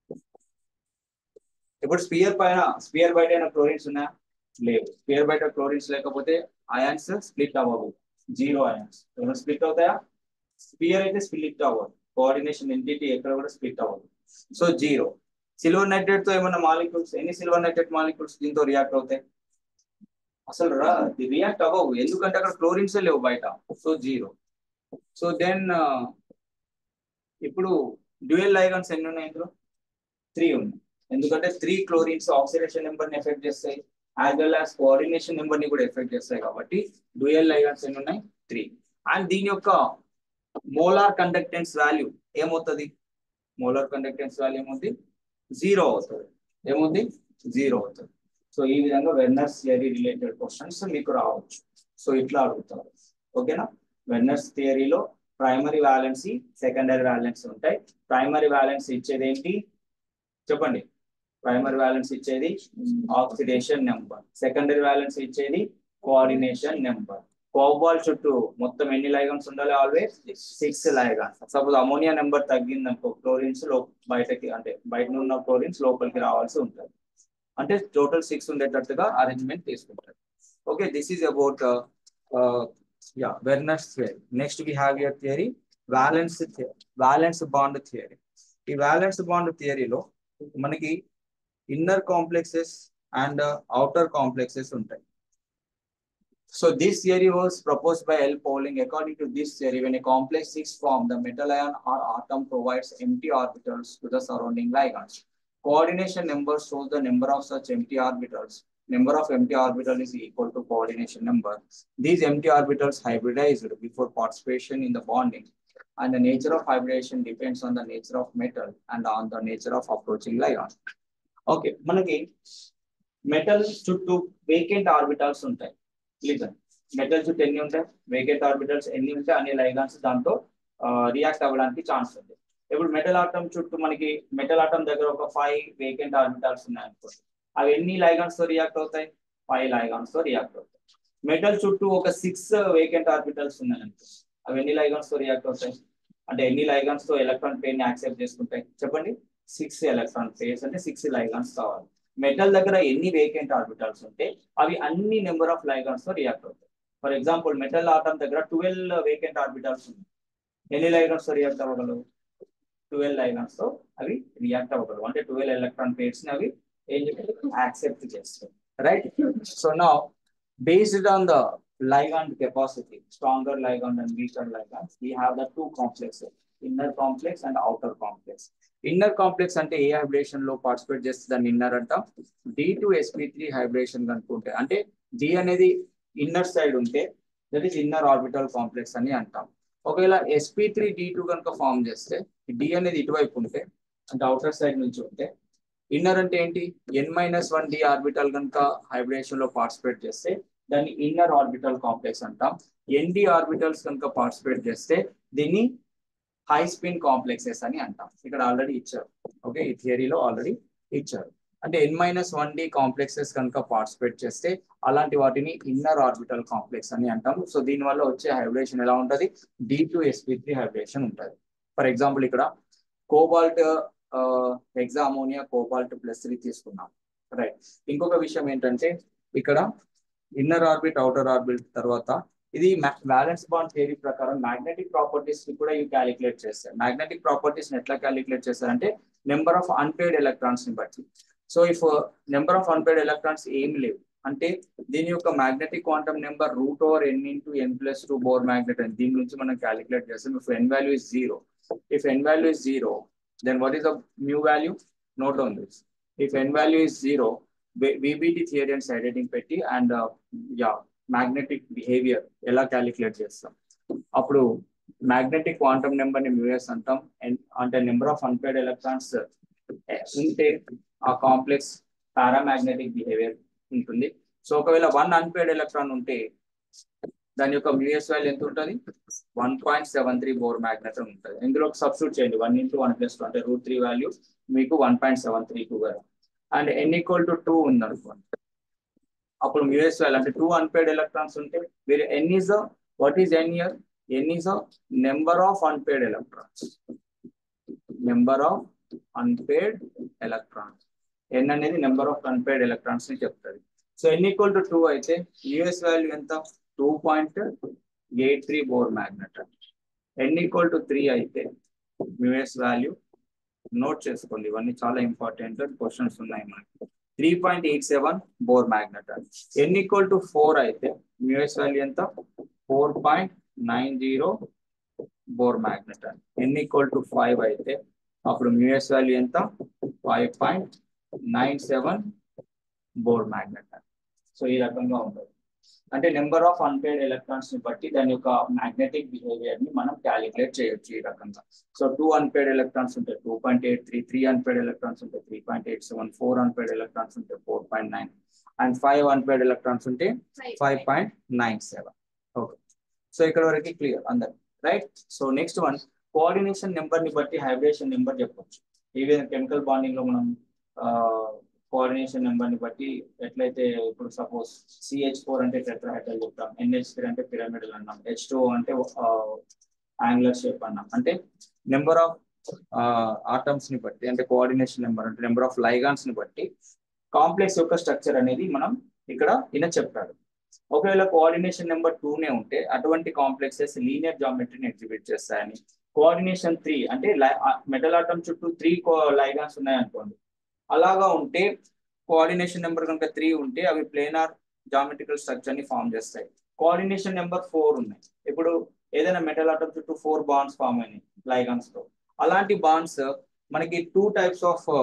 ఇప్పుడు స్పియర్ పైన స్పియర్ బయట అయినా క్లోరిన్స్ ఉన్నాయా లేవు స్పియర్ బయట క్లోరిన్స్ లేకపోతే అయాన్స్ స్ప్లిట్ అవ్వవు జీరో అయాన్స్ ఏమైనా స్ప్లిట్ అవుతాయా స్పియర్ అయితే స్ప్లిట్ అవ్వదు కోఆర్డినేషన్ ఎంటిటీ ఎక్కడ కూడా స్ప్లిట్ అవ్వదు సో జీరో సిల్వర్ నైట్రేట్ తో ఏమైనా మాలిక్యూల్స్ ఎన్ని సిల్వర్ నైట్రేట్ మాలిక్యూల్స్ దీంతో రియాక్ట్ అవుతాయి అసలు రియాక్ట్ అవ్వవు ఎందుకంటే అక్కడ క్లోరిన్స్ లేవు బయట సో జీరో సో దెన్ ఇప్పుడు డ్యూయల్ లైగన్స్ ఎన్ని ఉన్నాయి ఇందులో త్రీ ఉన్నాయి ఎందుకంటే త్రీ క్లోరిన్స్ ఆక్సిడేషన్ నెంబర్ ని ఎఫెక్ట్ చేస్తాయి as well as coordination number ని కూడా ఎఫెక్ట్ చేస్తాయి కాబట్టి డ్యూయల్ లైగన్స్ ఎన్ని ఉన్నాయి త్రీ అండ్ దీని యొక్క మోలార్ కండక్టెన్స్ వాల్యూ ఏమవుతుంది మోలార్ కండక్టెన్స్ వాల్యూ ఏమవుతుంది జీరో అవుతుంది ఏముంది జీరో అవుతుంది సో ఈ విధంగా వెన్నర్స్ థియరీ రిలేటెడ్ క్వశ్చన్స్ మీకు రావచ్చు సో ఇట్లా అడుగుతారు ఓకేనా వెన్నర్స్ థియరీలో ప్రైమరీ వ్యాలెన్సీ సెకండరీ వ్యాలెన్సీ ఉంటాయి ప్రైమరీ వ్యాలెన్స్ ఇచ్చేది ఏంటి చెప్పండి ప్రైమరీ వ్యాలెన్స్ ఇచ్చేది ఆక్సిడేషన్ నెంబర్ సెకండరీ వ్యాలెన్స్ ఇచ్చేది కోఆర్డినేషన్ నెంబర్ కోబాల్ చుట్టూ మొత్తం ఎన్ని లైగన్స్ ఉండాలి always six ligands suppose ammonia number తగ్గింది అనుకో క్లోరిన్స్ లో బయటకి అంటే బయట ఉన్న క్లోరిన్స్ లోపలికి రావాల్సి ఉంటుంది అంటే టోటల్ సిక్స్ ఉండేటట్టుగా అరేంజ్మెంట్ తీసుకుంటారు okay this is about uh Werner's theory next we have your theory valence valence bond theory ఈ వ్యాలెన్స్ బాండ్ థియరీలో మనకి inner complexes and outer complexes ఉంటాయి So this theory was proposed by L. Pauling. According to this theory, when a complex is formed, the metal ion or atom provides empty orbitals to the surrounding ligands. Coordination number shows the number of such empty orbitals number of empty orbital is equal to coordination number. These empty orbitals hybridized before participation in the bonding and the nature of hybridization depends on the nature of metal and on the nature of approaching lion. Okay మనకి metal చుట్టూ vacant orbitals ఉంటాయి listen metal చుట్టూ ఎన్ని ఉంటాయి vacant orbitals ఎన్ని ఉంటాయి అన్ని ligands దాంతో రియాక్ట్ అవ్వడానికి ఛాన్స్ ఉంది ఇప్పుడు మెటల్ ఆటం చుట్టూ మనకి మెటల్ ఆటం దగ్గర ఒక ఫైవ్ వేకెంట్ ఆర్బిటల్స్ ఉన్నాయి అనుకోండి అవి ఎన్ని లైగాన్స్ తో రియాక్ట్ అవుతాయి ఫైవ్ లైగాన్స్ తో రియాక్ట్ అవుతాయి మెటల్ చుట్టూ ఒక సిక్స్ వేకెంట్ ఆర్బిటల్స్ ఉన్నాయి అనుకోండి అవి ఎన్ని లైగాన్స్ తో రియాక్ట్ అవుతాయి అంటే ఎన్ని లైగాన్స్ తో ఎలక్ట్రాన్ పెయిర్ ని యాక్సెప్ట్ చేసుకుంటాయి చెప్పండి సిక్స్ ఎలక్ట్రాన్ పేర్స్ అంటే సిక్స్ లైగాన్స్ కావాలి మెటల్ దగ్గర ఎన్ని వేకెంట్ ఆర్బిటల్స్ ఉంటే అవి అన్ని నెంబర్ ఆఫ్ లైగాన్స్ తో రియాక్ట్ అవుతాయి ఫర్ ఎగ్జాంపుల్ మెటల్ ఆటం దగ్గర ట్వెల్వ్ వేకెంట్ ఆర్బిటల్స్ ఉన్నాయి ఎన్ని లైగాన్స్ తో రియాక్ట్ అవ్వగలవు ట్వెల్వ్ లైగాన్స్ తో అవి రియాక్ట్ అవ్వగలవు అంటే ట్వెల్వ్ ఎలక్ట్రాన్ పేర్స్ ని అవి ఏం చెప్పి యాక్సెప్ట్ చేస్తాయి రైట్ సో నా based on the ligand capacity, stronger ligand and weaker ligands, we have the two complexes, inner complex and outer complex. Inner complex అంటే ఏ హైబ్రేషన్ లో పార్టిసిపేట్ చేస్తే దాన్ని ఇన్నర్ అంట D two SP three hybridisation కనుక్కుంటే అంటే D అనేది inner side ఉంటే that is inner orbital complex అని అంటాం ఒకవేళ ఎస్పీ త్రీ డి టూ కనుక ఫామ్ చేస్తే డి అనేది ఇటువైపు ఉంటే అంటే అవుటర్ సైడ్ నుంచి ఉంటే ఇన్నర్ అంటే ఏంటి N minus one D orbital కనుక హైబ్రేషన్ లో పార్టిసిపేట్ చేస్తే దాన్ని ఇన్నర్ ఆర్బిటల్ కాంప్లెక్స్ అంటాం ఎన్డి ఆర్బిటల్స్ కనుక పార్టిసిపేట్ చేస్తే దీన్ని హై స్పిన్ కాంప్లెక్సెస్ అని అంటాం ఇక్కడ ఆల్రెడీ ఇచ్చారు ఓకే ఈ థియరీలో ఆల్రెడీ ఇచ్చారు అంటే N minus one D complexes కనుక పార్టిసిపేట్ చేస్తే అలాంటి వాటిని ఇన్నర్ ఆర్బిటల్ కాంప్లెక్స్ అని అంటాం సో దీని వల్ల వచ్చే హైబ్రేషన్ ఎలా ఉంటది D two SP three hybridisation ఉంటుంది ఫర్ ఎగ్జాంపుల్ ఇక్కడ cobalt hexa ammonia cobalt plus three తీసుకున్నాం రైట్ ఇంకొక విషయం ఏంటంటే ఇక్కడ ఇన్నర్ ఆర్బిట్ అవుటర్ ఆర్బిట్ తర్వాత ఇది బ్యాలెన్స్ బాండ్ థియరీ ప్రకారం మ్యాగ్నెటిక్ ప్రాపర్టీస్ ని కూడా ఇవి క్యాలిక్యులేట్ చేస్తారు మ్యాగ్నెటిక్ ప్రాపర్టీస్ ని ఎట్లా క్యాలిక్యులేట్ చేస్తారంటే నెంబర్ ఆఫ్ అన్పేడ్ ఎలక్ట్రాన్స్ ని బట్టి so if number of unpaired electrons ఏం లేవు అంటే దీని యొక్క magnetic quantum number root over N into N plus two Bohr magnet అని దీని నుంచి మనం క్యాలిక్యులేట్ చేస్తాం if N value is zero if N value is zero then what is the new value note on this if N value is zero VBT theory and సైడెటింగ్ పెట్టి and uh magnetic behaviour ఎలా calculate చేస్తాం అప్పుడు magnetic quantum number ని మ్యూఎస్ అంటాం అంటే number of unpaired electrons ఉంటే ఆ కాంప్లెక్స్ పారామాగ్నెటిక్ బిహేవియర్ ఉంటుంది సో ఒకవేళ వన్ అన్పేడ్ ఎలక్ట్రాన్ ఉంటే దాని యొక్క మ్యూఎస్ వాల్యూ ఎంత ఉంటుంది one point seven three Bohr magnet ఉంటుంది ఇందులో సబ్స్టిట్యూట్ చేయండి one into one plus two అంటే రూట్ త్రీ వాల్యూ మీకు one point seven three two గారు and N equal to two ఉందనుకోండి అప్పుడు మ్యూఎస్ వాల్యూ అంటే టూ అన్పేడ్ ఎలక్ట్రాన్స్ ఉంటే మీరు N is what is N here N is number of unpaired electrons number of unpaired electrons N అనేది number of unpaired electrons ని చెప్తుంది so N equal to two అయితే US value ఎంత two point eight three Bohr magnet N equal to three అయితే US value note చేసుకోండి ఇవన్నీ చాలా important questions ఉన్నాయి మనకి three point eight seven Bohr magnet N equal to four అయితే US value ఎంత four point nine zero Bohr magnet N equal to five అయితే అప్పుడు మ్యూఎస్ వాల్యూ ఎంత five point nine seven Bohr magnet so ఈ రకంగా ఉంటుంది అంటే number of unpaired electrons ని బట్టి దాని యొక్క మ్యాగ్నెటిక్ బిహేవియర్ ని మనం క్యాలిక్యులేట్ చేయొచ్చు ఈ రకంగా సో టూ అన్పేడ్ ఎలక్ట్రాన్స్ ఉంటాయి two point eight three three unpaired electrons ఉంటాయి three point eight seven four unpaired electrons ఉంటాయి four point nine and five unpaired electrons ఉంటే five point nine seven okay so ఇక్కడ వరకు clear అందరు right so next one coordination number ని బట్టి hybridisation number చెప్పొచ్చు even chemical bonding లో మనం కోఆర్డినేషన్ నెంబర్ ని బట్టి ఎట్లయితే ఇప్పుడు సపోజ్ సిహెచ్ ఫోర్ అంటే టెట్రాహైడ్రల్ చెప్తాం ఎన్హెచ్ త్రీ అంటే పిరమిడల్ అన్నాం హెచ్ టూ అంటే యాంగులర్ షేప్ అన్నాం అంటే నెంబర్ ఆఫ్ ఆటమ్స్ ని బట్టి అంటే కోఆర్డినేషన్ నెంబర్ అంటే నెంబర్ ఆఫ్ లైగాన్స్ ని బట్టి కాంప్లెక్స్ యొక్క స్ట్రక్చర్ అనేది మనం ఇక్కడ ఈయన చెప్పాడు ఒకవేళ కోఆర్డినేషన్ నెంబర్ టూనే ఉంటే అటువంటి కాంప్లెక్సెస్ లీనియర్ జామెట్రీని ఎగ్జిబిట్ చేస్తాయని కోఆర్డినేషన్ త్రీ అంటే మెటల్ ఆటం చుట్టూ త్రీ లైగాన్స్ ఉన్నాయనుకోండి అలాగా ఉంటే కోఆర్డినేషన్ నెంబర్ కనుక త్రీ ఉంటే అవి ప్లేనార్ జామెట్రికల్ స్ట్రక్చర్ ని ఫామ్ చేస్తాయి కోఆర్డినేషన్ నెంబర్ ఫోర్ ఉన్నాయి ఇప్పుడు ఏదైనా మెటల్ ఆటం చుట్టూ ఫోర్ బాండ్స్ ఫామ్ అయినాయి లైగాన్స్ తో అలాంటి బాండ్స్ మనకి టూ టైప్స్ ఆఫ్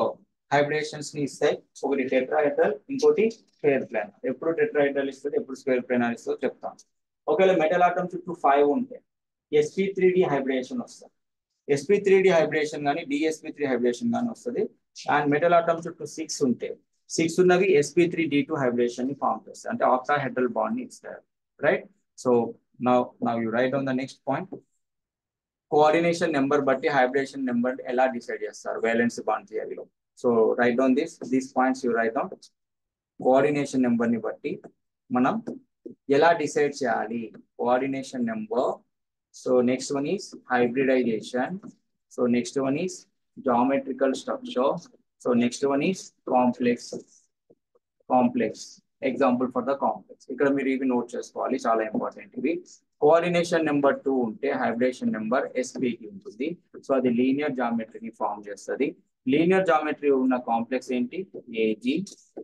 హైబ్రిడేషన్స్ ని ఇస్తాయి ఒకటి టెట్రాహెడ్రల్ ఇంకోటి స్క్వేర్ ప్లాన్ ఎప్పుడు టెట్రాహెడ్రల్ ఇస్తుంది ఎప్పుడు స్క్వేర్ ప్లానర్ ఇస్తుందో చెప్తాను ఒకవేళ మెటల్ ఆటం చుట్టూ ఫైవ్ ఉంటే ఎస్పీ త్రీ డి హైబ్రిడేషన్ వస్తుంది ఎస్పీ త్రీ డి హైబ్రిడేషన్ కానీ డిఎస్పీ త్రీ హైబ్రిడేషన్ కానీ వస్తుంది అండ్ మెటల్ ఆటం చుట్టూ సిక్స్ ఉంటే సిక్స్ ఉన్నవి SP three D two hybridisation ని ఫామ్ చేస్తాయి అంటే ఆక్టా హెడ్రల్ బాండ్ ని ఇస్తారు right so now now you write on the next point coordination number బట్టి హైబ్రిడేషన్ నెంబర్ ఎలా డిసైడ్ చేస్తారు వ్యాలెన్స్ బాండ్ థియరీలో so write down this these points you write down coordination number ని బట్టి మనం ఎలా డిసైడ్ చేయాలి coordination number so next one is hybridisation so next one is geometrical structure so next one is complex complex example for the complex ఇక్కడ మీరు ఇవి note చేసుకోవాలి చాలా ఇంపార్టెంట్ ఇవి కోఆర్డినేషన్ నెంబర్ టూ ఉంటే హైబ్రిడేషన్ నెంబర్ ఎస్పీకి ఉంటుంది సో అది లీనియర్ జామెట్రీని ఫామ్ చేస్తుంది లీనియర్ జామెట్రీ ఉన్న కాంప్లెక్స్ ఏంటి AG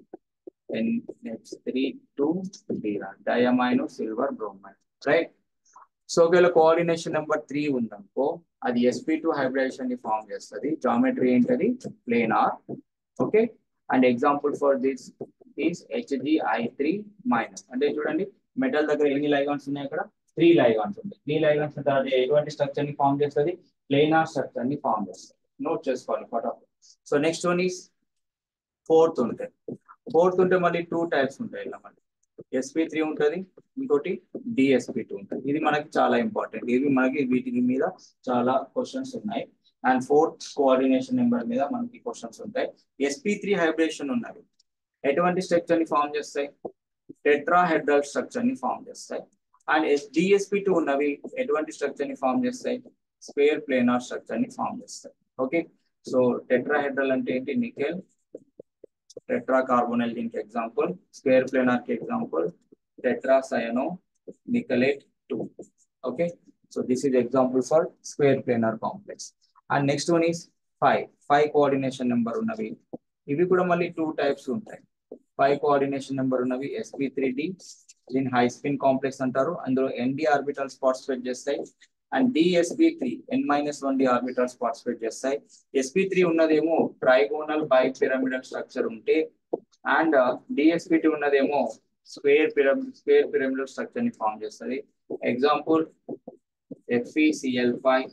NH three two diamine silver bromine right so ఒకవేళ కోఆర్డినేషన్ నెంబర్ త్రీ ఉందనుకో అది ఎస్పీ టూ హైబ్రిడేషన్ ని ఫామ్ చేస్తుంది జామెట్రీ ఏంటది planar okay and example for this is HGI three minus అంటే చూడండి మెటల్ దగ్గర ఎన్ని లైగాన్స్ ఉన్నాయి ఇక్కడ త్రీ లైగాన్స్ ఉంటాయి త్రీ లైగాన్స్ తర్వాత ఎటువంటి స్ట్రక్చర్ ని ఫామ్ చేస్తుంది ప్లేనార్ స్ట్రక్చర్ ని ఫామ్ చేస్తుంది నోట్ చేసుకోవాలి ఫటాఫట్ so next one is fourth ఉంటాయి ఫోర్త్ ఉంటే మళ్ళీ టూ టైప్స్ ఉంటాయి ఇలా మళ్ళీ ఎస్పీ త్రీ ఉంటుంది ఇంకోటి డిఎస్పీ టూ ఉంటుంది ఇది మనకి చాలా ఇంపార్టెంట్ ఇది మనకి వీటి మీద చాలా క్వశ్చన్స్ ఉన్నాయి అండ్ ఫోర్త్ కోఆర్డినేషన్ నెంబర్ మీద మనకి క్వశ్చన్స్ ఉంటాయి ఎస్పీ త్రీ హైబ్రేషన్ ఉన్నవి ఎటువంటి స్ట్రక్చర్ ని ఫామ్ చేస్తాయి టెట్రాహెడ్రల్ స్ట్రక్చర్ ని ఫామ్ చేస్తాయి అండ్ డిఎస్పీ టూ ఉన్నవి ఎటువంటి స్ట్రక్చర్ ని ఫామ్ చేస్తాయి స్క్వేర్ ప్లేనార్ స్ట్రక్చర్ ని ఫామ్ చేస్తాయి ఓకే సో టెట్రాహెడ్రల్ అంటే ఏంటి నికెల్ టెట్రా కార్బోనల్ దీనికి ఎగ్జాంపుల్ స్క్వేర్ ప్లేనార్ కి example tetra cyano nickelate two okay so this is example for square planar complex and next one is five five coordination number ఉన్నవి ఇవి కూడా మళ్ళీ two types ఉంటాయి five coordination number ఉన్నవి SP three d దీని high spin complex అంటారు అందులో nd orbitals participate చేస్తాయి and dsp three n minus one d orbitals participate చేస్తాయి ఎస్పీ త్రీ ఉన్నదేమో ట్రైగోనల్ బై పిరమిడల్ స్ట్రక్చర్ ఉంటే అండ్ డిఎస్పి టూ ఉన్నదేమో square pyramid square pyramidal structure ని form చేస్తుంది example FECL five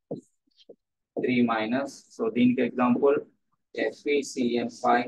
three minus so దీనికి example FECL five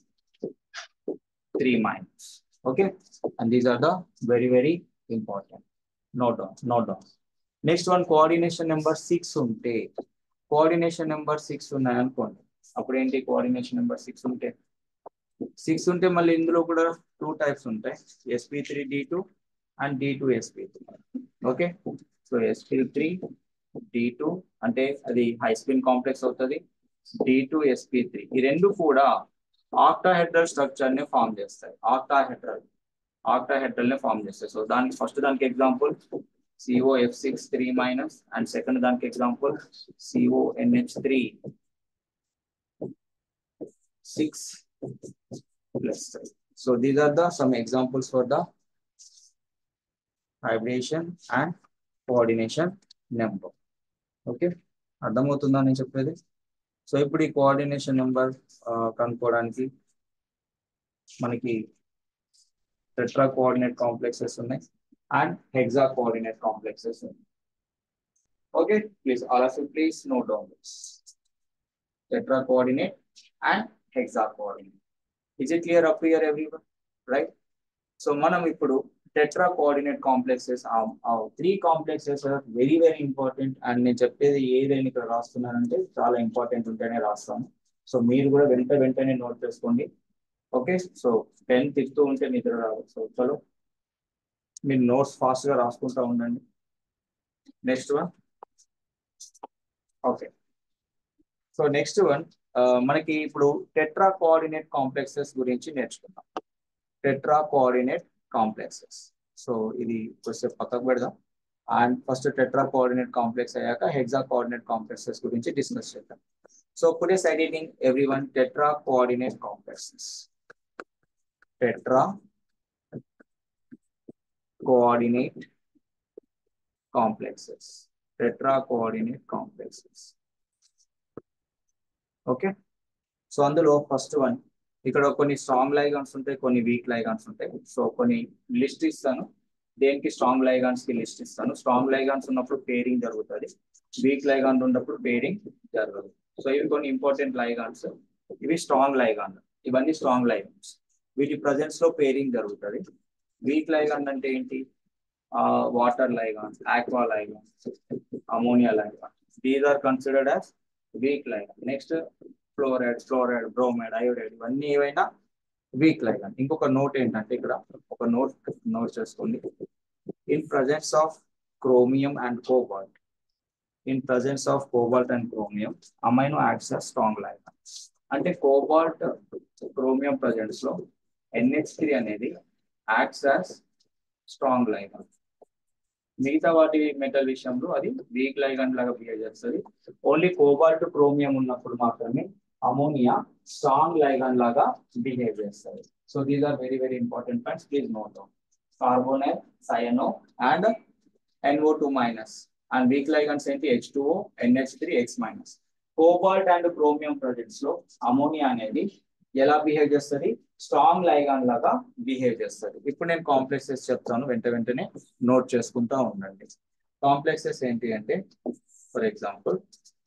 three minus okay and these are the very very important note down note down next one coordination number 6 ఉంటే coordination number six ఉన్నాయి అనుకోండి అప్పుడు ఏంటి coordination number six ఉంటే six ఉంటే మళ్ళీ ఇందులో కూడా టూ టైప్స్ ఉంటాయి sp three D two and d two SP three okay so sp three D two అంటే అది హై స్పిన్ కాంప్లెక్స్ అవుతుంది డి టూ ఎస్పీ త్రీ ఈ రెండు కూడా ఆక్టాహెడ్రల్ స్ట్రక్చర్ ని ఫామ్ చేస్తాయి ఆక్టాహెడ్రల్ ఆక్టాహెడ్రల్ ని ఫామ్ చేస్తాయి సో దానికి ఫస్ట్ దానికి example CO F six three minus and second దానికి example CO NH three six plus so these are the some examples for the hybridization and coordination number okay అర్థమవుతుందా నేను చెప్పేది so ఇప్పుడు ఈ coordination number కనుక్కోవడానికి మనకి tetra coordinate complexes ఉన్నాయి and hexa coordinate complexes ఉన్నాయి okay please all of you please note down this tetra coordinate and hexa coordinate is it clear up here everyone right so మనం ఇప్పుడు tetra coordinate complexes ఆ three complexes very very important and నేను చెప్పేది ఏదైనా ఇక్కడ రాస్తున్నానంటే చాలా important ఉంటేనే రాస్తాను సో మీరు కూడా వెంట వెంటనే నోట్ చేసుకోండి ఓకే సో పెన్ తిప్పుతూ ఉంటే నిద్ర రాదు సో చలో మీరు నోట్స్ ఫాస్ట్ గా రాసుకుంటా ఉండండి next one okay so next one మనకి ఇప్పుడు టెట్రా కోఆర్డినేట్ కాంప్లెక్సెస్ గురించి నేర్చుకుందాం టెట్రా కోఆర్డినేట్ కాంప్లెక్సెస్ సో ఇది కొంచెం పక్కకు పెడదాం and first tetra coordinate complex అయ్యాక హెక్సా కోఆర్డినేట్ కాంప్లెక్సెస్ గురించి డిస్కస్ చేద్దాం so today editing every one tetra coordinate complexes tetra coordinate complexes tetra coordinate complexes okay so అందులో ఫస్ట్ వన్ ఇక్కడ కొన్ని స్ట్రాంగ్ లైగాన్స్ ఉంటాయి కొన్ని వీక్ లైగాన్స్ ఉంటాయి so కొన్ని లిస్ట్ ఇస్తాను దేనికి స్ట్రాంగ్ లైగాన్స్ కి లిస్ట్ ఇస్తాను స్ట్రాంగ్ లైగాన్స్ ఉన్నప్పుడు పేరింగ్ జరుగుతుంది వీక్ లైగాన్ ఉన్నప్పుడు పేరింగ్ జరగదు సో ఇవి కొన్ని ఇంపార్టెంట్ లైగాన్స్ ఇవి స్ట్రాంగ్ లైగాన్ ఇవన్నీ స్ట్రాంగ్ లైగాన్స్ వీటి ప్రజెన్స్ లో పేరింగ్ జరుగుతుంది వీక్ లైగాన్ అంటే ఏంటి water ligands aqua ligands ammonia ligands these are considered as weak ligand next fluoride fluoride bromide iodide ఇవన్నీ ఏవైనా వీక్ లైగాన్ ఇంకొక నోట్ ఏంటంటే ఇక్కడ ఒక నోట్ నోట్ చేసుకోండి in presence of chromium and cobalt in presence of cobalt and chromium amino acts are strong ligand అంటే cobalt chromium presence లో NH three అనేది యాక్ట్స్ యాజ్ స్ట్రాంగ్ లైగాన్ మిగతా వాటి మెటల్ విషయంలో అది వీక్ లైగాన్ లాగా బిహేవ్ చేస్తుంది ఓన్లీ కోబాల్ట్ క్రోమియం ఉన్నప్పుడు మాత్రమే అమోనియా స్ట్రాంగ్ లైగాన్ లాగా బిహేవ్ చేస్తుంది so these are very very important points please note carbonyl cyano and NO two minus and weak ligands ఏంటి H two NH three X minus cobalt and chromium projects లో ammonia అనేది ఎలా behave చేస్తుంది strong ligand లాగా behave చేస్తుంది ఇప్పుడు నేను complexes చెప్తాను వెంట వెంటనే నోట్ చేసుకుంటా ఉండండి కాంప్లెక్సెస్ ఏంటి అంటే ఫర్ ఎగ్జాంపుల్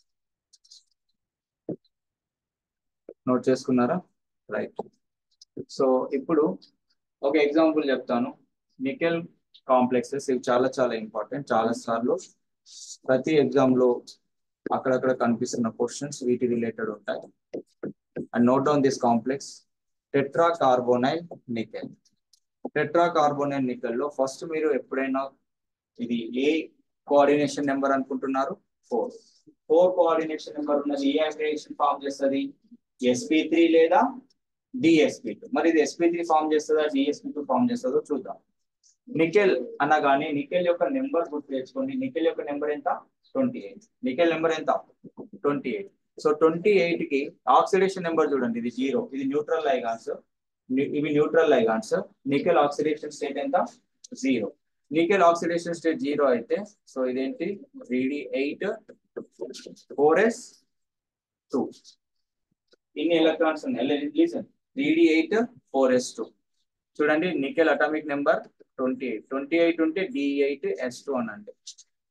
నోట్ చేసుకున్నారా రైట్ సో ఇప్పుడు ఒక ఎగ్జాంపుల్ చెప్తాను నికెల్ కాంప్లెక్సెస్ ఇవి చాలా చాలా ఇంపార్టెంట్ చాలా సార్లు ప్రతి ఎగ్జామ్ లో అక్కడక్కడ కనిపిస్తున్న క్వశ్చన్స్ వీటి రిలేటెడ్ ఉంటాయి and note down this complex tetra carbonyl nickel tetra carbonyl nickel లో ఫస్ట్ మీరు ఎప్పుడైనా ఇది ఏ కోఆర్డినేషన్ నెంబర్ అనుకుంటున్నారు ఫోర్ ఫోర్ కోఆర్డినేషన్ నెంబర్ ఉన్నది ఏ హైబ్రిడేషన్ ఫామ్ చేస్తుంది ఎస్పీ త్రీ లేదా డిఎస్పీ టూ మరి ఇది ఎస్పీ త్రీ ఫామ్ చేస్తుందా డిఎస్పీ టూ ఫామ్ చేస్తుందో చూద్దాం నికెల్ అనగానే నికెల్ యొక్క నెంబర్ గుర్తు తెచ్చుకోండి నికెల్ యొక్క నెంబర్ ఎంత ట్వంటీ ఎయిట్ నికెల్ నెంబర్ ఎంత twenty eight so twenty eight కి ఆక్సిడేషన్ నెంబర్ చూడండి ఇది జీరో ఇది న్యూట్రల్ లైగాన్స్ ఇవి neutral ligands nickel oxidation state ఎంత zero nickel oxidation state zero అయితే సో ఇదేంటి three d eight four yes two ఇన్ని ఎలక్ట్రాన్స్ ఉన్నాయి లీజన్ three d eight four yes two చూడండి nickel atomic number twenty eight twenty eight ఉంటే d eight s two అని అంటే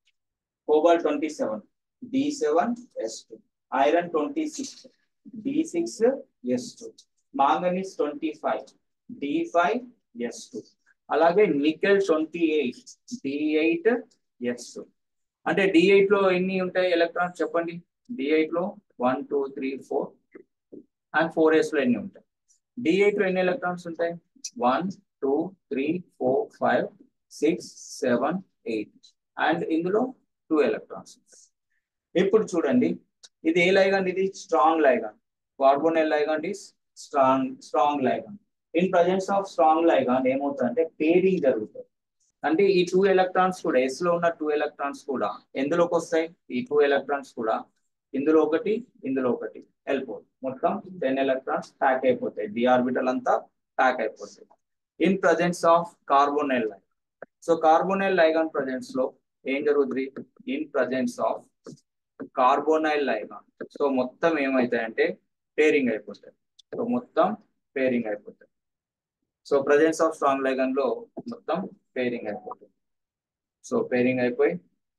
cobalt twenty seven D seven yes two iron twenty six d six yes two manganese twenty five d five s two అలాగే nickel twenty eight d eight s two అంటే d eight లో ఎన్ని ఉంటాయి electrons చెప్పండి d eight లో one two three four and four s లో ఎన్ని ఉంటాయి డి ఎయిట్ లో ఎన్ని ఎలక్ట్రాన్స్ ఉంటాయి one two three four five six seven eight and ఇందులో టూ ఎలక్ట్రాన్స్ ఇప్పుడు చూడండి ఇది ఏ లైగాండ్ ఇది strong ligand carbonyl ligand is strong strong ligand in presence of strong ligand ఏమవుతుందంటే పేరింగ్ జరుగుతుంది అంటే ఈ టూ ఎలక్ట్రాన్స్ కూడా ఎస్ లో ఉన్న టూ ఎలక్ట్రాన్స్ కూడా ఎందులోకి వస్తాయి ఈ టూ ఎలక్ట్రాన్స్ కూడా ఇందులో ఒకటి ఇందులో ఒకటి వెళ్ళిపోతుంది మొత్తం టెన్ ఎలక్ట్రాన్స్ ప్యాక్ అయిపోతాయి డి ఆర్బిటల్ అంతా ప్యాక్ అయిపోతాయి in presence of carbonyl ligand so carbonyl ligand presence లో ఏం జరుగుతుంది in presence of carbonyl ligand so మొత్తం ఏమవుతాయంటే పేరింగ్ అయిపోతాయి సో మొత్తం పేరింగ్ అయిపోతాయి so presence of strong ligand లో మొత్తం పేరింగ్ అయిపోతుంది సో పేరింగ్ అయిపోయి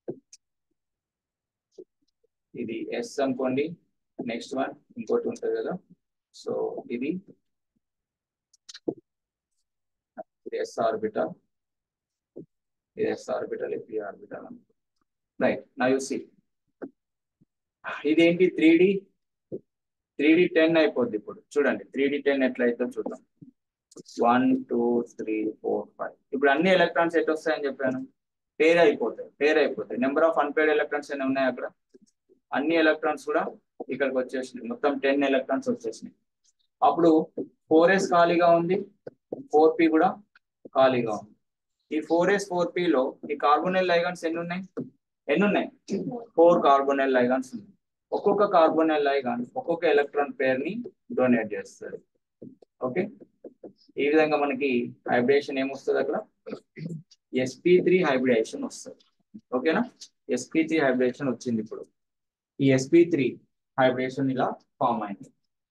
ఇది ఎస్ అనుకోండి నెక్స్ట్ వన్ ఇంకోటి ఉంటుంది కదా సో ఇది ఇది ఎస్ ఆర్బిటల్ ఇది ఎస్ ఆర్బిటల్ ఇది ఆర్బిటల్ రైట్ నా యూ సి ఇదేంటి three D three d ten అయిపోద్ది ఇప్పుడు చూడండి త్రీ డి టెన్ ఎట్లయితే చూద్దాం one two three four five ఇప్పుడు అన్ని ఎలక్ట్రాన్స్ ఎట్ వస్తాయని చెప్పాను పేర్ అయిపోతాయి పేర్ అయిపోతాయి నెంబర్ ఆఫ్ అన్పేడ్ ఎలక్ట్రాన్స్ ఏమైనా ఉన్నాయి అక్కడ అన్ని ఎలక్ట్రాన్స్ కూడా ఇక్కడికి వచ్చేసినాయి మొత్తం టెన్ ఎలక్ట్రాన్స్ వచ్చేసినాయి అప్పుడు ఫోర్ ఎస్ ఖాళీగా ఉంది ఫోర్ పి కూడా ఖాళీగా ఉంది ఈ ఫోర్ ఎస్ ఫోర్ లో ఈ కార్బోనైల్ లైగాన్స్ ఎన్ని ఉన్నాయి ఎన్ని ఉన్నాయి ఫోర్ కార్బోనైల్ లైగాన్స్ ఉన్నాయి ఒక్కొక్క కార్బోనైల్ లైగాన్ ఒక్కొక్క ఎలక్ట్రాన్ పేర్ ని డొనేట్ చేస్తుంది ఓకే ఈ విధంగా మనకి హైబ్రిడేషన్ ఏమొస్తుంది అక్కడ ఎస్పీ త్రీ హైబ్రిడేషన్ వస్తుంది ఓకేనా ఎస్పీ త్రీ హైబ్రిడేషన్ వచ్చింది ఇప్పుడు ఈ ఎస్పీ త్రీ హైబ్రిడేషన్ ఇలా ఫామ్ అయింది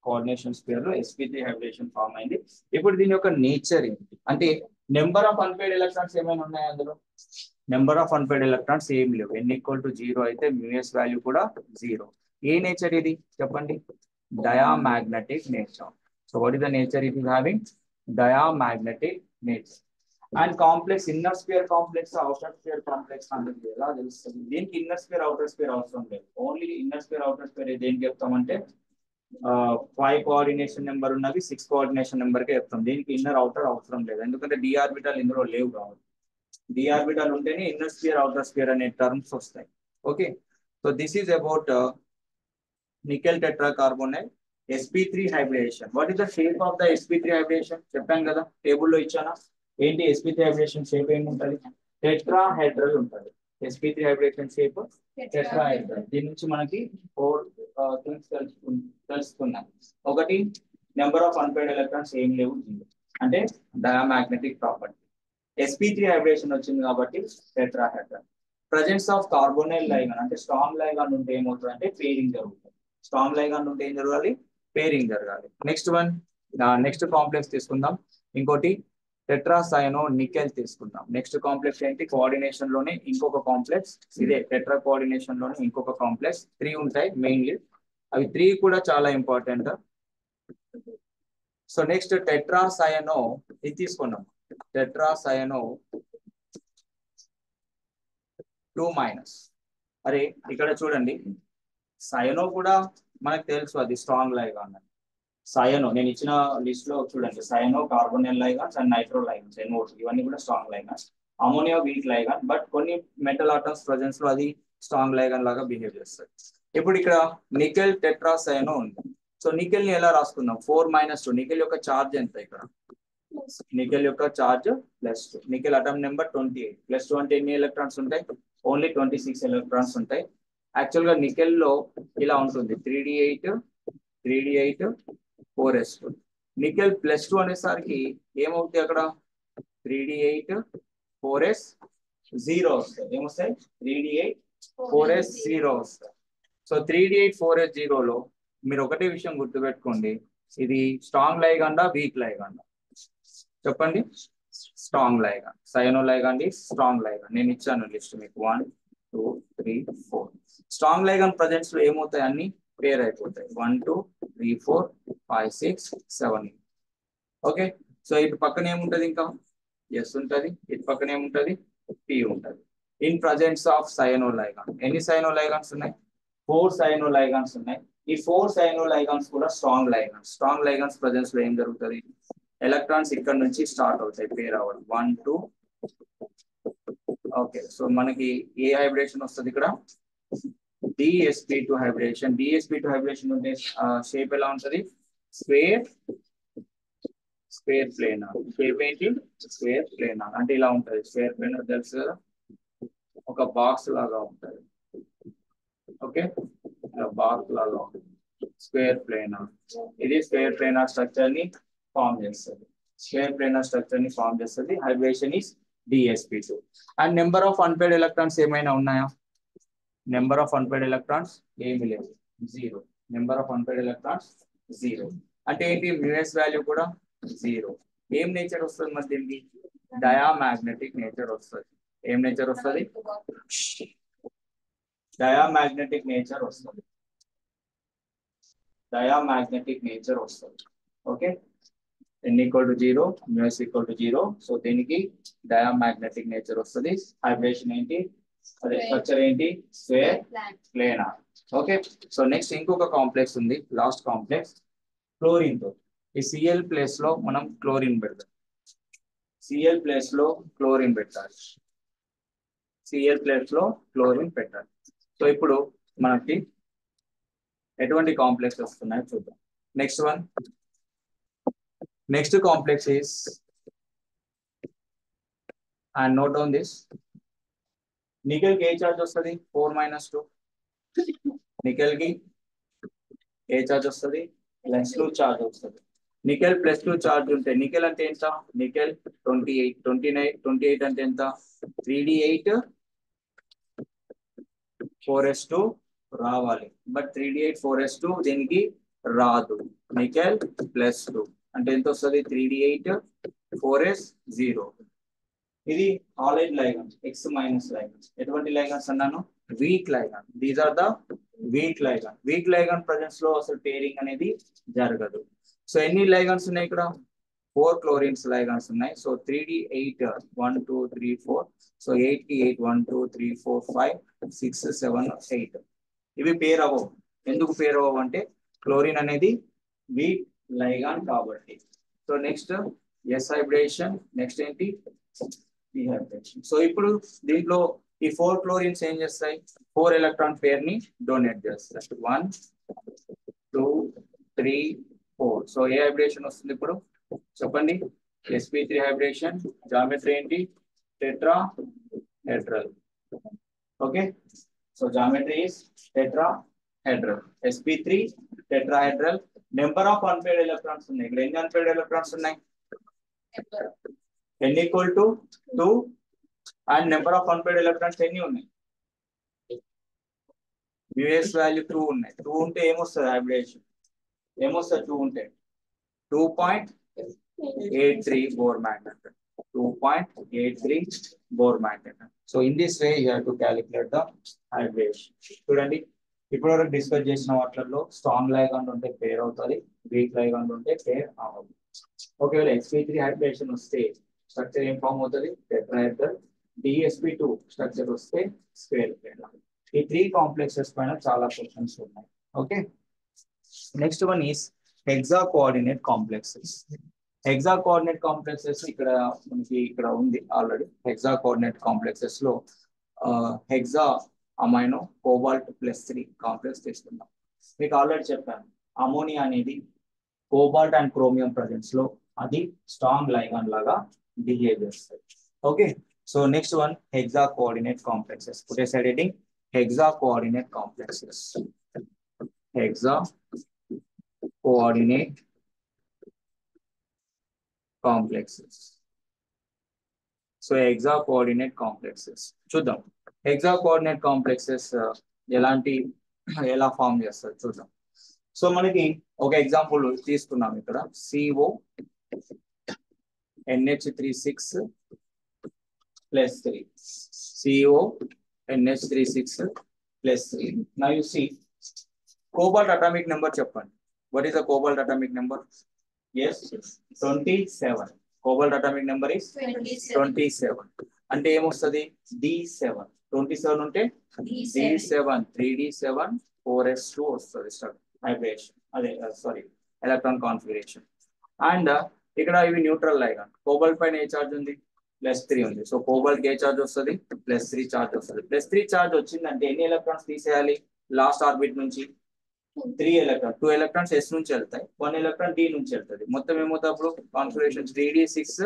కోఆర్డినేషన్ స్పేర్ లో ఎస్పీ త్రీ హైబ్రిడేషన్ ఫామ్ అయింది ఇప్పుడు దీని యొక్క నేచర్ ఏంటి అంటే నెంబర్ ఆఫ్ అన్పేడ్ ఎలక్ట్రాన్స్ ఏమైనా ఉన్నాయి అందులో నెంబర్ ఆఫ్ అన్పేడ్ ఎలక్ట్రాన్స్ ఏం లేవు ఎన్ ఈక్వల్ టు జీరో అయితే మ్యూఎస్ వాల్యూ కూడా జీరో ఏ నేచర్ ఇది చెప్పండి diamagnetic nature so what is the nature it is having diamagnetic nature and complex inner sphere complex outer sphere complex అనేది ఎలా తెలుస్తుంది దీనికి ఇన్నర్ స్పియర్ అవుటర్ స్పియర్ అవసరం లేదు only inner sphere outer sphere దేనికి చెప్తామంటే ఫైవ్ కోఆర్డినేషన్ నెంబర్ ఉన్నవి six coordination number కే చెప్తాం దీనికి ఇన్నర్ అవుటర్ అవసరం లేదు ఎందుకంటే డిఆర్బిటల్ ఇందులో లేవు కాబట్టి డిఆర్బిటల్ ఉంటేనే ఇన్నర్ స్పియర్ అవుటర్ స్పియర్ అనే టర్మ్స్ వస్తాయి okay so this is about nickel tetracarbonyl sp3 hybridization what is the shape of the sp3 hybridization చెప్పాను కదా టేబుల్ లో ఇచ్చానా ఏంటి sp3 hybridization షేప్ ఏముంటది టెట్రాహెడ్రల్ ఉంటది sp3 hybridization షేప్ టెట్రాహెడ్రల్ దీని నుంచి మనకి ఫోర్ థింగ్స్ తెలుసు తెలుస్తున్నాయి ఒకటి నెంబర్ ఆఫ్ అన్పేడ్ ఎలక్ట్రాన్స్ ఏం లేవు జీరో అంటే డయామాగ్నెటిక్ ప్రాపర్టీ sp3 హైబ్రిడేషన్ వచ్చింది కాబట్టి tetrahedral presence of carbonyl ligand అంటే స్ట్రాంగ్ లైగన్ ఉంటే ఏమవుతుంది అంటే పేరింగ్ జరుగుతుంది స్ట్రాంగ్ లైగన్ ఉంటే ఏం జరగాలి పేరింగ్ జరగాలి నెక్స్ట్ వన్ నెక్స్ట్ కాంప్లెక్స్ తీసుకుందాం ఇంకోటి టెట్రాసైనో నికెల్ తీసుకుందాం నెక్స్ట్ కాంప్లెక్స్ ఏంటి కోఆర్డినేషన్ లోనే ఇంకొక కాంప్లెక్స్ ఇదే టెట్రా కోఆర్డినేషన్ లోనే ఇంకొక కాంప్లెక్స్ త్రీ ఉంటాయి మెయిన్లీ అవి త్రీ కూడా చాలా ఇంపార్టెంట్ సో నెక్స్ట్ టెట్రాసైనో ఇది తీసుకున్నాం టెట్రాసైనో టూ మైనస్ అరే ఇక్కడ చూడండి సయనో కూడా మనకు తెలుసు అది స్ట్రాంగ్ లైగాన్ అని సయనో నేను ఇచ్చిన లిస్ట్ లో చూడండి cyano carbonyl ligands and nitro ligands NO ఇవన్నీ కూడా strong ligands ammonia weak ligand but కొన్ని మెటల్ ఆటమ్స్ ప్రజెన్స్ లో అది స్ట్రాంగ్ లైగాన్ లాగా బిహేవ్ చేస్తుంది ఇప్పుడు ఇక్కడ నికెల్ టెట్రా సయనో ఉంది సో నికెల్ ని ఎలా రాసుకుందాం ఫోర్ మైనస్ టూ నికెల్ యొక్క చార్జ్ ఎంత ఇక్కడ నికెల్ యొక్క charge plus two nickel atom number twenty eight plus two అంటే ఎన్ని ఎలక్ట్రాన్స్ ఉంటాయి ఓన్లీ ట్వంటీ సిక్స్ ఎలక్ట్రాన్స్ ఉంటాయి యాక్చువల్ గా నికెల్ లో ఇలా ఉంటుంది three D eight three D eight four yes two nickel plus two అనేసరికి ఏమవుతాయి అక్కడ three D eight four yes zero వస్తాయి ఏమొస్తాయి three D eight four yes zero వస్తాయి so three D eight four s జీరోలో మీరు ఒకటే విషయం గుర్తుపెట్టుకోండి ఇది స్ట్రాంగ్ లైగాండా వీక్ లైగాండా చెప్పండి స్ట్రాంగ్ లైగాన్ సైనో లైగాండి స్ట్రాంగ్ లైగాన్ నేను ఇచ్చాను లిస్ట్ మీకు one two three four strong ligand presence లో ఏమవుతాయి అన్ని పేర్ అయిపోతాయి one two three four five six seven okay so ఇటు పక్కన ఏముంటది ఇంకా ఎస్ ఉంటది ఇటు పక్కన ఏముంటది పి ఉంటది in presence of cyano ligand ఎన్ని సైనో లైగాన్స్ ఉన్నాయి ఫోర్ సైనో లైగాన్స్ ఉన్నాయి ఈ ఫోర్ సైనో లైగాన్స్ కూడా strong ligands strong ligands presence లో ఏం జరుగుతుంది ఎలక్ట్రాన్స్ ఇక్కడ నుంచి స్టార్ట్ అవుతాయి పేర్ అవ్వడం వన్ టూ ఓకే సో మనకి ఏ హైబ్రిడేషన్ వస్తుంది ఇక్కడ dsp two hybridization dsp two hybridization ఉంటే షేప్ ఎలా ఉంటది స్క్వేర్ స్క్వేర్ ప్లేనర్ షేప్ ఏంటి స్క్వేర్ ప్లేనర్ అంటే ఇలా ఉంటది స్క్వేర్ ప్లేనర్ తెలుసు కదా ఒక బాక్స్ లాగా ఉంటది ఓకే బాక్స్ లాగా ఉంటుంది స్క్వేర్ ప్లేనర్ ఇది స్క్వేర్ ప్లేనర్ స్ట్రక్చర్ ని ఫామ్ చేస్తుంది స్క్వేర్ ప్లేనర్ స్ట్రక్చర్ ని ఫామ్ చేస్తుంది hybridization is dsp two and number of unpaired electrons ఏమైనా ఉన్నాయా నెంబర్ ఆఫ్ అన్పేడ్ ఎలక్ట్రాన్స్ ఏమి లేవు zero number of unpaired electrons zero అంటే ఏంటి మ్యూఎస్ వాల్యూ కూడా జీరో ఏం నేచర్ వస్తుంది మరి దీనికి డయామాగ్నెటిక్ నేచర్ వస్తుంది ఏం నేచర్ వస్తుంది డయామాగ్నెటిక్ నేచర్ వస్తుంది డయామాగ్నెటిక్ నేచర్ వస్తుంది okay n equal to zero మ్యూఎస్ equal to zero so దీనికి డయామాగ్నెటిక్ నేచర్ వస్తుంది హైబ్రేషన్ ఏంటి అదే స్ట్రక్చర్ ఏంటి square planar okay so next ఇంకొక కాంప్లెక్స్ ఉంది లాస్ట్ కాంప్లెక్స్ క్లోరిన్ తో ఈ సిఎల్ ప్లేస్ లో మనం క్లోరిన్ పెడతాం సిఎల్ ప్లేస్ లో క్లోరిన్ పెట్టాలి సిఎల్ ప్లేస్ లో క్లోరిన్ పెట్టాలి సో ఇప్పుడు మనకి ఎటువంటి కాంప్లెక్స్ వస్తున్నాయో చూద్దాం next one next complex is and note on this nickel కి ఏ చార్జ్ వస్తుంది ఫోర్ మైనస్ టూ నికెల్ కి ఏ చార్జ్ వస్తుంది ప్లస్ టూ చార్జ్ వస్తుంది నికెల్ ప్లస్ టూ చార్జ్ ఉంటే నికెల్ అంటే ఎంత nickel twenty eight twenty nine twenty eight అంటే ఎంత three D eight four yes two రావాలి but three D eight four yes two దీనికి రాదు నికెల్ ప్లస్ టూ అంటే ఎంత వస్తుంది three D eight four yes zero ఇది halide ligands X minus ligands ఎటువంటి లైగన్స్ అన్నాను weak ligand these are the weak ligand weak ligand presence లో అసలు పేరింగ్ అనేది జరగదు సో ఎన్ని లైగన్స్ ఉన్నాయి ఇక్కడ ఫోర్ క్లోరిన్స్ లైగన్స్ ఉన్నాయి so three D eight one two three four so eight కి eight one two three four five six seven eight ఇవి పేర్ అవ్వవు ఎందుకు పేర్ అవ్వవు అంటే క్లోరిన్ అనేది వీక్ లైగాన్ కాబట్టి so next S hybridisation next ఏంటి డిహైబ్రేషన్ సో ఇప్పుడు దీంట్లో ఈ ఫోర్ క్లోరిన్స్ ఏం చేస్తాయి ఫోర్ ఎలక్ట్రాన్ పేర్ ని డొనేట్ చేస్తాయి one two three four so ఏ హైబ్రేషన్ వస్తుంది ఇప్పుడు చెప్పండి ఎస్పీ త్రీ హైబ్రేషన్ జామెట్రీ ఏంటి tetrahedral okay so geometry is tetrahedral SP three tetrahedral number of unpaired electrons ఉన్నాయి ఇక్కడ ఎన్ని అన్పేడ్ ఎలక్ట్రాన్స్ ఉన్నాయి N equal to two and number of unpaired electrons ఎన్ని ఉన్నాయి mu s value two ఉన్నాయి two ఉంటే ఏమొస్తుంది hybridisation ఏమొస్తుంది టూ ఉంటే two point eight three Bohr magneton two point eight three Bohr magnet so in this way you to calculate the hybridisation చూడండి ఇప్పటివరకు discuss చేసిన వాటిల్లో స్ట్రాంగ్ లైగాండ్ ఉంటే పేర్ అవుతుంది వీక్ లైగాండ్ ఉంటే పేర్ అవ్వదు ఒకవేళ ఎస్పీ త్రీ హైబ్రిడేషన్ వస్తే స్ట్రక్చర్ ఏం ఫామ్ అవుతుంది టెట్రాహెడ్రల్ డిఎస్పి టూ స్ట్రక్చర్ వస్తే స్క్వేర్ పేర్ ఈ త్రీ కాంప్లెక్సెస్ పైన చాలా క్వశ్చన్స్ ఉన్నాయి okay next one is hexa coordinate complexes hexa coordinate complexes ఇక్కడ మనకి ఇక్కడ ఉంది ఆల్రెడీ హెగ్జా కోఆర్డినేట్ కాంప్లెక్సెస్ లో hexa amino cobalt plus three complex తీసుకుందాం మీకు ఆల్రెడీ చెప్పాను అమోనియా అనేది కోబాల్ట్ అండ్ క్రోమియం ప్రజెన్స్ లో అది స్ట్రాంగ్ లైగాన్ లాగా బిహేవ్ చేస్తుంది okay so next one hexa coordinate complexes put side heading hexa coordinate complexes hexa coordinate complexes so hexa coordinate complexes చూద్దాం hexa coordinate complexes ఎలాంటి ఎలా form చేస్తారు చూద్దాం so మనకి ఒక ఎగ్జాంపుల్ తీసుకున్నాం ఇక్కడ C O NH three six plus three C O NH three six plus three నా you see cobalt atomic number చెప్పండి what is the cobalt atomic number is twenty seven cobalt atomic number is twenty seven అంటే ఏమొస్తుంది D seven twenty seven ఉంటే D seven three D seven four yes two వస్తుంది start hybridisation అదే sorry electron configuration and ఇక్కడ ఇవి neutral ligand cobalt పైన ఏ charge ఉంది ప్లస్ త్రీ ఉంది సో కోబాల్ట్ ఏ చార్జ్ వస్తుంది ప్లస్ త్రీ చార్జ్ వస్తుంది ప్లస్ త్రీ చార్జ్ వచ్చిందంటే ఎన్ని ఎలక్ట్రాన్స్ తీసేయాలి లాస్ట్ ఆర్బిట్ నుంచి three electron two electrons S నుంచి వెళ్తాయి వన్ ఎలక్ట్రాన్ డి నుంచి వెళ్తుంది మొత్తం ఏమవుతుంది అప్పుడు configuration three D six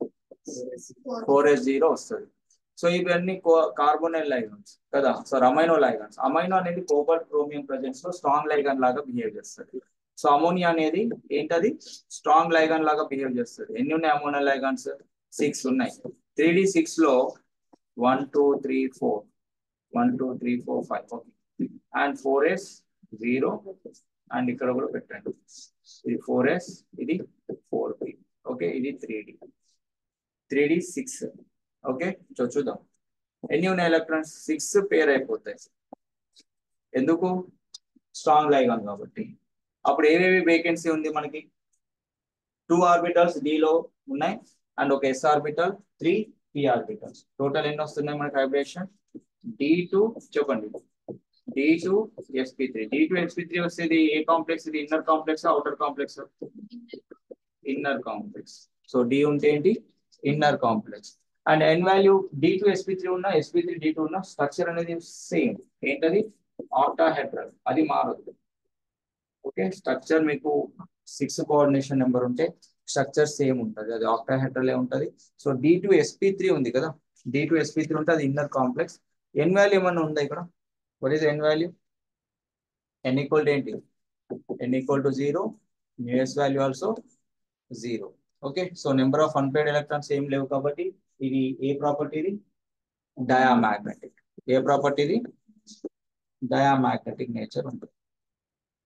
four yes zero వస్తుంది సో ఇవన్నీ కార్బోనైల్ లైగాన్స్ కదా సో అమైనో లైగాన్స్ అమైనో అనేది కోబాల్ట్ క్రోమియం ప్రజెన్స్ లో స్ట్రాంగ్ లైగాన్ లాగా బిహేవ్ చేస్తుంది సో అమోనియా అనేది ఏంటది స్ట్రాంగ్ లైగాన్ లాగా బిహేవ్ చేస్తుంది ఎన్ని ఉన్నాయి అమోనియా లైగాన్స్ సిక్స్ ఉన్నాయి త్రీ డి సిక్స్ లో one two three four one two three four five okay and four yes zero and ఇక్కడ కూడా పెట్టండి ఇది ఫోర్ ఎస్ ఇది ఫోర్ పి ఓకే ఇది three D three D six okay so చూద్దాం ఎన్ని ఉన్నాయి ఎలక్ట్రాన్స్ సిక్స్ పేర్ అయిపోతాయి ఎందుకు స్ట్రాంగ్ లైగాన్ కాబట్టి అప్పుడు ఏవేవి వేకెన్సీ ఉంది మనకి టూ ఆర్బిటల్స్ లో ఉన్నాయి అండ్ ఒక S orbital three P orbitals total ఎన్ని వస్తున్నాయి మనకి వైబ్రేషన్ డి టూ చెప్పండి D two SP three D two SP three వస్తుంది ఏ కాంప్లెక్స్ ఇది inner complex outer complex inner complex so D ఉంటే ఏంటి inner complex and N value D two SP three ఉన్న ఎస్పీ త్రీ డి టూ ఉన్న structure అనేది same ఏంటది octahedral అది మారదు ఓకే స్ట్రక్చర్ మీకు సిక్స్ కోఆర్డినేషన్ నెంబర్ ఉంటే స్ట్రక్చర్ సేమ్ ఉంటుంది అది ఆక్టాహెడ్రల్ ఉంటుంది so D two SP three ఉంది కదా డి టూ ఎస్పీ త్రీ ఉంటే అది ఇన్నర్ కాంప్లెక్స్ ఎన్ వాల్యూ ఏమన్నా ఉందా ఇక్కడ what is N value N equal to ఏంటి N equal to zero mu s value also zero okay so number of unpaired electrons ఏం లేవు కాబట్టి ఇది ఏ ప్రాపర్టీ ఇది డయామాగ్నెటిక్ ఏ ప్రాపర్టీ ఇది డయామాగ్నెటిక్ నేచర్ ఉంటుంది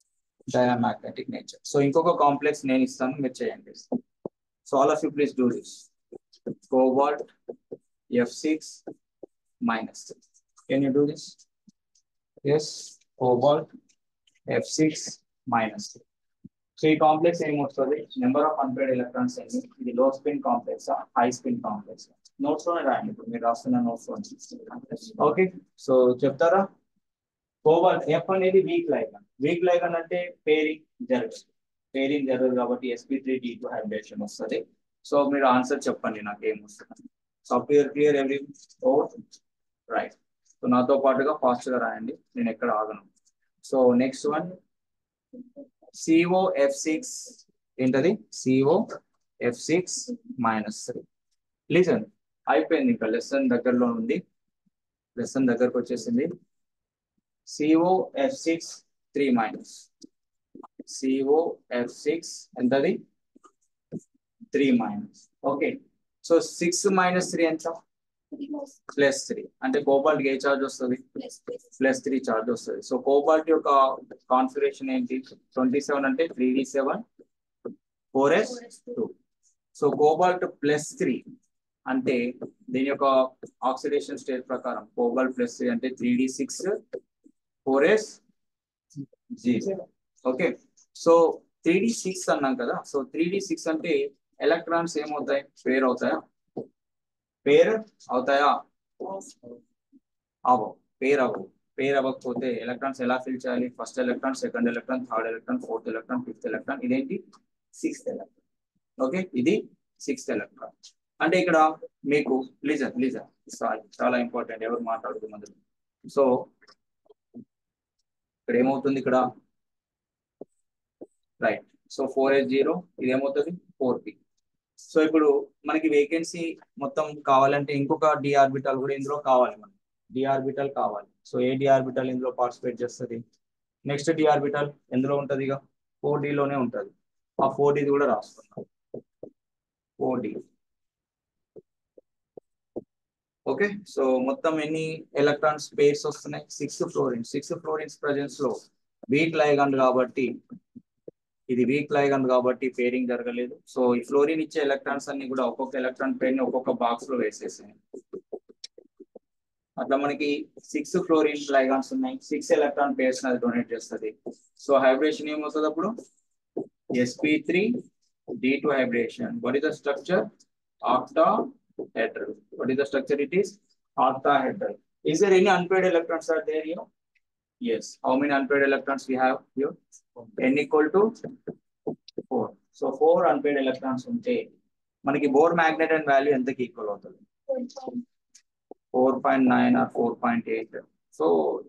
డయామాగ్నెటిక్ నేచర్ సో ఇంకొక కాంప్లెక్స్ నేను ఇస్తాను మీరు చేయండి so all of you please do this cobalt F six minus can you do this yes cobalt F six minus so ఈ కాంప్లెక్స్ ఏమొస్తుంది నెంబర్ ఆఫ్ అన్పేడ్ ఎలక్ట్రాన్స్ ఎన్ని ఇది low spin complex high spin complex notes లోనే రాయండి ఇప్పుడు మీరు రాస్తున్న notes లో ఓకే సో చెప్తారా కోబాల్ట్ ఎఫ్ అనేది వీక్ లైగన్ వీక్ లైగన్ అంటే పేరింగ్ జరగదు పేరింగ్ జరగదు కాబట్టి SP three D two hybridisation వస్తుంది సో మీరు ఆన్సర్ చెప్పండి నాకు ఏం వస్తుంది సాఫ్ట్వేర్ clear every over right so నాతో పాటుగా ఫాస్ట్ గా రాయండి నేను ఎక్కడ ఆగను so next one CO F six ఏంటది C O F six minus three listen అయిపోయింది ఇంకా లెసన్ దగ్గరలో ఉంది లెసన్ దగ్గరకు వచ్చేసింది C O F six three minus C O F six ఎంతది three minus okay so six minus three ఎంత ప్లస్ త్రీ అంటే కోబాల్ట్ ఏ చార్జ్ వస్తుంది ప్లస్ త్రీ చార్జ్ వస్తుంది సో కోబాల్ట్ యొక్క కాన్ఫిగరేషన్ ఏంటి ట్వంటీ సెవెన్ అంటే three D seven four yes two so cobalt plus three అంటే దీని యొక్క ఆక్సిడేషన్ స్టేట్ ప్రకారం కోబాల్ట్ ప్లస్ త్రీ అంటే three D six four S జీ okay so three D six అన్నాం కదా సో త్రీ డి సిక్స్ అంటే ఎలక్ట్రాన్స్ ఏమవుతాయి పేర్ అవుతాయా పేర్ అవుతాయా అవో పేర్ అవ్వవు పేర్ అవ్వకపోతే ఎలక్ట్రాన్స్ ఎలా ఫిల్ చేయాలి first electron second electron third electron fourth electron fifth electron ఇదేంటి సిక్స్త్ ఎలక్ట్రాన్ ఓకే ఇది సిక్స్త్ ఎలక్ట్రాన్ అంటే ఇక్కడ మీకు లిజన్ లిజన్ సారీ చాలా ఇంపార్టెంట్ ఎవరు మాట్లాడుతున్నారు సో ఇక్కడ ఏమవుతుంది ఇక్కడ right so four yes zero ఇది ఏమవుతుంది ఫోర్ పి సో ఇప్పుడు మనకి వేకెన్సీ మొత్తం కావాలంటే ఇంకొక డి ఆర్బిటల్ కూడా ఇందులో కావాలి మనకి డి ఆర్బిటల్ కావాలి సో ఏ డి ఆర్బిటల్ ఇందులో పార్టిసిపేట్ చేస్తుంది నెక్స్ట్ డి ఆర్బిటల్ ఎందులో ఉంటది ఇక ఫోర్ లోనే ఉంటది ఆ ఫోర్ డి కూడా రాసుకున్నాం ఫోర్ డి ఓకే సో మొత్తం ఎన్ని ఎలక్ట్రాన్స్ పేర్స్ వస్తున్నాయి six fluorines six fluorines presence లో వీక్ లైగండ్ కాబట్టి ఇది వీక్ లైగండ్ కాబట్టి పేరింగ్ జరగలేదు సో ఈ ఫ్లోరిన్ ఇచ్చే ఎలక్ట్రాన్స్ అన్ని కూడా ఒక్కొక్క ఎలక్ట్రాన్ పేర్ ని ఒక్కొక్క బాక్స్ లో వేసేసాయి అట్లా మనకి సిక్స్ ఫ్లోరిన్ లైగాన్స్ ఉన్నాయి సిక్స్ ఎలక్ట్రాన్ పేర్స్ అది డొనేట్ చేస్తుంది సో హైబ్రేషన్ ఏమవుతుంది అప్పుడు SP three D two hybridisation what is the structure octahedral what is the structure it is octahedral is there any unpaired electrons are there here yes how many unpaired electrons we have here n equal to 4 so 4 unpaired electrons ఉంటే మనకి Bohr magneton and value ఎంతకి equal అవుతుంది four point nine or four point eight so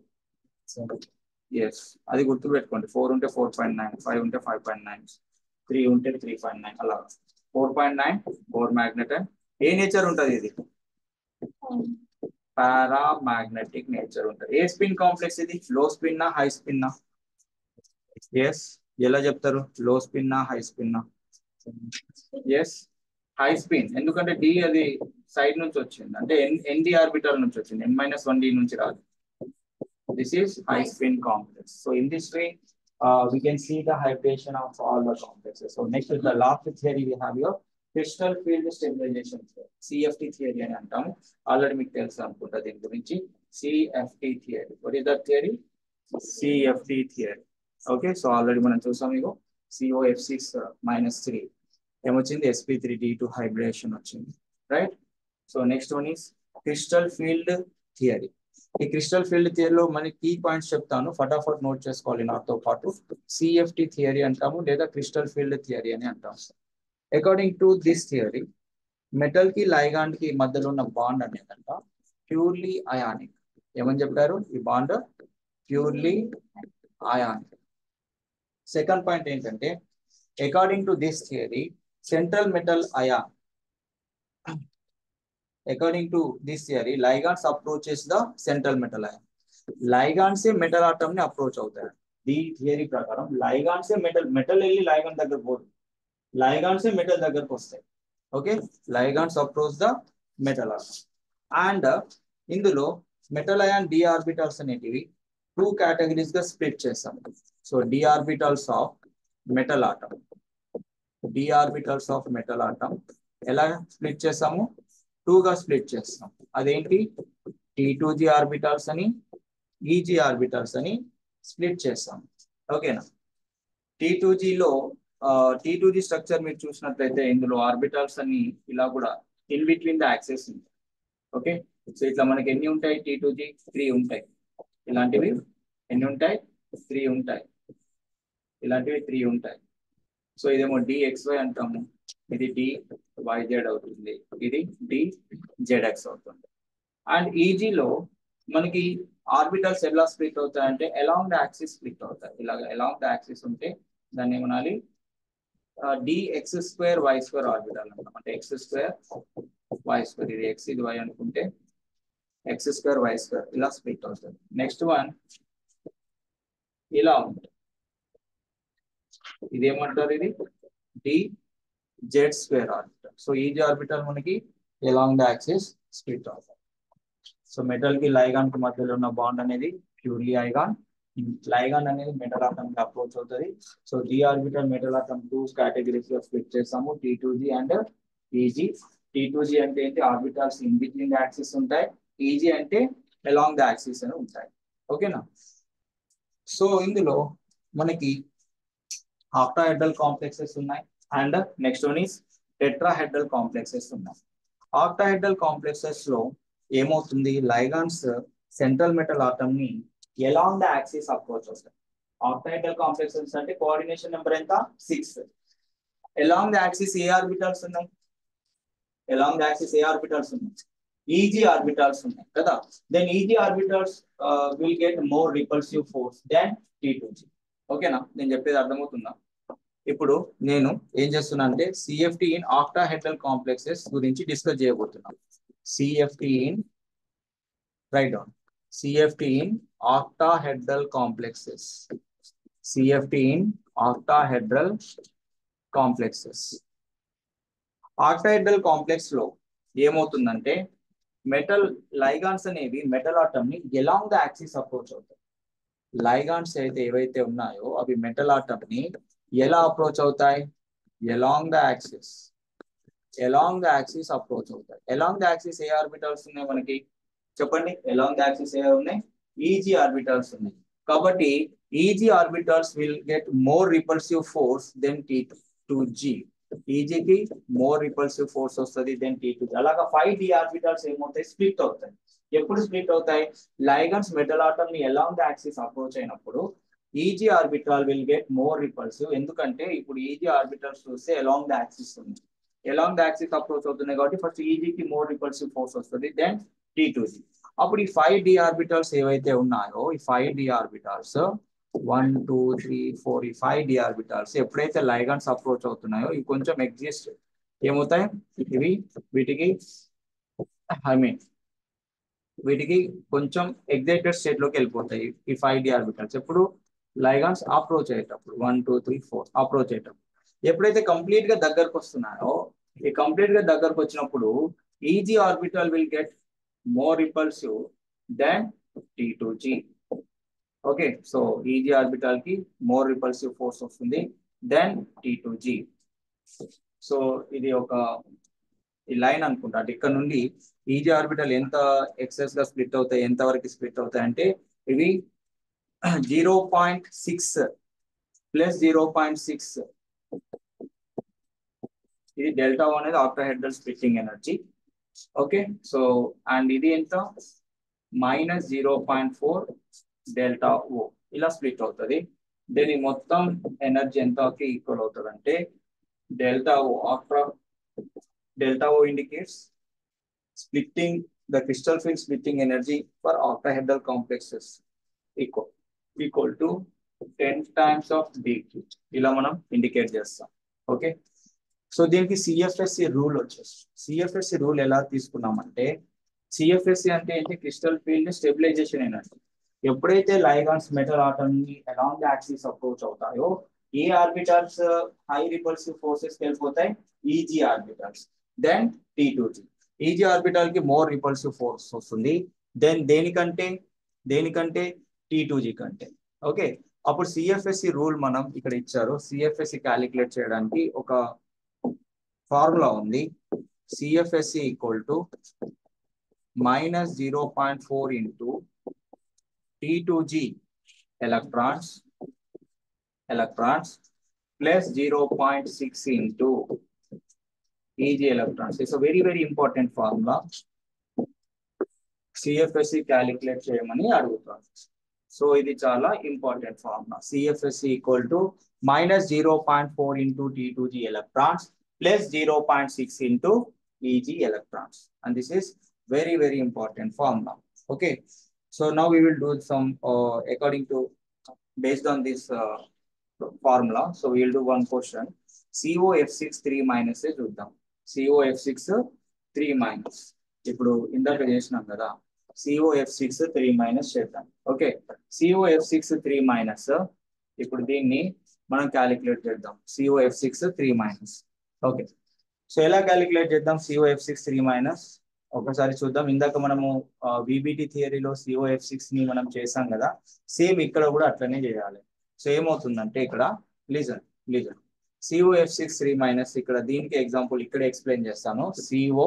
yes అది గుర్తు పెట్టుకోండి four ఉంటే four point nine five ఉంటే five point nine three ఉంటే త్రీ పాయింట్ నైన్ అలా four point nine four magneton and ఏ నేచర్ ఉంటుంది ఇది పారామాగ్నెటిక్ నేచర్ ఉంటుంది ఏ స్పిన్ కాంప్లెక్స్ ఇది low spin high spin yes ఎలా చెప్తారు low spin high spin yes high spin ఎందుకంటే డి అది సైడ్ నుంచి వచ్చింది అంటే ఎన్ ఎన్డి ఆర్బిటల్ నుంచి వచ్చింది ఎన్ మైనస్ వన్ డి నుంచి రాదు this is high spin complex so in this way we can see the hybridization of all the complexes. So next is the last theory we have here. Crystal field stabilisation CFT theory అని అంటాము ఆల్రెడీ మీకు తెలుసు అనుకుంటా దీని గురించి CFT theory what is the theory CFT theory okay so already మనం చూసాం మీకు సిఓఎఫ్ సిక్స్ మైనస్ త్రీ ఏమొచ్చింది SP three D two hybridisation వచ్చింది right so next one is crystal field theory ఈ క్రిస్టల్ ఫీల్డ్ థియరీలో మనకి కీ పాయింట్స్ చెప్తాను ఫటాఫట్ నోట్ చేసుకోవాలి నాతో పాటు సిఎఫ్టి థియరీ అంటాము లేదా క్రిస్టల్ ఫీల్డ్ థియరీ అని అంటాం according to this theory metal కి లైగాండ్ కి మధ్యలో ఉన్న బాండ్ అనేదంట ప్యూర్లీ అయానిక్ ఏమని చెప్పారు ఈ bond purely ionic second point ఏంటంటే according to this theory central metal ion according to this theory ligands approaches the central metal ion లైగాన్సే metal atom ని అప్రోచ్ అవుతాయి ఈ థియరీ ప్రకారం లైగాన్సే మెటల్ మెటల్ వెళ్ళి లైగాన్ దగ్గర పోదు లైగాన్స్ మెటల్ దగ్గరకు వస్తాయి okay ligands approach the metal atom and ఇందులో మెటల్ అయాన్ డి ఆర్బిటల్స్ అనేటివి టూ కేటగిరీస్ గా స్ప్లిట్ చేస్తాం so D orbitals of metal atom D orbitals of metal atom ఎలా స్ప్లిట్ చేస్తాము టూ గా స్ప్లిట్ చేస్తాం అదేంటి టీ టూ జి ఆర్బిటల్స్ అని ఈజీ ఆర్బిటల్స్ అని స్ప్లిట్ చేస్తాం ఓకేనా టీ టూ జీలో టీ టూ జీ స్ట్రక్చర్ మీరు చూసినట్లయితే ఇందులో ఆర్బిటల్స్ అని ఇలా కూడా ఇన్ బిట్వీన్ ద యాక్సెస్ ఉంది ఓకే సో ఇట్లా మనకి ఎన్ని ఉంటాయి టీ టూ జీ త్రీ ఉంటాయి ఇలాంటివి ఎన్ని ఉంటాయి త్రీ ఉంటాయి ఇలాంటివి త్రీ ఉంటాయి సో ఇదేమో డిఎక్స్వై అంటాము ఇది డి వైజెడ్ అవుతుంది ఇది డి జెడ్ఎక్స్ అవుతుంది అండ్ ఈజీలో మనకి ఆర్బిటల్స్ ఎలా స్ప్లిట్ అవుతాయి అంటే అలాంగ్ ద యాక్సిస్ స్ప్లిట్ అవుతాయి ఇలాగ అలాంగ్ ద యాక్సిస్ ఉంటే దాన్ని ఏమనాలి D X square Y square orbital అంటాం అంటే ఎక్స్ స్క్వేర్ వై స్క్వేర్ ఇది ఎక్స్ ఇది వై అనుకుంటే ఎక్స్ స్క్వేర్ వై స్క్వేర్ ఇలా స్ప్లిట్ అవుతుంది నెక్స్ట్ వన్ ఇలా ఉంటుంది ఇది ఏమంటారు ఇది D Z square orbital so E G orbital మనకి ఎలాంగ్ ద యాక్సిస్ స్ప్లిట్ అవుతుంది సో మెటల్ కి లైగాన్ కి మధ్యలో ఉన్న బాండ్ అనేది ప్యూర్లీ ఐగాన్ లైగాన్ అనేది మెటల్ ఆటమ్ కి అప్రోచ్ అవుతుంది so D orbital metal atom two categories లో స్ప్లిట్ చేస్తాము T two G and E G T two G అంటే ఏంటి orbitals in between the axis ఉంటాయి ఈజీ అంటే అలాంగ్ ద యాక్సిస్ అని ఉంటాయి ఓకేనా సో ఇందులో మనకి ఆక్టాహెడ్రల్ కాంప్లెక్సెస్ ఉన్నాయి and next one is tetrahedral complexes ఉన్నాయి ఆక్టాహెడ్రల్ కాంప్లెక్సెస్ లో ఏమవుతుంది లైగాన్స్ సెంట్రల్ మెటల్ ఆటమ్ ని ఎలాంగ్ ద యాక్సిస్ అప్రోచ్ వస్తాయి ఆక్టాహెడ్రల్ కాంప్లెక్సెస్ అంటే కోఆర్డినేషన్ నెంబర్ ఎంత సిక్స్ ఎలాంగ్ ద యాక్సిస్ ఏ ఆర్బిటల్స్ ఉన్నాయి ఎలాంగ్ ద యాక్సిస్ ఏ ఆర్బిటల్స్ ఉన్నాయి ఈజీ ఆర్బిటల్స్ ఉన్నాయి కదా then E G orbitals will get more repulsive force then T two G ఓకేనా నేను చెప్పేది అర్థమవుతుందా ఇప్పుడు నేను ఏం చేస్తున్నా అంటే సిఎఫ్టి ఇన్ ఆక్టాహెడ్రల్ కాంప్లెక్సెస్ గురించి డిస్కస్ చేయబోతున్నాను CFT in right down CFT in octahedral complexes CFT in octahedral complexes octahedral complex లో ఏమవుతుందంటే మెటల్ లైగాన్స్ అనేవి మెటల్ ఆటమ్ ని ఎలాంగ్ ద యాక్సిస్ అప్రోచ్ అవుతాయి లైగాన్స్ అయితే ఏవైతే ఉన్నాయో అవి మెటల్ ఆటమ్ ని ఎలా అప్రోచ్ అవుతాయి along the axis along the axis approach అవుతాయి ఎలాంగ్ ద యాక్సిస్ ఏ ఆర్బిటల్స్ ఉన్నాయి మనకి చెప్పండి ఎలాంగ్ ద యాక్సిస్ ఏ ఉన్నాయి ఈజీ ఆర్బిటల్స్ ఉన్నాయి కాబట్టి E G orbitals will get more repulsive force then T two G ఈజీకి మోర్ రిపల్సివ్ ఫోర్స్ వస్తుంది దెన్ టీ టూ అలాగా ఫైవ్ డి ఆర్బిటల్స్ ఏమవుతాయి స్ప్లిట్ అవుతాయి ఎప్పుడు స్ప్లిట్ అవుతాయి లైగన్స్ మెటల్ ఆటమ్ ని ఎలాంగ్ ద యాక్సిస్ అప్రోచ్ అయినప్పుడు E G orbital will get more repulsive ఎందుకంటే ఇప్పుడు ఈజీ ఆర్బిటల్స్ చూస్తే ఎలాంగ్ ద యాక్సిస్ ఉంది ఎలాంగ్ ద యాక్సిస్ అప్రోచ్ అవుతున్నాయి కాబట్టి ఫస్ట్ ఈజీకి మోర్ రిపల్సివ్ ఫోర్స్ వస్తుంది దెన్ టీ టూ జీ అప్పుడు ఈ ఫైవ్ డి ఆర్బిటల్స్ ఏవైతే ఉన్నాయో ఈ five D orbitals one two three four ఈ ఫైవ్ డి ఆర్బిటల్స్ ఎప్పుడైతే లైగన్స్ అప్రోచ్ అవుతున్నాయో ఇవి కొంచెం ఎగ్జిస్ట్ ఏమవుతాయి ఇవి వీటికి ఐ మీన్ వీటికి కొంచెం ఎగ్జైటెడ్ స్టేట్ లోకి వెళ్ళిపోతాయి ఈ ఫైవ్ డి ఆర్బిటల్స్ ఎప్పుడు లైగాన్స్ అప్రోచ్ అయ్యేటప్పుడు one two three four approach అయ్యేటప్పుడు ఎప్పుడైతే కంప్లీట్ గా దగ్గరకు వస్తున్నాయో ఈ కంప్లీట్ గా దగ్గరకు వచ్చినప్పుడు E G orbital will get more repulsive then T two G okay so E G orbital కి మోర్ రిపల్సివ్ ఫోర్స్ వస్తుంది then T two G so ఇది ఒక ఈ లైన్ అనుకుంటా అంటే ఇక్కడ నుండి ఈజీ ఆర్బిటల్ ఎంత ఎక్సెస్ గా స్ప్లిట్ అవుతాయి ఎంత వరకు స్ప్లిట్ అవుతాయి అంటే ఇవి zero point six plus zero point six ఇది డెల్టా అనేది ఆఫ్టర్ హెడ్రల్ splitting energy okay so and ఇది ఎంత minus zero point four delta O ఇలా స్ప్లిట్ అవుతుంది దీని మొత్తం ఎనర్జీ ఎంతకి ఈక్వల్ అవుతుంది అంటే delta O after delta O indicates splitting the crystal field splitting energy for octahedral complexes equal equal to ten times of D ఇలా మనం indicate చేస్తాం ఓకే సో దీనికి సిఎఫ్ఎస్సి రూల్ వచ్చేసి సిఎఫ్ఎస్సి రూల్ ఎలా తీసుకున్నామంటే సిఎఫ్ఎస్సి అంటే ఏంటి క్రిస్టల్ ఫీల్డ్ స్టెబిలైజేషన్ ఎనర్జీ ఎప్పుడైతే లైగాన్స్ మెటల్ ఆటమ్ ని అలాంగ్ ద యాక్సిస్ అప్రోచ్ అవుతాయో ఏ ఆర్బిటల్స్ హై రిపల్సివ్ ఫోర్సెస్ వెళ్ళిపోతాయి E G orbitals then T two G easy orbital కి మోర్ రిపల్సివ్ ఫోర్స్ వస్తుంది దెన్ దేనికంటే దేనికంటే టీ టూ జీ కంటే ఓకే అప్పుడు సిఎఫ్ఎస్సి రూల్ మనం ఇక్కడ ఇచ్చారు సిఎఫ్ఎస్సి క్యాలిక్యులేట్ చేయడానికి ఒక ఫార్ములా ఉంది CFSE equal to minus zero point four into tea two G electrons electrons plus 0.6 into EG electrons. It's a very, very important formula. CFSE calculate చేయమని అడుగుతాను so ఇది చాలా important formula CFSE equal to minus zero point four into tea two G electrons plus zero point six into E G electrons and this is very very important formula okay so now we will do some according to based on this uh, formula. So we'll do one question. COF6 3 minus ఏ చూద్దాం COF6 3 minus ఇప్పుడు ఇందాక చేసినాం కదా COF6 3 minus చేద్దాం okay COF6 3 minus ఇప్పుడు దీన్ని మనం క్యాలిక్యులేట్ చేద్దాం COF6 3 minus ఓకే సో ఎలా క్యాలిక్యులేట్ చేద్దాం COF6 3 minus ఒకసారి చూద్దాం ఇందాక మనము విబిటి థియరీలో సిఓఎఫ్ సిక్స్ ని మనం చేసాం కదా సేమ్ ఇక్కడ కూడా అట్లనే చేయాలి సో ఏమవుతుందంటే ఇక్కడ listen listen C O F six three minus ఇక్కడ దీనికి ఎగ్జాంపుల్ ఇక్కడ ఎక్స్ప్లెయిన్ చేస్తాను C O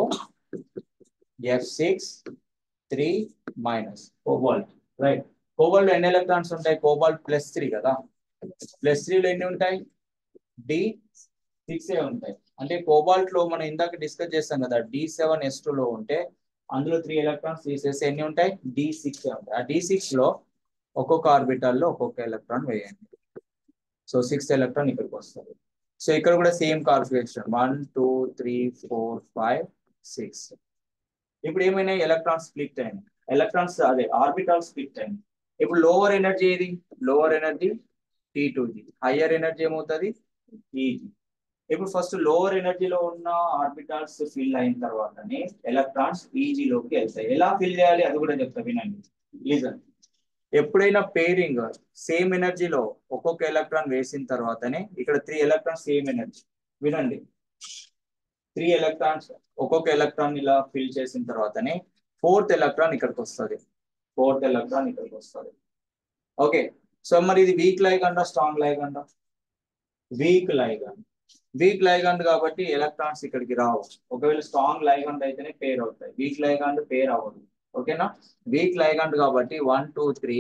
F six three minus cobalt right cobalt ఎన్ని ఎలక్ట్రాన్స్ ఉంటాయి కోబాల్ట్ ప్లస్ త్రీ కదా ప్లస్ త్రీలో ఎన్ని ఉంటాయి డి సిక్స్ ఏ ఉంటాయి అంటే కోబాల్ట్ లో మనం ఇందాక డిస్కస్ చేస్తాం కదా డి సెవెన్ ఎస్ టూ లో ఉంటే అందులో త్రీ ఎలక్ట్రాన్స్ తీసేసి ఎన్ని ఉంటాయి డి సిక్స్ ఉంటాయి ఆ డి సిక్స్ లో ఒక్కొక్క ఆర్బిటల్ లో ఒక్కొక్క ఎలక్ట్రాన్ వేయండి సో సిక్స్త్ ఎలక్ట్రాన్ ఇక్కడికి వస్తుంది సో ఇక్కడ కూడా same configuration one two three four five six ఇప్పుడు ఏమైనా ఎలక్ట్రాన్స్ స్ప్లిట్ అయింది ఎలక్ట్రాన్స్ అదే ఆర్బిటాల్ స్ప్లిట్ అయింది ఇప్పుడు లోవర్ ఎనర్జీ ఏది lower energy T two G higher energy ఏమవుతుంది ఈజీ ఇప్పుడు ఫస్ట్ లోవర్ ఎనర్జీలో ఉన్న ఆర్బిటాల్స్ ఫిల్ అయిన తర్వాతనే ఎలక్ట్రాన్స్ ఈజీలోకి వెళ్తాయి ఎలా ఫిల్ చేయాలి అది కూడా చెప్తా వినండి లిజన్ ఎప్పుడైనా పేరింగ్ సేమ్ ఎనర్జీలో ఒక్కొక్క ఎలక్ట్రాన్ వేసిన తర్వాతనే ఇక్కడ త్రీ ఎలక్ట్రాన్స్ సేమ్ ఎనర్జీ వినండి త్రీ ఎలక్ట్రాన్స్ ఒక్కొక్క ఎలక్ట్రాన్ ఇలా ఫిల్ చేసిన తర్వాతనే ఫోర్త్ ఎలక్ట్రాన్ ఇక్కడికి వస్తుంది ఫోర్త్ ఎలక్ట్రాన్ ఇక్కడికి వస్తుంది ఓకే సో మరి ఇది వీక్ లైగండా స్ట్రాంగ్ లైగండా వీక్ లైగండ్ వీక్ లైగండ్ కాబట్టి ఎలక్ట్రాన్స్ ఇక్కడికి రావు ఒకవేళ స్ట్రాంగ్ లైగండ్ అయితేనే పేర్ అవుతాయి వీక్ లైగండ్ పేర్ అవ్వదు ఓకేనా వీక్ లైగండ్ కాబట్టి one two three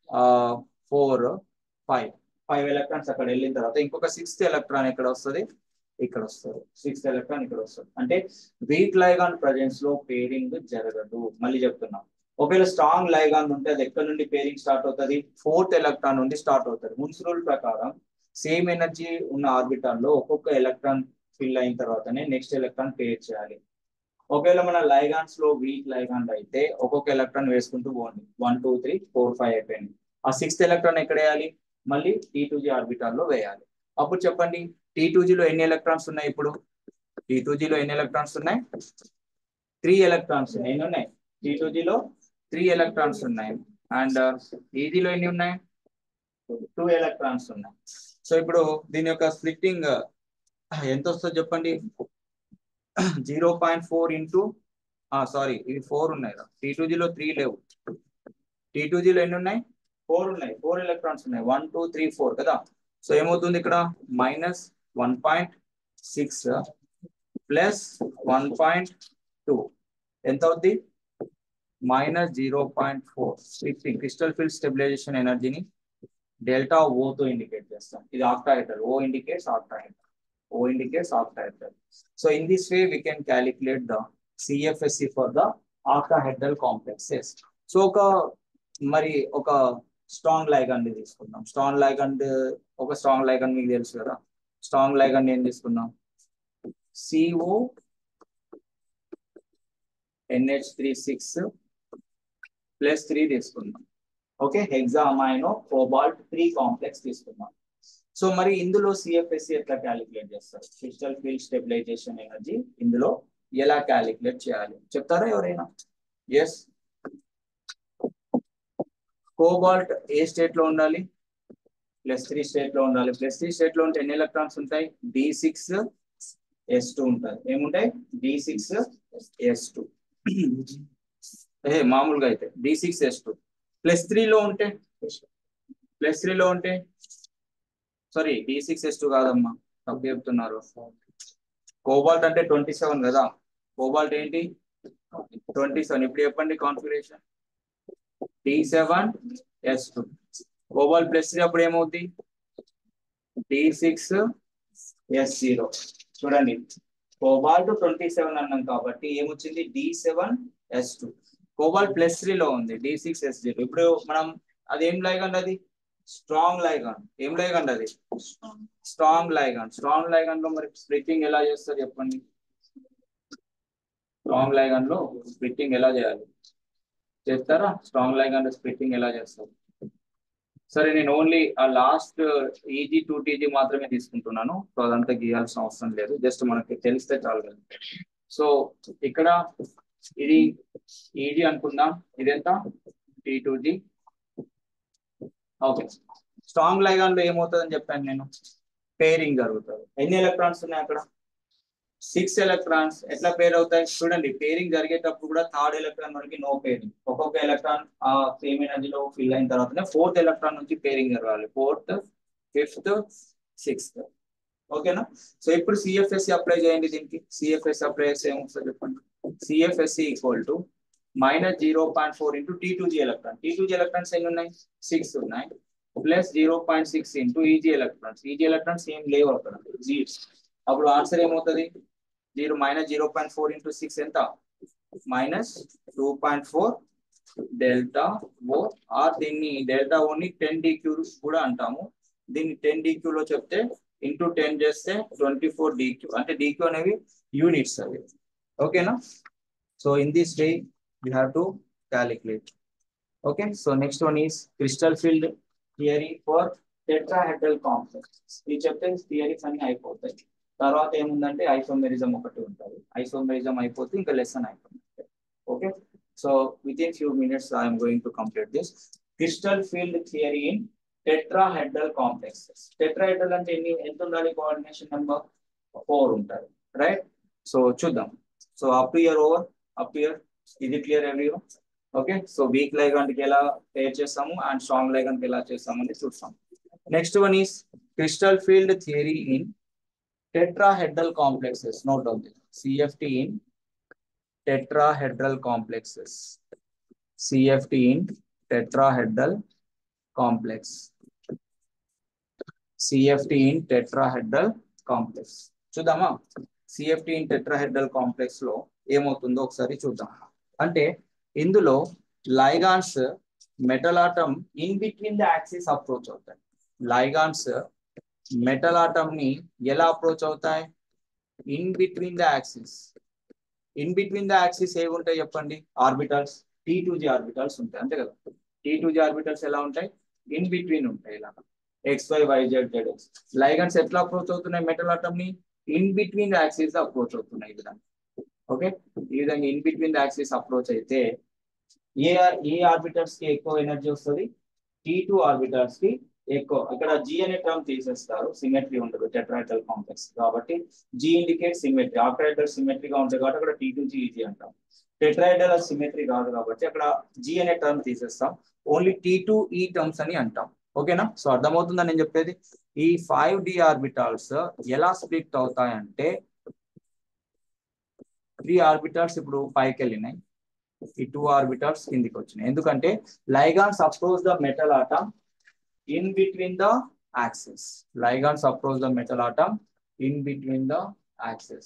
four five five electrons అక్కడ వెళ్ళిన తర్వాత ఇంకొక సిక్స్త్ ఎలక్ట్రాన్ ఎక్కడ వస్తుంది ఇక్కడ వస్తుంది సిక్స్త్ ఎలక్ట్రాన్ ఇక్కడ వస్తుంది అంటే వీక్ లైగాన్ ప్రజెన్స్ లో పేరింగ్ జరగదు మళ్ళీ చెప్తున్నాం ఒకవేళ స్ట్రాంగ్ లైగాన్ ఉంటే అది ఎక్కడ నుండి పేరింగ్ స్టార్ట్ అవుతుంది ఫోర్త్ ఎలక్ట్రాన్ నుండి స్టార్ట్ అవుతుంది మున్స్ రూల్ ప్రకారం సేమ్ ఎనర్జీ ఉన్న ఆర్బిటాల్ లో ఒక్కొక్క ఎలక్ట్రాన్ ఫిల్ అయిన తర్వాతనే నెక్స్ట్ ఎలక్ట్రాన్ పేర్ చేయాలి ఒకవేళ మన లైగాన్స్ లో వీక్ లైగాన్ అయితే ఒక్కొక్క ఎలక్ట్రాన్ వేసుకుంటూ పోండి one two three four five అయిపోయింది ఆ సిక్స్త్ ఎలక్ట్రాన్ ఎక్కడ వేయాలి మళ్ళీ టీ టూ జీ ఆర్బిటాల్ లో వేయాలి అప్పుడు చెప్పండి టీ టూ జీలో ఎన్ని ఎలక్ట్రాన్స్ ఉన్నాయి ఇప్పుడు టీ టూ జీలో ఎన్ని ఎలక్ట్రాన్స్ ఉన్నాయి త్రీ ఎలక్ట్రాన్స్ ఉన్నాయి ఎన్ని ఉన్నాయి టీ టూ జీలో త్రీ ఎలక్ట్రాన్స్ ఉన్నాయి అండ్ ఈజీలో ఎన్ని ఉన్నాయి టూ ఎలక్ట్రాన్స్ ఉన్నాయి సో ఇప్పుడు దీని యొక్క స్ప్లిట్టింగ్ ఎంత వస్తుందో చెప్పండి zero point four into sorry ఇవి ఫోర్ ఉన్నాయి టీ టూ జీలో త్రీ లేవు టీ టూ జీలో ఎన్ని ఉన్నాయి ఫోర్ ఉన్నాయి ఫోర్ ఎలక్ట్రాన్స్ ఉన్నాయి వన్ టూ త్రీ ఫోర్ కదా సో ఏమవుతుంది ఇక్కడ minus one point six plus one point two ఎంత అవుద్ది minus zero point four splitting crystal field stabilization ఎనర్జీని డెల్టా ఓతో ఇండికేట్ చేస్తాం ఇది octahedral O indicates octahedral O indicates octahedral so in this way we can calculate the CFSE for the octahedral complexes so ఒక మరి ఒక strong ligand తీసుకుందాం strong ligand ఒక strong ligand మీకు తెలుసు కదా స్ట్రాంగ్ లైగండ్ ఏం తీసుకుందాం C O NH three six plus three తీసుకుందాం okay hexammine cobalt three complex తీసుకుందాం సో మరి ఇందులో సిఎఫ్ఎస్సి ఎట్లా క్యాలిక్యులేట్ చేస్తారు క్రిస్టల్ ఫీల్డ్ స్టెబిలైజేషన్ ఎనర్జీ ఇందులో ఎలా క్యాలిక్యులేట్ చేయాలి చెప్తారా ఎవరైనా ఎస్ కోబాల్ట్ ఏ స్టేట్ లో ఉండాలి ప్లస్ త్రీ స్టేట్ లో ఉండాలి ప్లస్ త్రీ స్టేట్ లో ఉంటే ఎన్ని ఎలక్ట్రాన్స్ ఉంటాయి డి సిక్స్ ఎస్ టూ ఉంటుంది ఏముంటాయి డి సిక్స్ ఎస్ టూ ఏ మామూలుగా అయితే D six yes two plus త్రీలో ఉంటే ప్లస్ త్రీలో ఉంటే sorry D six yes two కాదమ్మా తప్పు చెప్తున్నారు కోబాల్ట్ అంటే ట్వంటీ సెవెన్ కదా కోబాల్ట్ ఏంటి ట్వంటీ సెవెన్ ఇప్పుడు చెప్పండి configuration D seven yes two cobalt plus three అప్పుడు ఏమవుద్ది డి సిక్స్ ఎస్ జీరో చూడండి కోబాల్ట్ ట్వంటీ సెవెన్ అన్నాం కాబట్టి ఏమొచ్చింది D seven yes two cobalt plus త్రీలో ఉంది డి సిక్స్ ఎస్ జీరో ఇప్పుడు మనం అది ఏం లైగండ్ అది స్ట్రాంగ్ లైగండ్ ఏం లైగండ్ అది స్ట్రాంగ్ లైగండ్ స్ట్రాంగ్ లైగండ్ లో మరి స్ప్లిట్టింగ్ ఎలా చేస్తారు చెప్పండి స్ట్రాంగ్ లైగండ్ లో స్ప్లిట్టింగ్ ఎలా చేయాలి చేస్తారా స్ట్రాంగ్ లైగండ్ స్ప్లిట్టింగ్ ఎలా చేస్తారు సరే నేను ఓన్లీ ఆ లాస్ట్ ఈజీ టూ టీజీ మాత్రమే తీసుకుంటున్నాను సో అదంతా గీయాల్సిన అవసరం లేదు జస్ట్ మనకి తెలిస్తే చాలు కదా సో ఇక్కడ ఇది ఈజీ అనుకుందాం ఇదెంత T two G okay strong ligand లో ఏమవుతుందని చెప్పాను నేను పేరింగ్ జరుగుతుంది ఎన్ని ఎలక్ట్రాన్స్ ఉన్నాయి అక్కడ సిక్స్ ఎలక్ట్రాన్స్ ఎట్లా పేర్ అవుతాయి చూడండి పేరింగ్ జరిగేటప్పుడు కూడా థర్డ్ ఎలక్ట్రాన్ వరకు నో పేరింగ్ ఒక్కొక్క ఎలక్ట్రాన్ ఆ సేమ్ ఎనర్జీలో ఫిల్ అయిన తర్వాతనే ఫోర్త్ ఎలక్ట్రాన్ నుంచి పేరింగ్ జరగాలి ఫోర్త్ ఫిఫ్త్ సిక్స్త్ ఓకేనా సో ఇప్పుడు సిఎఫ్ఎస్సి అప్లై చేయండి దీనికి సిఎఫ్ఎస్ అప్లై చేస్తే ఏమొస్తుంది చెప్పండి CFSE equal to minus zero point four into tea two G electron T two G electrons ఎన్ని ఉన్నాయి సిక్స్ ఉన్నాయి plus zero point six into E G electrons E G electrons ఏం లేవు అక్కడ జీ అప్పుడు ఆన్సర్ ఏమవుతుంది zero minus zero point four into six ఎంత minus two point four delta O or దీన్ని డెల్టా ఓని టెన్ డిక్యూ కూడా అంటాము దీన్ని టెన్ డిక్యూ లో చెప్తే ఇంటూ టెన్ చేస్తే ట్వంటీ ఫోర్ డిక్యూ అంటే డిక్యూ అనేవి యూనిట్స్ అవి ఓకేనా so in this way you have to calculate okay so next one is crystal field theory for tetrahedral complex ఇది చెప్తే థియరీస్ అన్ని అయిపోతాయి తర్వాత ఏముందంటే ఐసోమెరిజం ఒకటి ఉంటుంది ఐసోమెరిజం అయిపోతే ఇంకా లెసన్ అయిపోతుంది okay so with in few minutes I'm going to complete this crystal field theory in tetrahedral complexes tetrahedral అంటే ఎన్ని ఎంత ఉండాలి కోఆర్డినేషన్ నెంబర్ ఫోర్ ఉంటుంది రైట్ సో చూద్దాం so up here over up here ఇది clear every okay so weak లైగంట్కి ఎలా pair చేస్తాము అండ్ స్ట్రాంగ్ లైగంట్కి ఎలా చేస్తామని చూస్తాం next one is crystal field theory in tetrahedral complexes. Note down this. CFT in tetrahedral complexes. CFT in tetrahedral complex. CFT in tetrahedral complex. చూద్దామా CFT in tetrahedral complex లో ఏమవుతుందో ఒకసారి చూద్దాం అంటే ఇందులో ligands metal atom in between the axis approach అవుతాయి ligands metal atom ని ఎలా అప్రోచ్ అవుతాయి in between the axis in between the axis ఏవి ఉంటాయి చెప్పండి orbitals t two g orbitals ఉంటాయి అంతే కదా టీ టూ జీ ఆర్బిటల్స్ ఎలా ఉంటాయి ఇన్ బిట్వీన్ ఉంటాయి ఇలా x y y z z x ligands ఎట్లా అప్రోచ్ అవుతున్నాయి మెటల్ ఆటమ్ ని in between the axis approach అవుతున్నాయి ఈ విధంగా ఓకే ఈ విధంగా in between the axis approach అయితే ఏ ఏ ఆర్బిటల్స్ కి ఎక్కువ ఎనర్జీ వస్తుంది టీ టూ ఆర్బిటల్స్ కి ఎక్కువ ఇక్కడ జీ అనే టర్మ్ తీసేస్తారు సిమెట్రీ ఉండదు టెట్రాయిటల్ కాంప్లెక్స్ కాబట్టి జీ ఇండికేట్ సిమెట్రీ ఆక్టైటల్ సిమెట్రీగా ఉంటుంది కాబట్టి అక్కడ టీ టు జీఈజీ అంటాం టెట్రాయిటల్ సిమెట్రీ కాదు కాబట్టి అక్కడ జీ అనే టర్మ్ తీసేస్తాం only t two e terms అని అంటాం ఓకేనా సో అర్థమవుతుందని నేను చెప్పేది ఈ ఫైవ్ డి ఆర్బిటాల్స్ ఎలా స్ప్లిట్ అవుతాయంటే త్రీ ఆర్బిటాల్స్ ఇప్పుడు పైకి వెళ్ళినాయి ఈ టూ ఆర్బిటాల్స్ కిందికి వచ్చినాయి ఎందుకంటే ligands approach the metal atom in between the axis. Ligands approach the metal atom in between the axis.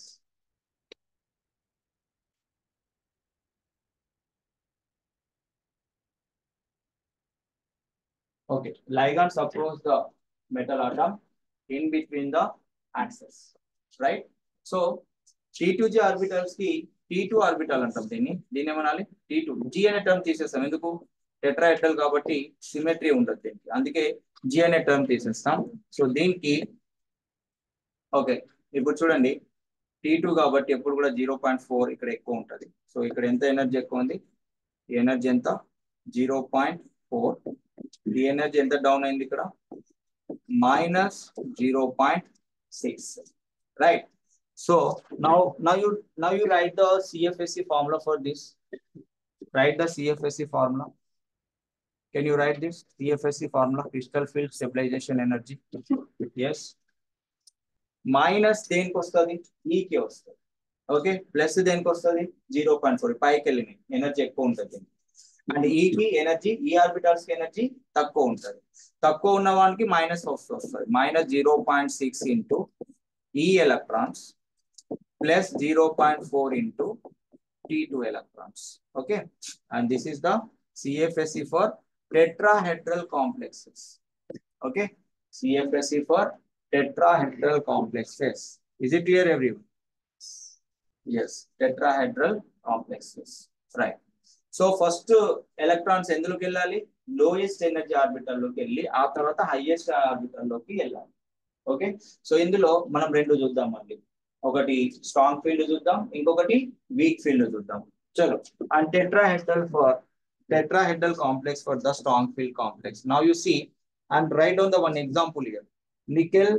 Okay, ligands approach the metal atom in between the axis, right? So, T2G orbitals కి T2 orbital అంటాం దీన్ని దీన్ని ఏమనాలి T2 G అనే term తీసేస్తాం ఎందుకు tetrahedral కాబట్టి symmetry ఉండదు దీనికి అందుకే జి అనే టర్మ్ తీసేస్తాం సో దీనికి ఓకే ఇప్పుడు చూడండి టీ టూ కాబట్టి ఎప్పుడు కూడా జీరో పాయింట్ ఫోర్ ఇక్కడ ఎక్కువ ఉంటుంది సో ఇక్కడ ఎంత ఎనర్జీ ఎక్కువ ఉంది ఈ ఎనర్జీ ఎంత జీరో పాయింట్ ఫోర్ ఈ ఎనర్జీ ఎంత డౌన్ అయింది ఇక్కడ minus zero point six right so now now you now you write the CFSE formula for this write the CFSE formula can you write this CFSE formula crystal field stabilisation energy is minus దేనికి వస్తుంది ఈకి వస్తుంది okay plus దేనికి వస్తుంది zero point four పైకి వెళ్ళినాయి energy ఎక్కువ ఉంటుంది అండ్ ఈకి ఎనర్జీ ఈ ఆర్బిటల్స్ కి ఎనర్జీ తక్కువ ఉంటుంది తక్కువ ఉన్న వానికి మైనస్ వస్తుంది minus zero point six into e electrons plus zero point four into tea two electrons okay and this is the CFSE for tetrahedral complexes. Okay, CFSE for tetrahedral complexes. Is it clear, everyone? Yes, tetrahedral complexes. Right. So first electrons ఎందులోకి వెళ్ళాలి lowest energy orbital లోకి వెళ్ళి ఆ తర్వాత highest orbital లోకి వెళ్ళాలి okay so ఇందులో మనం రెండు చూద్దాం మళ్ళీ ఒకటి స్ట్రాంగ్ ఫీల్డ్ చూద్దాం ఇంకొకటి వీక్ ఫీల్డ్ చూద్దాం చలో and tetrahedral for tetrahedral complex for the strong field complex. Now you see, and write down the one example here. Nickel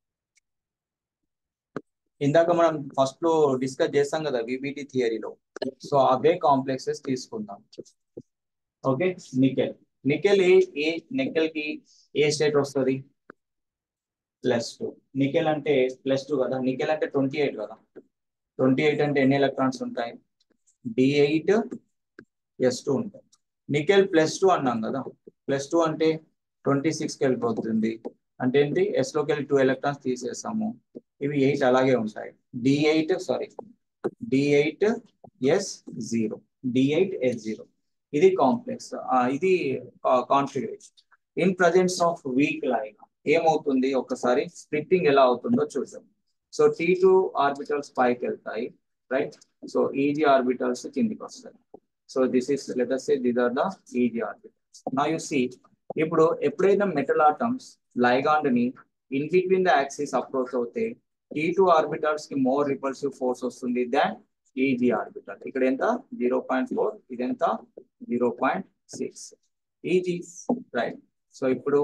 ఇందాక మనం ఫస్ట్ లో డిస్కస్ చేస్తాం కదా విబిటి థియరీలో సో అవే కాంప్లెక్సెస్ తీసుకుందాం ఓకే నికెల్ నికెల్ ఏ ఏ నికెల్ కి ఏ స్టేట్ వస్తుంది ప్లస్ టూ నికెల్ అంటే ప్లస్ టూ కదా నికెల్ అంటే ట్వంటీ ఎయిట్ కదా ట్వంటీ ఎయిట్ అంటే ఎన్ని ఎలక్ట్రాన్స్ ఉంటాయి డి ఎయిట్ ఎస్ టూ ఉంటాయి నికెల్ ప్లస్ టూ అన్నాం కదా ప్లస్ టూ అంటే ట్వంటీ సిక్స్కి వెళ్ళిపోతుంది అంటే ఏంటి ఎస్ లోకి వెళ్ళి టూ ఎలక్ట్రాన్స్ తీసేసాము ఇవి ఎయిట్ అలాగే ఉంటాయి d eight sorry d eight s zero d eight s zero ఇది కాంప్లెక్స్ ఇది configuration in presence of weak ligand ఏమవుతుంది ఒకసారి స్ప్లిట్టింగ్ ఎలా అవుతుందో చూద్దాం సో టీ టూ ఆర్బిటల్స్ పైకి వెళ్తాయి రైట్ సో ఈజీ ఆర్బిటల్స్ కిందికి వస్తాయి so this is let us say these are the e g orbitals నా యు సీ ఇప్పుడు ఎప్పుడైతే మెటల్ ఆటమ్స్ లైగాండ్ ని in between the axis approach అవుతే టీ టూ ఆర్బిటల్స్ కి మోర్ రిపల్సివ్ ఫోర్స్ వస్తుంది than easy orbital ఇక్కడ ఎంత జీరో పాయింట్ ఫోర్ ఇది ఎంత zero point six e g right so ఇప్పుడు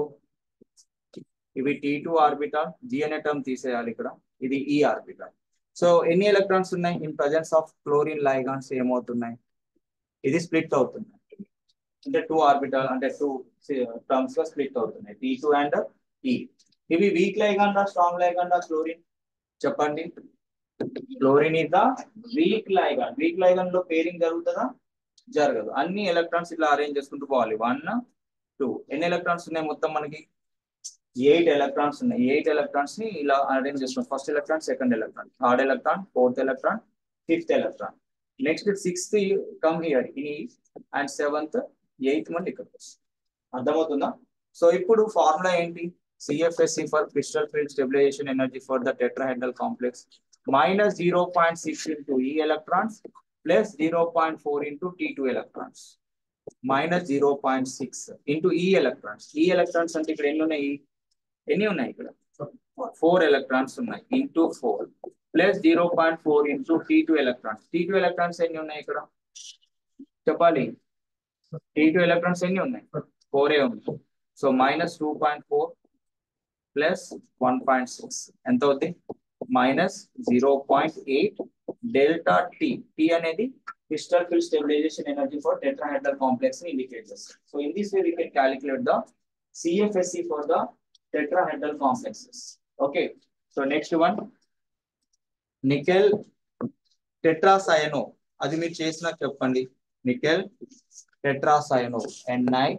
ఇవి టీ టూ ఆర్బిటల్ జి అనే టర్మ్ తీసేయాలి ఇక్కడ ఇది ఈ ఆర్బిటల్ సో ఎన్ని ఎలక్ట్రాన్స్ ఉన్నాయి in presence of chlorine ligands ఏమవుతున్నాయి ఇది స్ప్లిట్ అవుతుంది అంటే టూ ఆర్బిటల్ అంటే టూ టర్మ్స్ గా స్ప్లిట్ అవుతున్నాయి టీ టూ అండ్ ఈ ఇవి వీక్ లైగాండా స్ట్రాంగ్ లైగాండా క్లోరిన్ చెప్పండి chlorine is the weak ligand weak ligand లో పేరింగ్ జరుగుతుందా జరగదు అన్ని ఎలక్ట్రాన్స్ ఇలా అరేంజ్ చేసుకుంటూ పోవాలి వన్ టూ ఎన్ని ఎలక్ట్రాన్స్ ఉన్నాయి మొత్తం మనకి ఎయిట్ ఎలక్ట్రాన్స్ ఉన్నాయి ఎయిట్ ఎలక్ట్రాన్స్ ని ఇలా అరేంజ్ చేసుకున్నాం first electron second electron third electron fourth electron fifth electron next sixth come here in and seventh eighth మళ్ళీ ఇక్కడికి వస్తుంది అర్థమవుతుందా సో ఇప్పుడు ఫార్ములా ఏంటి CFSE for crystal field stabilisation energy for the tetrahedral complex minus zero point six into e electrons plus zero point four into tea two electrons minus zero point six into e electrons e electrons అంటే ఇక్కడ ఎన్ని ఉన్నాయి ఎన్ని ఉన్నాయి ఇక్కడ four electrons ఉన్నాయి into four plus zero point four into tea two electrons t two electrons ఎన్ని ఉన్నాయి ఇక్కడ చెప్పాలి టీ టూ ఎలక్ట్రాన్స్ ఎన్ని ఉన్నాయి ఫోరే ఉన్నాయి so minus two point four plus one point six ఎంత అవుతుంది minus zero point eight delta t t అనేది crystal field stabilisation energy for tetrahedral complex ని ఇండికేట్ చేస్తుంది so in this way we can calculate the CFSE for the tetrahedral complexes. Okay, so next one, nickel tetracyanO. అది మీరు చేసిన చెప్పండి nickel tetracyano n nine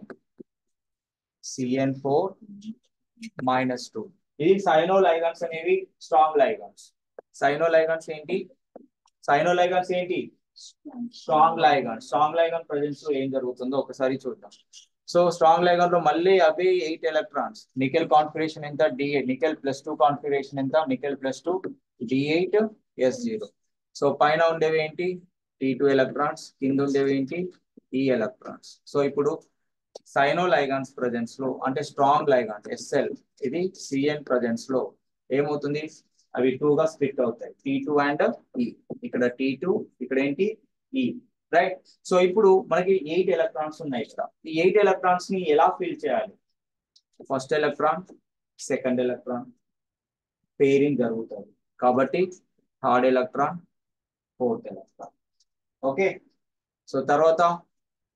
CN four minus two ఇది cyano ligands అనేవి strong ligands cyano ligands ఏంటి cyano ligands ఏంటి strong ligand strong ligand presence లో ఏం జరుగుతుందో ఒకసారి చూద్దాం సో స్ట్రాంగ్ లైగన్ లో మళ్ళీ అవి ఎయిట్ ఎలక్ట్రాన్స్ నికెల్ కాన్ఫిగరేషన్ ఎంత d eight nickel plus two configuration ఎంత nickel plus two d eight s zero so పైన ఉండేవి ఏంటి టీ టూ ఎలక్ట్రాన్స్ కింద ఉండేవి ఏంటి ఈ ఎలక్ట్రాన్స్ సో ఇప్పుడు సైనో లైగాన్స్ ప్రజెన్స్ లో అంటే స్ట్రాంగ్ లైగాన్ ఎస్ఎల్ ఇది సిఎన్ ప్రజెన్స్ లో ఏమవుతుంది అవి టూ గా స్ప్లిట్ అవుతాయి టీ టూ అండ్ ఈ ఇక్కడ టీ టూ ఇక్కడ ఏంటి ఈ రైట్ సో ఇప్పుడు మనకి ఎయిట్ ఎలక్ట్రాన్స్ ఉన్నాయి ఇక్కడ ఈ ఎయిట్ ఎలక్ట్రాన్స్ ని ఎలా ఫిల్ చేయాలి first electron second electron pairing జరుగుతుంది కాబట్టి third electron fourth electron okay so తర్వాత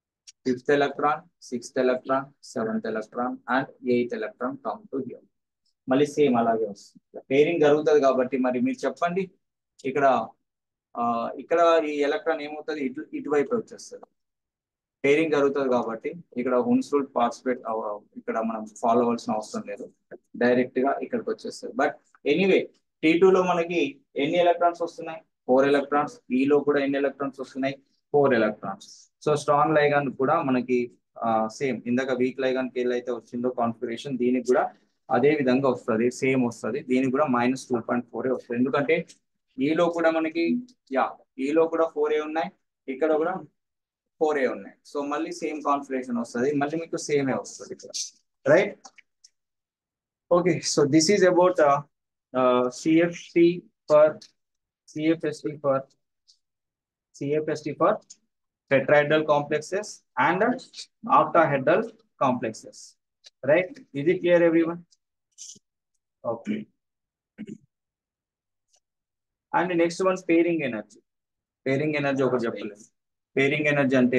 fifth electron, sixth electron, seventh electron, and eighth electron come to here. మళ్ళీ సేమ్ అలాగే వస్తుంది పేరింగ్ జరుగుతుంది కాబట్టి మరి మీరు చెప్పండి ఇక్కడ ఆ, ఇక్కడ ఈ ఎలక్ట్రాన్ ఏమవుతుంది ఇటు ఇటువైపు వచ్చేస్తుంది పేరింగ్ జరుగుతుంది కాబట్టి ఇక్కడ హున్స్ రూల్ పార్టిసిపేట్ ఇక్కడ మనం ఫాలో అవ్వాల్సిన అవసరం లేదు డైరెక్ట్ గా ఇక్కడికి వచ్చేస్తుంది బట్ ఎనీవే టీ లో మనకి ఎన్ని ఎలక్ట్రాన్స్ వస్తున్నాయి ఫోర్ ఎలక్ట్రాన్స్ లో కూడా ఎన్ని ఎలక్ట్రాన్స్ వస్తున్నాయి four electrons so strong ligand కూడా మనకి సేమ్ ఇందాక వీక్ లైగాన్ కి అయితే వచ్చిందో కాన్ఫిగరేషన్ దీనికి కూడా అదే విధంగా వస్తుంది సేమ్ వస్తుంది దీనికి కూడా మైనస్ టూ పాయింట్ ఫోర్ వస్తుంది ఎందుకంటే ఈలో కూడా మనకి యా ఈలో కూడా ఫోర్ ఏ ఉన్నాయి ఇక్కడ కూడా ఫోర్ ఏ ఉన్నాయి సో మళ్ళీ సేమ్ కాన్ఫిగరేషన్ వస్తుంది మళ్ళీ మీకు సేమ్ ఏ వస్తుంది ఇక్కడ right okay so this is about CFC for CFST for CFST for tetrahedral complexes and octahedral complexes. Right? Is it clear, everyone? Okay. And the next one, pairing energy. Pairing energy ఒక చెప్పలేదు pairing energy అంటే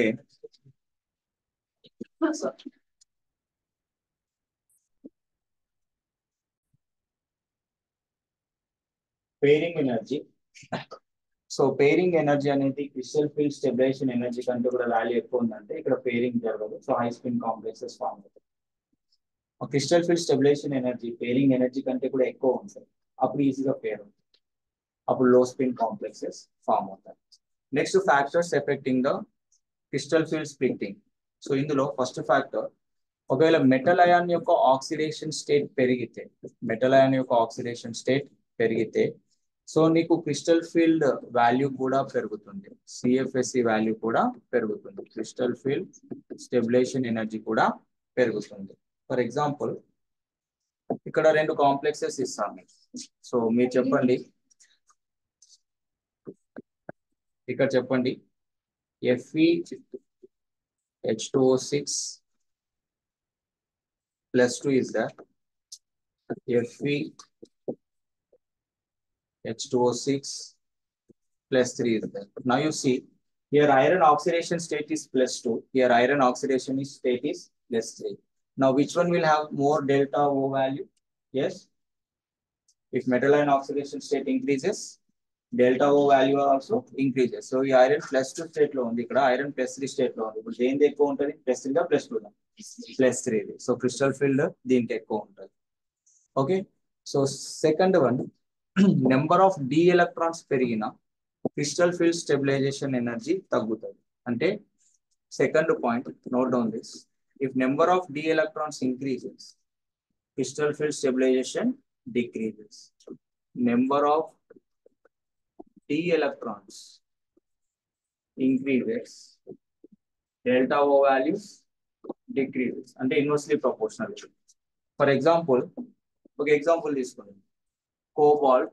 pairing energy so pairing energy అనేది crystal field stabilisation energy కంటే కూడా value ఎక్కువ ఉందంటే ఇక్కడ pairing జరగదు so high spin complexes form అవుతాయి crystal field stabilisation energy pairing energy కంటే కూడా ఎక్కువ ఉంటుంది అప్పుడు ఈజీగా పేర్ ఉంటుంది అప్పుడు లో స్పిన్ కాంప్లెక్సెస్ ఫామ్ అవుతాయి next factors affecting the crystal field splitting so ఇందులో ఫస్ట్ ఫ్యాక్టర్ ఒకవేళ మెటల్ అయాన్ యొక్క ఆక్సిడేషన్ స్టేట్ పెరిగితే మెటల్ అయాన్ యొక్క ఆక్సిడేషన్ స్టేట్ పెరిగితే సో నీకు క్రిస్టల్ ఫీల్డ్ వాల్యూ కూడా పెరుగుతుంది సిఎఫ్ఎస్సి వాల్యూ కూడా పెరుగుతుంది క్రిస్టల్ ఫీల్డ్ స్టెబిలేషన్ ఎనర్జీ కూడా పెరుగుతుంది ఫర్ ఎగ్జాంపుల్ ఇక్కడ రెండు కాంప్లెక్సెస్ ఇస్తాను సో మీరు చెప్పండి ఇక్కడ చెప్పండి F E H two six plus two is that F E H2O6 plus 3 is there. Now you see here iron oxidation state is plus 2. Here iron oxidation is state is plus 3. Now which one will have more delta O value? Yes. If metal ion oxidation state increases, delta O value also increases. So ఈ iron plus 2 state లో ఉంది ఇక్కడ iron plus 3 state లో ఉంది ఇప్పుడు దేనికి ఎక్కువ ఉంటుంది plus three plus two plus three so crystal field దీనికి ఎక్కువ ఉంటుంది okay so second one number of d electrons పెరిగిన క్రిస్టల్ ఫీల్డ్ స్టెబిలైజేషన్ ఎనర్జీ తగ్గుతుంది అంటే second point note down this if number of d electrons increases crystal field stabilisation decreases number of d electrons increases delta O values decreases అంటే inversely proportional for example ఒక example తీసుకోండి cobalt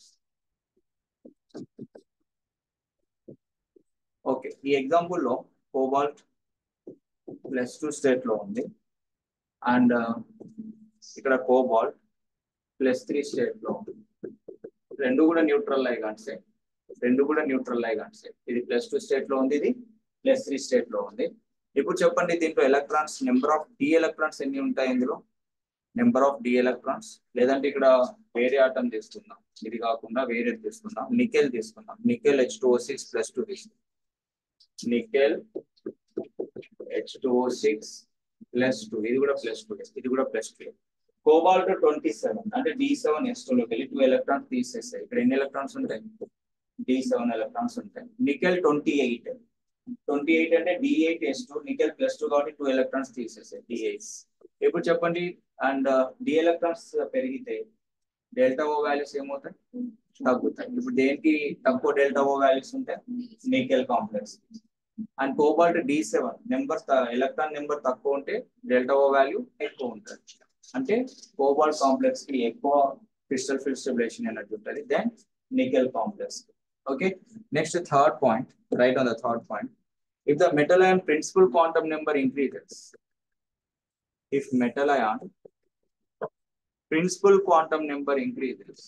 okay ఈ example లో cobalt plus two state లో ఉంది and ఇక్కడ cobalt plus three state లో ఉంది రెండు కూడా న్యూట్రల్ లైగాన్సే రెండు కూడా న్యూట్రల్ లైగాన్సే ఇది ప్లస్ టూ స్టేట్ లో ఉంది ఇది ప్లస్ త్రీ స్టేట్ లో ఉంది ఇప్పుడు చెప్పండి దీంట్లో electrons number of d electrons ఎన్ని ఉంటాయి ఇందులో నెంబర్ ఆఫ్ డి ఎలక్ట్రాన్స్ లేదంటే ఇక్కడ వేరే ఆటం తీసుకుందాం ఇది కాకుండా వేరే తీసుకుందాం నికెల్ తీసుకుందాం nickel H two O six plus two తీసుకుందాం nickel H two O six plus two ఇది కూడా ప్లస్ టూ ఇది కూడా plus two cobalt twenty seven అంటే డి సెవెన్ ఎస్ లోకి వెళ్ళి టూ ఎలక్ట్రాన్స్ తీసేస్తాయి ఇక్కడ ఎన్ని ఎలక్ట్రాన్స్ ఉంటాయి డి సెవెన్ ఎలక్ట్రాన్స్ ఉంటాయి nickel twenty eight twenty eight అంటే d eight s two nickel plus two కాబట్టి టూ ఎలక్ట్రాన్స్ తీసేస్తాయి డి ఎయిట్ ఇప్పుడు చెప్పండి అండ్ డి ఎలక్ట్రాన్స్ పెరిగితే డెల్టా ఓ వాల్యూస్ ఏమవుతాయి తగ్గుతాయి ఇప్పుడు దేనికి తక్కువ డెల్టా ఓ వాల్యూస్ ఉంటాయి nickel complex and cobalt d seven number electron number తక్కువ ఉంటే డెల్టా ఓ వాల్యూ ఎక్కువ ఉంటుంది అంటే కోబాల్ట్ కాంప్లెక్స్ కి ఎక్కువ క్రిస్టల్ ఫీల్డ్ స్టెబిలేషన్ ఎనర్జీ ఉంటుంది then nickel complex okay next third point right on the third point if the metal ion principal quantum number increases if metal ion principal quantum number increases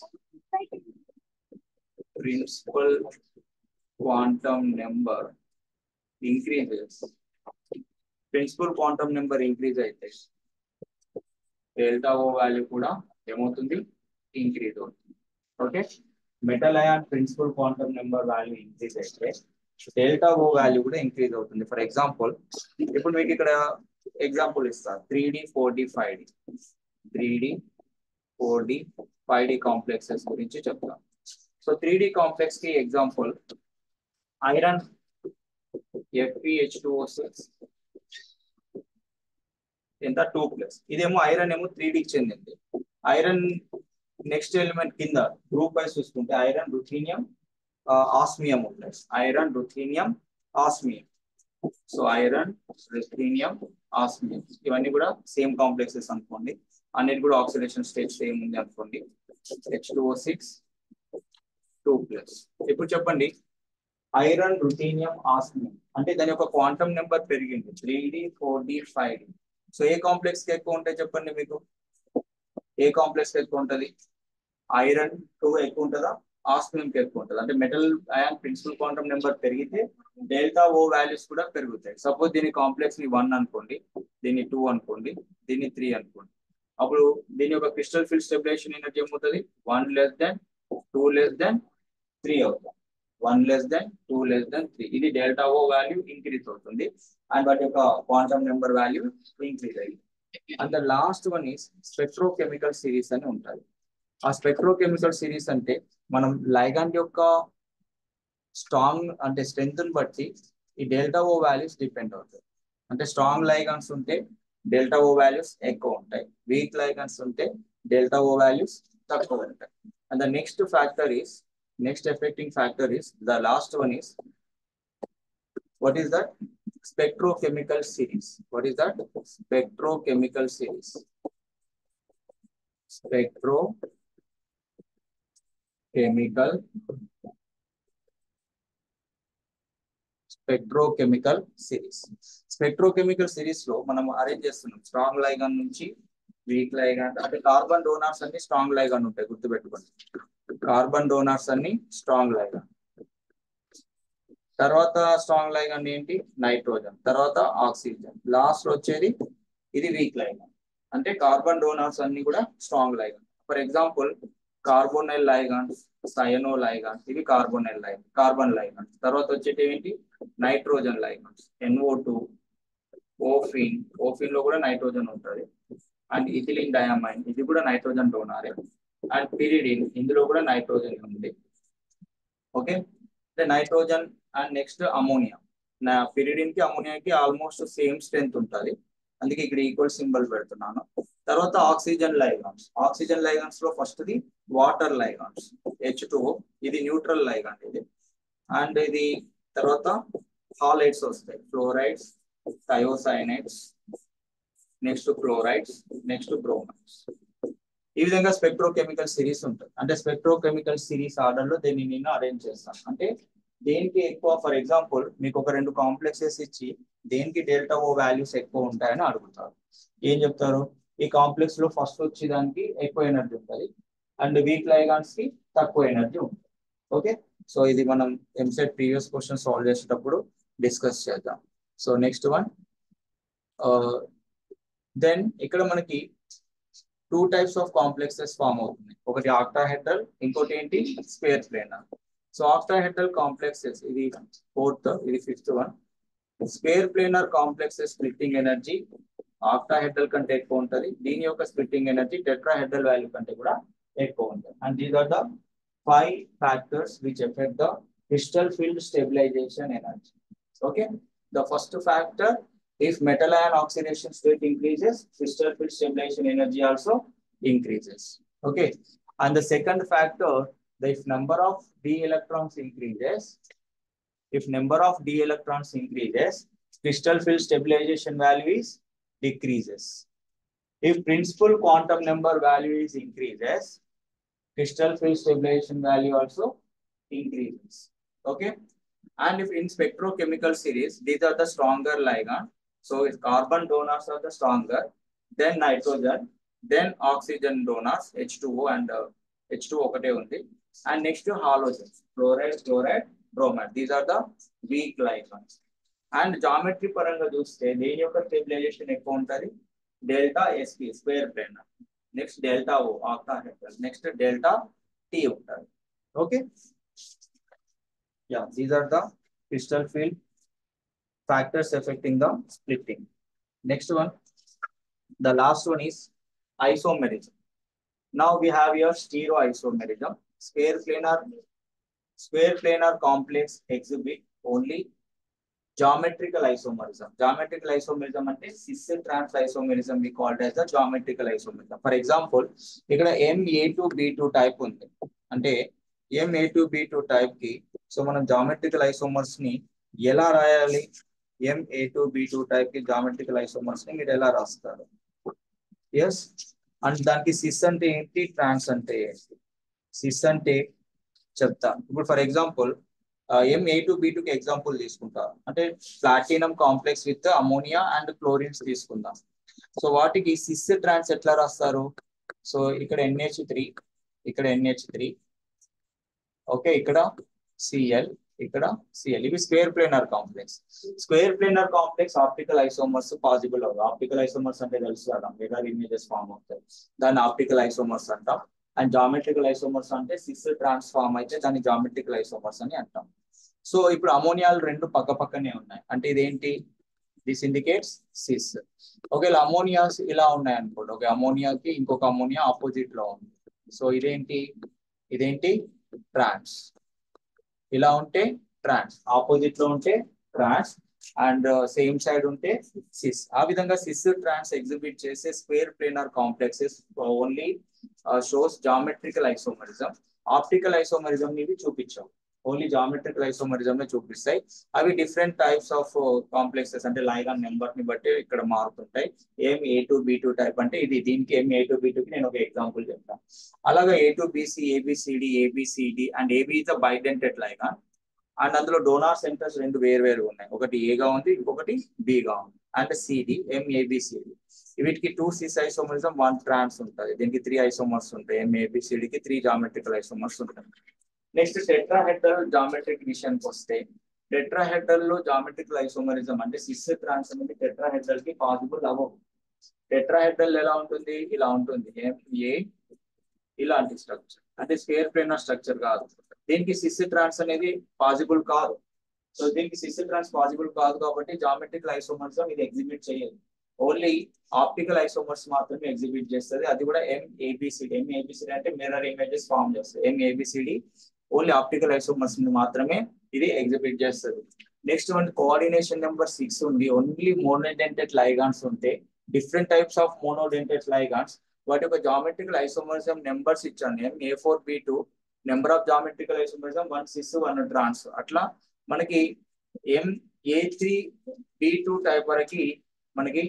principal quantum number increases principal quantum number increase అయితే delta O value కూడా ఏమవుతుంది increase అవుతుంది okay metal ion principal quantum number value increase అయితే delta O value కూడా increase అవుతుంది for example ఇప్పుడు మీకు ఇక్కడ ఎగ్జాంపుల్ ఇస్తా three D four D five d three D four D five d complexes గురించి చెప్తాం సో త్రీ డి కాంప్లెక్స్ కి ఎగ్జాంపుల్ ఐరన్ ఎఫ్పిహెచ్ టూ సిక్స్ ఎంత టూ ప్లస్ ఇదేమో ఐరన్ ఏమో త్రీ డికి చెందింది ఐరన్ నెక్స్ట్ ఎలిమెంట్ కింద గ్రూప్ వైస్ చూసుకుంటే ఐరన్ రుథీనియం ఆస్మియం ఉంటాయి iron ruthenium osmium so iron ruthenium osmium ఇవన్నీ కూడా సేమ్ కాంప్లెక్సెస్ అనుకోండి అన్నిటి కూడా ఆక్సిడేషన్ స్టేజ్ సేమ్ ఉంది అనుకోండి H two O six two plus ఇప్పుడు చెప్పండి ఐరన్ రుథీనియం ఆస్మియం అంటే దాని యొక్క క్వాంటమ్ నెంబర్ పెరిగింది three D four D five d so ఏ కాంప్లెక్స్ కి ఎక్కువ ఉంటాయి చెప్పండి మీకు ఏ కాంప్లెక్స్ ఎక్కువ ఉంటది ఐరన్ టూ ఎక్కువ ఉంటుందా ఆస్మియం కి ఎక్కువ ఉంటుంది అంటే metal ion principal quantum number పెరిగితే డెల్టా ఓ వాల్యూస్ కూడా పెరుగుతాయి సపోజ్ దీని కాంప్లెక్స్ ని వన్ అనుకోండి దీన్ని టూ అనుకోండి దీన్ని త్రీ అనుకోండి అప్పుడు దీని యొక్క క్రిస్టల్ ఫీల్డ్ స్టెబిలైజేషన్ ఎనర్జీ ఏమవుతుంది one less than two less than three అవుతుంది one less than two less than three ఇది డెల్టా ఓ వాల్యూ ఇంక్రీజ్ అవుతుంది అండ్ వాటి యొక్క క్వాంటమ్ నెంబర్ వాల్యూ ఇంక్రీజ్ అయ్యింది and the last one is spectrochemical series అని ఉంటుంది ఆ స్పెక్ట్రోకెమికల్ సిరీస్ అంటే మనం లైగాండ్ యొక్క స్ట్రాంగ్ అంటే స్ట్రెంగ్త్ బట్టి ఈ డెల్టా ఓ వాల్యూస్ డిపెండ్ అవుతాయి అంటే స్ట్రాంగ్ లైగాన్స్ ఉంటే డెల్టా ఓ వాల్యూస్ ఎక్కువ ఉంటాయి వీక్ లైగాన్స్ ఉంటే డెల్టా ఓ వాల్యూస్ తక్కువ ఉంటాయి and the next factor is next affecting factor is the last one is what is that spectrochemical series what is that spectrochemical series spectrochemical spectrochemical series spectrochemical series లో మనం arrange చేస్తున్నాం strong లైగన్ నుంచి weak ligand అంటే carbon donors అన్ని strong ligand ఉంటాయి గుర్తుపెట్టుకోండి carbon donors అన్ని strong ligand తర్వాత స్ట్రాంగ్ లైగన్ ఏంటి నైట్రోజన్ తర్వాత ఆక్సిజన్ లాస్ట్ వచ్చేది ఇది వీక్ లైగన్ అంటే కార్బన్ డోనార్స్ అన్ని కూడా strong ligand for example carbonyl ligands cyano ligands ఇవి కార్బోనైల్ లైగన్ కార్బన్ లైగాన్స్ తర్వాత వచ్చేటి ఏంటి నైట్రోజన్ లైగాన్స్ ఎన్ఓ టూ ఓఫిన్ ఓఫిన్ లో కూడా నైట్రోజన్ ఉంటుంది అండ్ ఇథిలిన్ డయామైన్ ఇది కూడా నైట్రోజన్ డోనారే అండ్ పిరిడిన్ ఇందులో కూడా నైట్రోజన్ ఉంది ఓకే అంటే నైట్రోజన్ అండ్ నెక్స్ట్ అమోనియా నా పిరిడిన్ కి అమోనియాకి ఆల్మోస్ట్ సేమ్ స్ట్రెంత్ ఉంటుంది అందుకే ఇక్కడ ఈక్వల్ సింబల్ పెడుతున్నాను తర్వాత ఆక్సిజన్ లైగాన్స్ ఆక్సిజన్ లైగాన్స్ లో first the water ligands H two ఇది న్యూట్రల్ లైగాన్ ఇది అండ్ ఇది తర్వాత హాలైడ్స్ వస్తాయి fluorides thiocyanides next chlorides next bromides ఈ విధంగా స్పెక్ట్రోకెమికల్ సిరీస్ ఉంటుంది అంటే స్పెక్ట్రోకెమికల్ సిరీస్ ఆర్డర్ లో దీన్ని నేను అరేంజ్ చేస్తాను అంటే దేనికి ఎక్కువ ఫర్ ఎగ్జాంపుల్ మీకు ఒక రెండు కాంప్లెక్సెస్ ఇచ్చి దేనికి డెల్టా ఓ వాల్యూస్ ఎక్కువ ఉంటాయని అడుగుతారు ఏం చెప్తారు ఈ కాంప్లెక్స్ లో ఫస్ట్ వచ్చేదానికి ఎక్కువ ఎనర్జీ ఉంటుంది అండ్ వీక్ లైగాన్స్ కి తక్కువ ఎనర్జీ ఉంటుంది ఓకే సో ఇది మనం ఎంసెట్ ప్రీవియస్ క్వశ్చన్ సాల్వ్ చేసేటప్పుడు డిస్కస్ చేద్దాం సో నెక్స్ట్ వన్ దెన్ ఇక్కడ మనకి two types of complexes form అవుతుంది ఒకటి ఆక్టాహెడ్రల్ ఇంకోటి ఏంటి square planar so octahedral complexes ఇది ఫోర్త్ ఇది fifth one square planar complexes splitting energy octahedral కంటే ఎక్కువ ఉంటుంది దీని యొక్క స్ప్లిట్టింగ్ ఎనర్జీ టెట్రాహెడ్రల్ వాల్యూ కంటే కూడా ఎక్కువ ఉంటుంది and these are the five factors which affect the crystal field stabilisation energy okay the first factor if metal ion oxidation state increases, crystal field stabilization energy also increases. Okay. And the second factor, the if number of d electrons increases, if number of d electrons increases, crystal field stabilization value is decreases. If principal quantum number value is increases, crystal field stabilization value also increases. Okay. And if in spectrochemical series, these are the stronger ligand, So if carbon donors are the stronger, then nitrogen, then oxygen donors, H2O and uh, H2 ఒకటే ఉంది. And next to halogens, fluoride, chloride, bromide. These are the weak ligands. And geometry పరంగా చూస్తే దేని యొక్క stabilization ఎక్కువ ఉంటుంది delta SP square planar next delta O octahedral next delta T ఉంటుంది okay yeah these are the crystal field factors affecting the splitting next one the last one is isomerism. Now we have here stereoisomerism. Square planar, square planar complex exhibit only geometrical isomerism. Geometrical isomerism అంటే cis trans isomerism we called as the geometrical isomerism. For example, ఇక్కడ MA2 B2 type ఉంది అంటే MA2 B2 type కి so మనం geometrical isomers ని ఎలా రాయాలి MA2 B2 type కి జామెట్రికల్ ఐసోమర్స్ ని మీరు ఎలా రాస్తారు ఎస్ అండ్ దానికి సిస్ అంటే ఏంటి ట్రాన్స్ అంటే ఏంటి సిస్ అంటే చెప్తా ఇప్పుడు for example M A two B కి ఎగ్జాంపుల్ తీసుకుంటా అంటే platinum complex with ammonia and chlorines తీసుకుందాం సో వాటికి సిస్ ట్రాన్స్ ఎట్లా రాస్తారు సో ఇక్కడ ఎన్హెచ్ త్రీ ఇక్కడ ఎన్హెచ్ త్రీ ఓకే ఇక్కడ సిఎల్ ఇక్కడ సిఎల్ ఇవి square planar complex square planar complex optical isomers possible అవ్వదు ఆప్టికల్ ఐసోమర్స్ అంటే తెలుసు కదా మిర్రర్ ఇమేజెస్ ఫామ్ అవుతాయి దాన్ని ఆప్టికల్ ఐసోమర్స్ అంటాం అండ్ జామెట్రికల్ ఐసోమర్స్ అంటే సిస్ ట్రాన్స్ఫార్మ్ అయితే దాన్ని జామెట్రికల్ ఐసోమర్స్ అని అంటాం సో ఇప్పుడు అమోనియాలు రెండు పక్క పక్కనే ఉన్నాయి అంటే ఇదేంటి దిస్ ఇండికేట్స్ సిస్ ఒకవేళ అమోనియాస్ ఇలా ఉన్నాయి అనుకోండి ఒక అమోనియాకి ఇంకొక అమోనియా ఆపోజిట్ లో ఉంది సో ఇదేంటి ఇదేంటి ట్రాన్స్ ఇలా ఉంటే ట్రాన్స్ ఆపోజిట్ లో ఉంటే ట్రాన్స్ అండ్ సేమ్ సైడ్ ఉంటే సిస్ ఆ విధంగా సిస్ ట్రాన్స్ ఎగ్జిబిట్ చేసే square planar complexes only shows geometrical isomerism optical isomerism ఇవి చూపించాం ఓన్లీ జామెట్రికల్ ఐసోమరిజం నే చూపిస్తాయి అవి డిఫరెంట్ టైప్స్ ఆఫ్ కాంప్లెక్సెస్ అంటే లైగాన్ నెంబర్ ని బట్టి ఇక్కడ మారుతుంటాయి M A two B two type అంటే ఇది దీనికి ఏం ఏ టు బి కి నేను ఒక ఎగ్జాంపుల్ చెప్తాను అలాగే A two BC ABCD ABCD and AB is a bidentate ligand and అందులో డోనార్ సెంటర్స్ రెండు వేరు వేరు ఉన్నాయి ఒకటి ఏగా ఉంది ఇంకొకటి బిగా ఉంది అండ్ సిడి ఎంఏబిసిడి వీటికి two cis isomerism one trans ఉంటుంది దీనికి త్రీ ఐసోమర్స్ ఉంటాయి ఎంఏబిసిడికి త్రీ జామెట్రికల్ ఐసోమర్స్ ఉంటాయి నెక్స్ట్ టెట్రాహెడ్రల్ జామెట్రిక్ విషయానికి వస్తే టెట్రాహెడ్రల్ లో జామెట్రికల్ ఐసోమరిజం అంటే సిస్ ట్రాన్స్ అనేది టెట్రాహెడ్రల్ కి పాసిబుల్ అవ్వవు టెట్రాహెడ్రల్ ఎలా ఉంటుంది ఇలా ఉంటుంది ఏ ఇలాంటి స్ట్రక్చర్ అంటే స్క్వేర్ ప్లేనర్ స్ట్రక్చర్ కాదు దీనికి సిస్ ట్రాన్స్ అనేది పాసిబుల్ కాదు సో దీనికి సిస్ ట్రాన్స్ పాసిబుల్ కాదు కాబట్టి జామెట్రికల్ ఐసోమర్స్ ఇది ఎగ్జిబిట్ చేయదు ఓన్లీ ఆప్టికల్ ఐసోమర్స్ మాత్రమే ఎగ్జిబిట్ చేస్తుంది అది కూడా ఎంఏబిసిడి ఎంఏబిసిడి అంటే మిర్రర్ ఇమేజెస్ ఫామ్ చేస్తుంది ఎంఏబిసిడి ఓన్లీ ఆప్టికల్ ఐసోమర్స్ మాత్రమే ఇది ఎగ్జిబిట్ చేస్తుంది next one coordination number six ఉంది ఓన్లీ మోనోడెంటెడ్ లైగాన్స్ ఉంటే different types of monodentate ligands వాటి యొక్క జామెట్రికల్ ఐసోమరిజం నెంబర్స్ ఇచ్చాను M A four B two number of geometrical isomerism one సిక్స్ వన్ ట్రాన్స్ అట్లా మనకి M A three B two type వరకు మనకి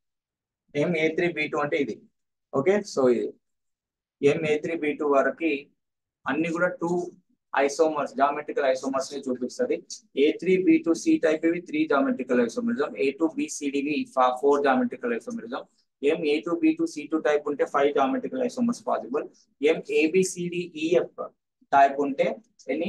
M A three B two అంటే ఇది ఓకే సో ఇది M A three B two వరకు అన్ని కూడా టూ ఐసోమర్స్ జామెట్రికల్ ఐసోమర్స్ ని చూపిస్తుంది A three B two C type ఇవి three geometrical isomerism A two B సిడివి four geometrical isomerism M A two B two C two type ఉంటే five geometrical isomers possible M ABCDEF type ఉంటే ఎన్ని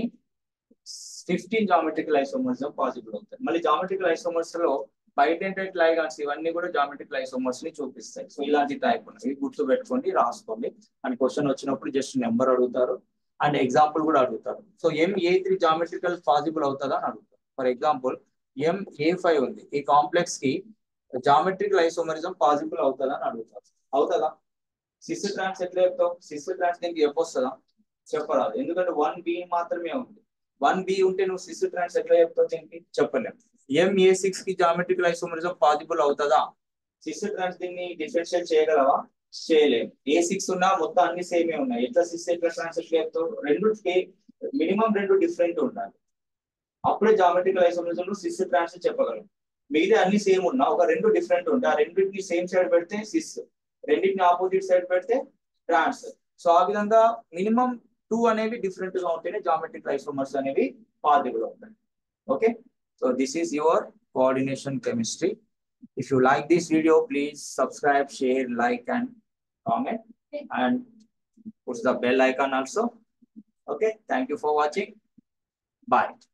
fifteen geometrical isomers possible అవుతాయి మళ్ళీ geometrical isomers లో బైడెంటెడ్ ligands ఇవన్నీ కూడా geometrical isomers ని చూపిస్తాయి సో ఇలాంటి టైప్ ఉన్నాయి గుర్తు పెట్టుకోండి రాసుకోండి అండ్ క్వశ్చన్ వచ్చినప్పుడు జస్ట్ నెంబర్ అడుగుతారు అండ్ ఎగ్జాంపుల్ కూడా అడుగుతారు so M A three geometrical possible అవుతుందా అని అడుగుతారు for example M A five ఉంది ఈ కాంప్లెక్స్ కి జామెట్రికల్ ఐసోమరిజం పాసిబుల్ అవుతుందా అని అడుగుతారు అవుతుందా సిస్ ట్రాన్స్ ఎట్లా చెప్తావు సిస్ ట్రాన్స్ దీనికి చెప్పొస్తుందా చెప్పరాదు ఎందుకంటే వన్ బి మాత్రమే ఉంది వన్ బి ఉంటే నువ్వు సిస్ ట్రాన్స్ ఎట్లా చెప్తావు దీనికి చెప్పలేము ఎం ఏ సిక్స్ కి జామెట్రికల్ ఐసోమరిజం పాసిబుల్ అవుతుందా సిస్ ట్రాన్స్ దీన్ని డిఫరెన్షియేట్ చేయగలవా చేయలేము ఏ సిక్స్ ఉన్నా మొత్తం అన్ని సేమే ఉన్నాయి ఎట్లా సిస్ ఎట్లా ట్రాన్స్ ఎట్లా చెప్తావు రెండు మినిమం రెండు డిఫరెంట్ ఉండాలి అప్పుడే జామెట్రికల్ ఐసోమరిజం లో సిస్ ట్రాన్స్ చెప్పగలం మిగతా అన్ని సేమ్ ఉన్నా ఒక రెండు డిఫరెంట్ ఉంటాయి ఆ రెండింటిని సేమ్ సైడ్ పెడితే సిస్ రెండింటిని ఆపోజిట్ సైడ్ పెడితే ట్రాన్స్ సో ఆ విధంగా మినిమం టూ అనేవి డిఫరెంట్ గా ఉంటేనే జామెట్రిక్ ఐసోమర్స్ అనేవి పాసిబుల్ అవుతాయి okay so this is your coordination chemistry if you like this video please subscribe share like and comment and push the bell icon also okay thank you for watching bye